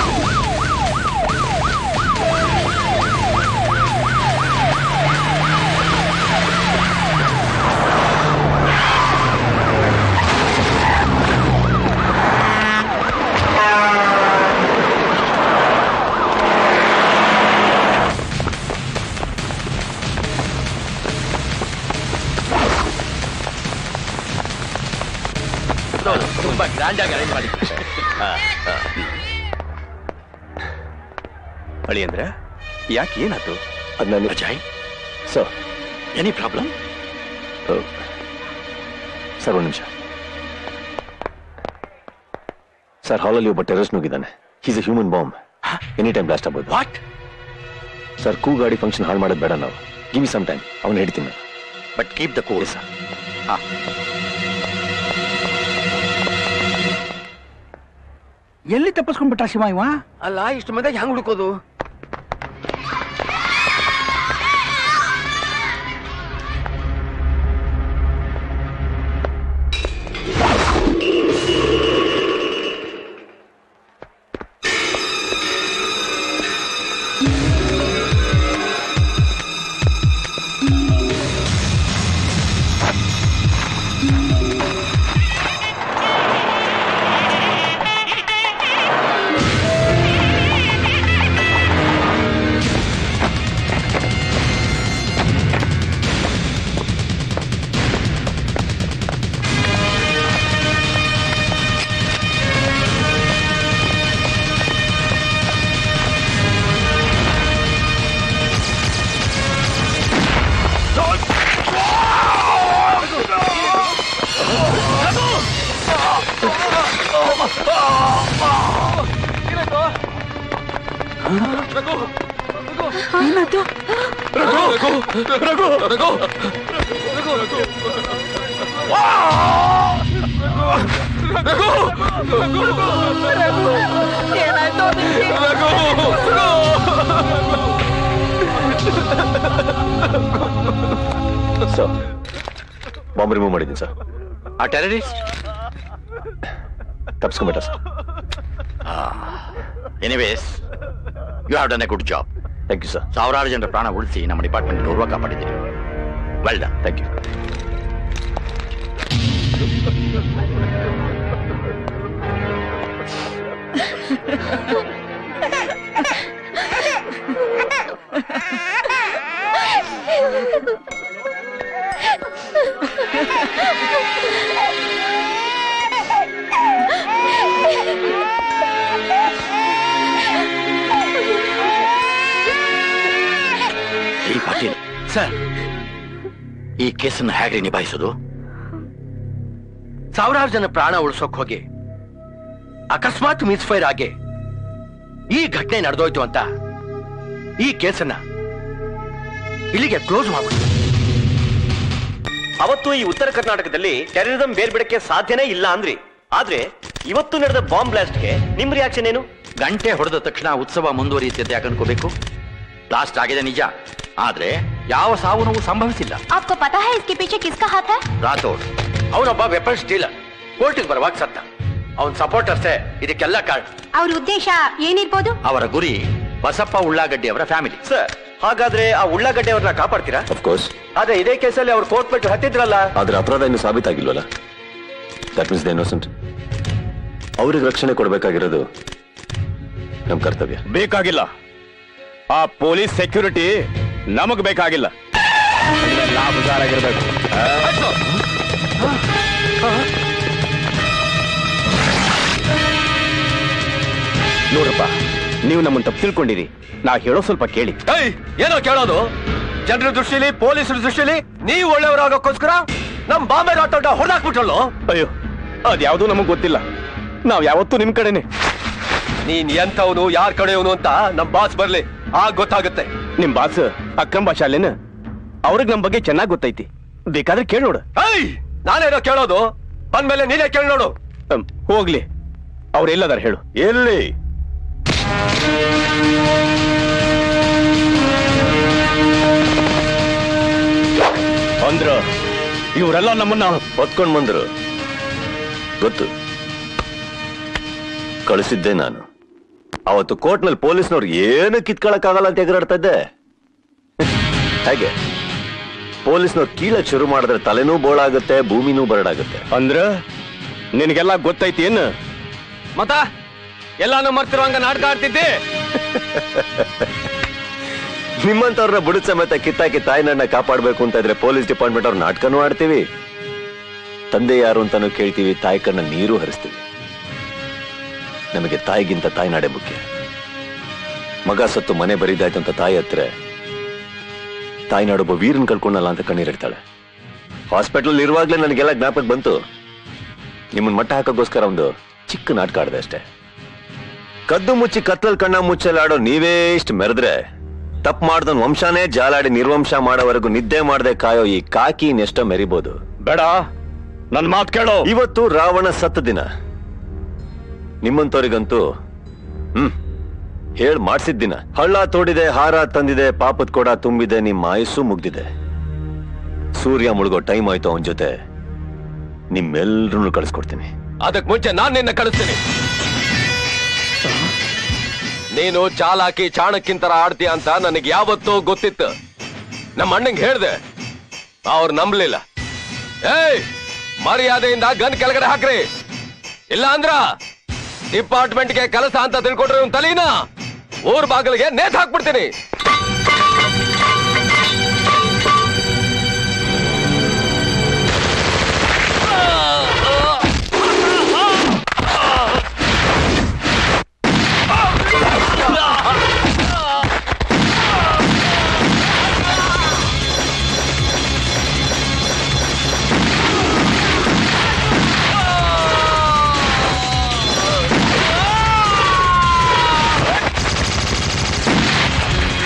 ತುಂಬಾ ಗ್ರ್ಯಾಂಡ್ ಆಗಿ ಅರೇಂಜ್ ಮಾಡಿ ಅಳಿ ಅಂದ್ರ ಯಾಕೆ ಏನಾಯ್ತು ಅದ್ ನಾನು Ajay sir any problem sir ಒಂದ್ ನಿಮಿಷ ಸರ್ ಹಾಲಲ್ಲಿ ಒಬ್ಬ ಟೆರರಿಸ್ಟ್ ನುಗ್ಗಿದ್ದಾನೆ is a human bomb any time blast ಆಗ್ಬೋದು ವಾಟ್ ಸರ್ ಕೂ ಗಾಡಿ ಫಂಕ್ಷನ್ ಹಾಳು ಮಾಡೋದು ಬೇಡ ನಾವು ಗಿವ್ ಸಮ್ ಟೈಮ್ ಅವನು ಹಿಡಿತೀನಿ ಬಟ್ ಕೀಪ್ ದ ಕೋರ್ಸ್ ಎಲ್ಲಿ ತಪ್ಪಿಸ್ಕೊಂಡ್ಬಿಟ್ಟ ಶಿವ ಇವ ಅಲ್ಲ ಇಷ್ಟು ಮಂದಿ ಹೆಂಗ್ ಹುಡುಕೋದು ಏನಾಯ್ತು Raghu Raghu Raghu sir bomb remove ಮಾಡಿದ್ದೀನಿ ಸರ್ ಆ ಟೆರರಿಸ್ಟ್ ತಪ್ಸ್ಕೊಂಬಿಟ್ಟ sir anyways you have done a good job thank you sir ಸಾವಿರಾರು ಜನರ ಪ್ರಾಣ ಉಳಿಸಿ ನಮ್ಮ ಡಿಪಾರ್ಟ್ಮೆಂಟ್ ಗೌರವ ಕಾಪಾಡಿದ್ದೀರಿ ವೆಲ್ ಡನ್ ಥ್ಯಾಂಕ್ ಯು ಈ ಪಾಟೀಲ್ ಸರ್ ಈ ಕೇಸನ್ನು ಹೇಗೆ ನಿಭಾಯಿಸೋದು ಸಾವಿರಾರು ಜನ ಪ್ರಾಣ ಉಳಿಸೋಕ್ ಹೋಗಿ ಅಕಸ್ಮಾತ್ ಮಿಸ್ಫೈರ್ ಆಗಿ ಈ ಘಟನೆ ನಡೆದೋಯ್ತು ಅಂತ ಈ ಕೇಸನ್ನ ಇಲ್ಲಿಗೆ ಕ್ಲೋಸ್ ಮಾಡ್ಬಿಟ್ಟು ಅವತ್ತು ಈ ಉತ್ತರ ಕರ್ನಾಟಕದಲ್ಲಿ ಟೆರರಿಸಂ ಬೇರ್ಬಿಡಕ್ಕೆ ಸಾಧ್ಯನೇ ಇಲ್ಲ ಅಂದ್ರಿ ಆದ್ರೆ ಇವತ್ತು ನಡೆದ ಬಾಂಬ್ ಬ್ಲಾಸ್ಟ್ಗೆ ನಿಮ್ ರಿಯಾಕ್ಷನ್ ಏನು ಗಂಟೆ ಹೊಡೆದ ತಕ್ಷಣ ಉತ್ಸವ ಮುಂದುವರಿಯುತ್ತೆ ಯಾಕೆ ಅನ್ಕೋಬೇಕು ಬ್ಲಾಸ್ಟ್ ಆಗಿದೆ ನಿಜ ಆದ್ರೆ ಯಾವ ಸಾವು ನೋವು ಸಂಭವಿಸಿಲ್ಲ आपको पता है इसके पीछे किसका हाथ है ರಾಥೋಡ್ ಅವನೊಬ್ಬ ವೆಪನ್ ಸ್ಟೀಲರ್ ಕೋರ್ಟಿಗೆ ಬರುವಾಗ ಸತ್ತ ಅವನ್ ಸಪೋರ್ಟರ್ಸೇ ಇದಕ್ಕೆಲ್ಲ ಕಾರಣ ಅವ್ರ ಉದ್ದೇಶ ಏನಿರ್ಬೋದು ಅವರ ಗುರಿ ಬಸಪ್ಪ ಉಳ್ಳಾಗಡ್ಡಿ ಅವರ ಫ್ಯಾಮಿಲಿ ಸರ್ ಹಾಗಾದ್ರೆ ಆ ಉಳ್ಳಾಗಡ್ಡೆ ಅವ್ರನ್ನ ಕಾಪಾಡ್ತೀರಾ ಅಫ್ಕೋರ್ಸ್ ಆದ್ರೆ ಇದೇ ಕೇಸಲ್ಲಿ ಅವ್ರು ಕೋರ್ಟ್ ಬಿಟ್ಟು ಹತ್ತಿದ್ರಲ್ಲ ಆದ್ರೆ ಅಪರಾಧ ಇನ್ನು ಸಾಬೀತಾಗಿಲ್ವಲ್ಲ ದಟ್ ಮೀನ್ಸ್ ದ ಇನ್ನೋಸೆಂಟ್ ಅವ್ರಿಗೆ ರಕ್ಷಣೆ ಕೊಡಬೇಕಾಗಿರೋದು ನಮ್ ಕರ್ತವ್ಯ ಬೇಕಾಗಿಲ್ಲ ಆ ಪೊಲೀಸ್ ಸೆಕ್ಯೂರಿಟಿ ನಮಗ್ ಬೇಕಾಗಿಲ್ಲ ಲಾಭದಾರಾಗಿರ್ಬೇಕು ನೋಡ್ರಪ್ಪ ನೀವು ನಮ್ಮನ್ನ ತಪ್ಪು ತಿಳ್ಕೊಂಡಿರಿ ನಾ ಹೇಳೋ ಸ್ವಲ್ಪ ಕೇಳಿ ಏಯ್ ಏನೋ ಕೇಳೋದು ಜನರ ದೃಷ್ಟಿಲಿ ಪೊಲೀಸರ ದೃಷ್ಟಿಲಿ ನೀವು ಒಳ್ಳೆಯವರಾಗೋಕ್ಕೋಸ್ಕರ ನಮ್ ಬಾಂಬೆ ರಾಟೋಟ ಹೊಡೆದಾಕ್ಬಿಟ್ರಲ್ಲೋ ಅಯ್ಯೋ ಅದ್ಯಾವುದೂ ನಮಗ್ ಗೊತ್ತಿಲ್ಲ ನಾವ್ ಯಾವತ್ತೂ ನಿಮ್ ಕಡೆನೆ ನೀನ್ ಎಂತವನು ಯಾರ್ ಕಡೆಯವನು ಅಂತ ನಮ್ ಬಾಸ್ ಬರ್ಲಿ ಆಗ ಗೊತ್ತಾಗುತ್ತೆ ನಿಮ್ ಬಾಸ್ ಅಕ್ರಮ್ ಭಾಷೆ ಅಲ್ಲೇನ ಅವ್ರಿಗೆ ನಮ್ ಬಗ್ಗೆ ಚೆನ್ನಾಗ್ ಗೊತ್ತೈತಿ ಬೇಕಾದ್ರೆ ಕೇಳಿ ನೋಡು ಏಯ್ ನಾನೇನೋ ಕೇಳೋದು ಬಂದ್ಮೇಲೆ ನೀನೇ ಕೇಳಿ ನೋಡು ಹ್ಮ್, ಹೋಗ್ಲಿ ಅವ್ರು ಎಲ್ಲದಾರ ಹೇಳು ಎಲ್ಲಿ ಅಂದ್ರ ಇವರೆಲ್ಲ ನಮ್ಮನ್ನ ಹೊತ್ಕೊಂಡ್ ಬಂದ್ರು ಗೊತ್ತು ಕಳಿಸಿದ್ದೆ ನಾನು ಅವತ್ತು ಕೋರ್ಟ್ನಲ್ಲಿ ಪೊಲೀಸ್ನವ್ರು ಏನು ಕಿತ್ಕೊಳಕ್ಕಾಗಲ್ಲ ಅಂತ ಎಗರಾಡ್ತಾ ಇದ್ದೆ ಹಾಗೆ ಪೊಲೀಸ್ನವ್ರು ಕೀಳಕ್ ಶುರು ಮಾಡಿದ್ರೆ ತಲೆನೂ ಬೋಳಾಗುತ್ತೆ ಭೂಮಿನೂ ಬರಡಾಗುತ್ತೆ ಅಂದ್ರ ನಿನಗೆಲ್ಲ ಗೊತ್ತೈತಿ ಏನ್ ಮತ್ತ ಎಲ್ಲಾನು ಮರ್ತಿರುವಂಗ ನಾಟಕ ಆಡ್ತಿದ್ದೆ ನಿಮ್ಮಂತವ್ರನ್ನ ಬುಡದ ಸಮೇತ ಕಿತ್ತಾಕಿ ತಾಯಿನನ್ನ ಕಾಪಾಡ್ಬೇಕು ಅಂತ ಇದ್ರೆ ಪೊಲೀಸ್ ಡಿಪಾರ್ಟ್ಮೆಂಟ್ ಅವ್ರ ನಾಟಕನೂ ಆಡ್ತೀವಿ ತಂದೆ ಯಾರು ಅಂತಾನು ಕೇಳ್ತೀವಿ ತಾಯಿ ಕಣ್ಣ ನೀರು ಹರಿಸ್ತೀವಿ ನಮಗೆ ತಾಯಿಗಿಂತ ತಾಯ್ನಾಡೆ ಮುಖ್ಯ ಮಗ ಸತ್ತು ಮನೆ ಬರಿದಾಯ್ತು ಅಂತ ತಾಯಿ ಹತ್ರ ತಾಯ್ನಾಡೊಬ್ಬ ವೀರನ್ ಕಳ್ಕೊಂಡಲ್ಲ ಅಂತ ಕಣ್ಣೀರಿಡ್ತಾಳೆ ಹಾಸ್ಪಿಟಲ್ ಇರುವಾಗ್ಲೇ ನನಗೆಲ್ಲ ಜ್ಞಾಪಕ ಬಂತು ನಿಮ್ಮನ್ ಮಟ್ಟ ಹಾಕೋಕ್ಕೋಸ್ಕರ ಒಂದು ಚಿಕ್ಕ ನಾಟಕ ಆಡಿದೆ ಅಷ್ಟೇ ಕದ್ದು ಮುಚ್ಚಿ ಕತ್ತಲ್ ಕಣ್ಣ ಮುಚ್ಚಲಾಡೋ ನೀವೇ ಇಷ್ಟು ಮೆರೆದ್ರೆ ತಪ್ಪು ಮಾಡ್ದನ್ ವಂಶನೇ ಜಾಲಾಡಿ ನಿರ್ವಂಶ ಮಾಡೋವರೆಗೂ ನಿದ್ದೆ ಮಾಡದೆ ಕಾಯೋ ಈ ಕಾಕಿ ಇನ್ನೆಷ್ಟೋ ಮೆರಿಬೋದು ಬೇಡ ನನ್ ಮಾತ್ ಕೇಳೋ ಇವತ್ತು ರಾವಣ ಸತ್ತ ದಿನ ನಿಮ್ಮಂತವ್ರಿಗಂತೂ ಹ್ಮ್ ಹೇಳ್ ಮಾಡ್ಸಿದ್ ದಿನ ಹಳ್ಳ ತೋಡಿದೆ ಹಾರ ತಂದಿದೆ ಪಾಪದ ಕೊಡ ತುಂಬಿದೆ ನಿಮ್ಮ ಆಯುಸ್ಸು ಮುಗ್ದಿದೆ ಸೂರ್ಯ ಮುಳುಗೋ ಟೈಮ್ ಆಯ್ತು ಅವನ ಜೊತೆ ನಿಮ್ಮೆಲ್ರೂ ಕಳಿಸ್ಕೊಡ್ತೀನಿ ಅದಕ್ ಮುಂಚೆ ನಾನ್ ನಿನ್ನ ಕಳಿಸ್ತೀನಿ ನೀನು ಚಾಲಾಕಿ ಚಾಣಕ್ಕಿಂತರ ಆಡ್ತೀಯ ಅಂತ ನನಗೆ ಯಾವತ್ತೂ ಗೊತ್ತಿತ್ತು ನಮ್ಮ ಅಣ್ಣಂಗೆ ಹೇಳ್ದೆ ಅವ್ರು ನಂಬಲಿಲ್ಲ ಏಯ್ ಮರ್ಯಾದೆಯಿಂದ ಗನ್ ಕೆಳಗಡೆ ಹಾಕ್ರಿ ಇಲ್ಲ ಅಂದ್ರ ಡಿಪಾರ್ಟ್ಮೆಂಟ್ಗೆ ಕೆಲಸ ಅಂತ ತಿಳ್ಕೊಟ್ರೆ ಇವ್ನ್ ತಲೀನ ಊರ್ ಬಾಗಿಲಿಗೆ ನೇತ್ ಹಾಕ್ಬಿಡ್ತೀನಿ ಆ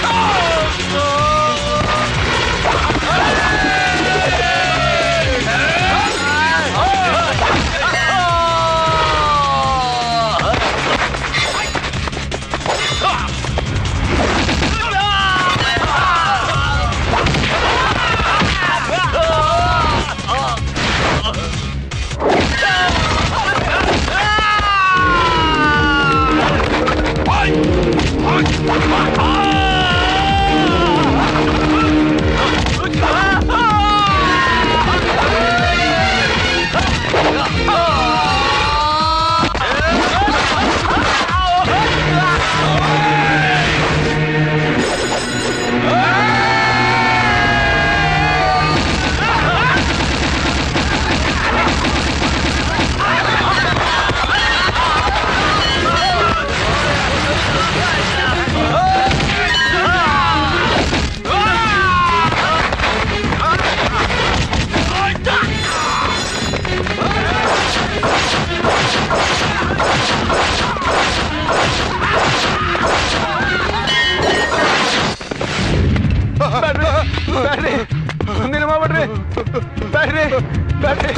ಬ್ಯಾಡ್ರಿ ಒಂದಿನ ಮಾಡ್ಬಿಡ್ರಿ ಬ್ಯಾಡ್ರಿ ಬ್ಯಾಡ್ರಿ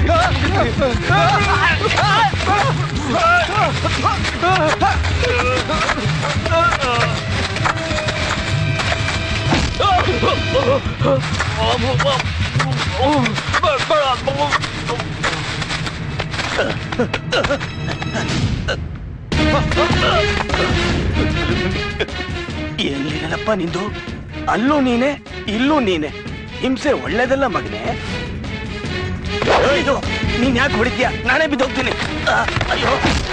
ಎಲ್ಲಿನಪ್ಪ ನಿಂದು ಅಲ್ಲೂ ನೀನೆ ಇಲ್ಲೂ ನೀನೆ ಹಿಂಸೆ ಒಳ್ಳೇದಲ್ಲ ಮಗನೇ ಇದು ನೀನ್ ಯಾಕೆ ಹೊಡಿತೀಯ ನಾನೇ ಬಿದ್ದೋಗ್ತೀನಿ ಆ, ಅಯ್ಯೋ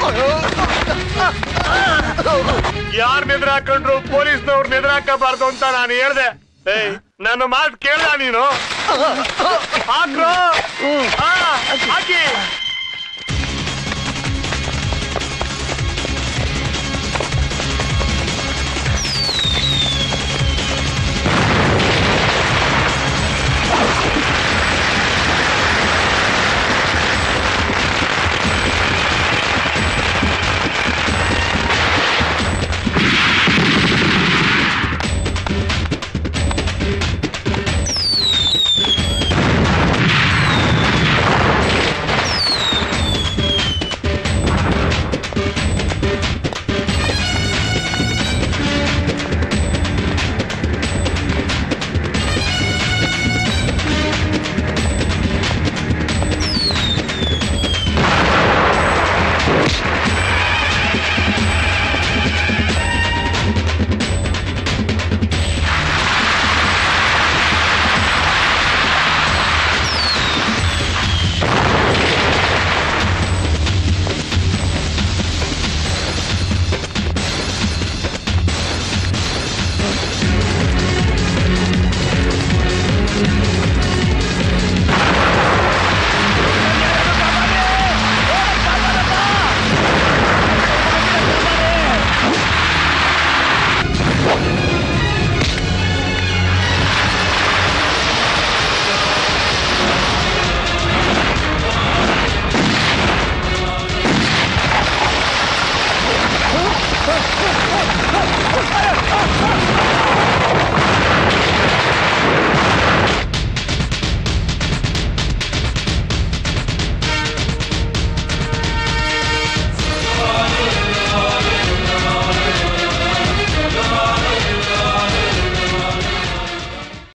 ಯಾರ್ ನಿದ್ರ ಹಾಕೊಂಡ್ರು ಪೊಲೀಸ್ನವ್ರು ನಿದ್ರ ಹಾಕಬಾರ್ದು ಅಂತ ನಾನು ಹೇಳ್ದೆ ಏಯ್ ನನ್ನ ಮಾತು ಕೇಳ ನೀನು ಹಾಕ್ರು ಆ, ಹಾಕಿ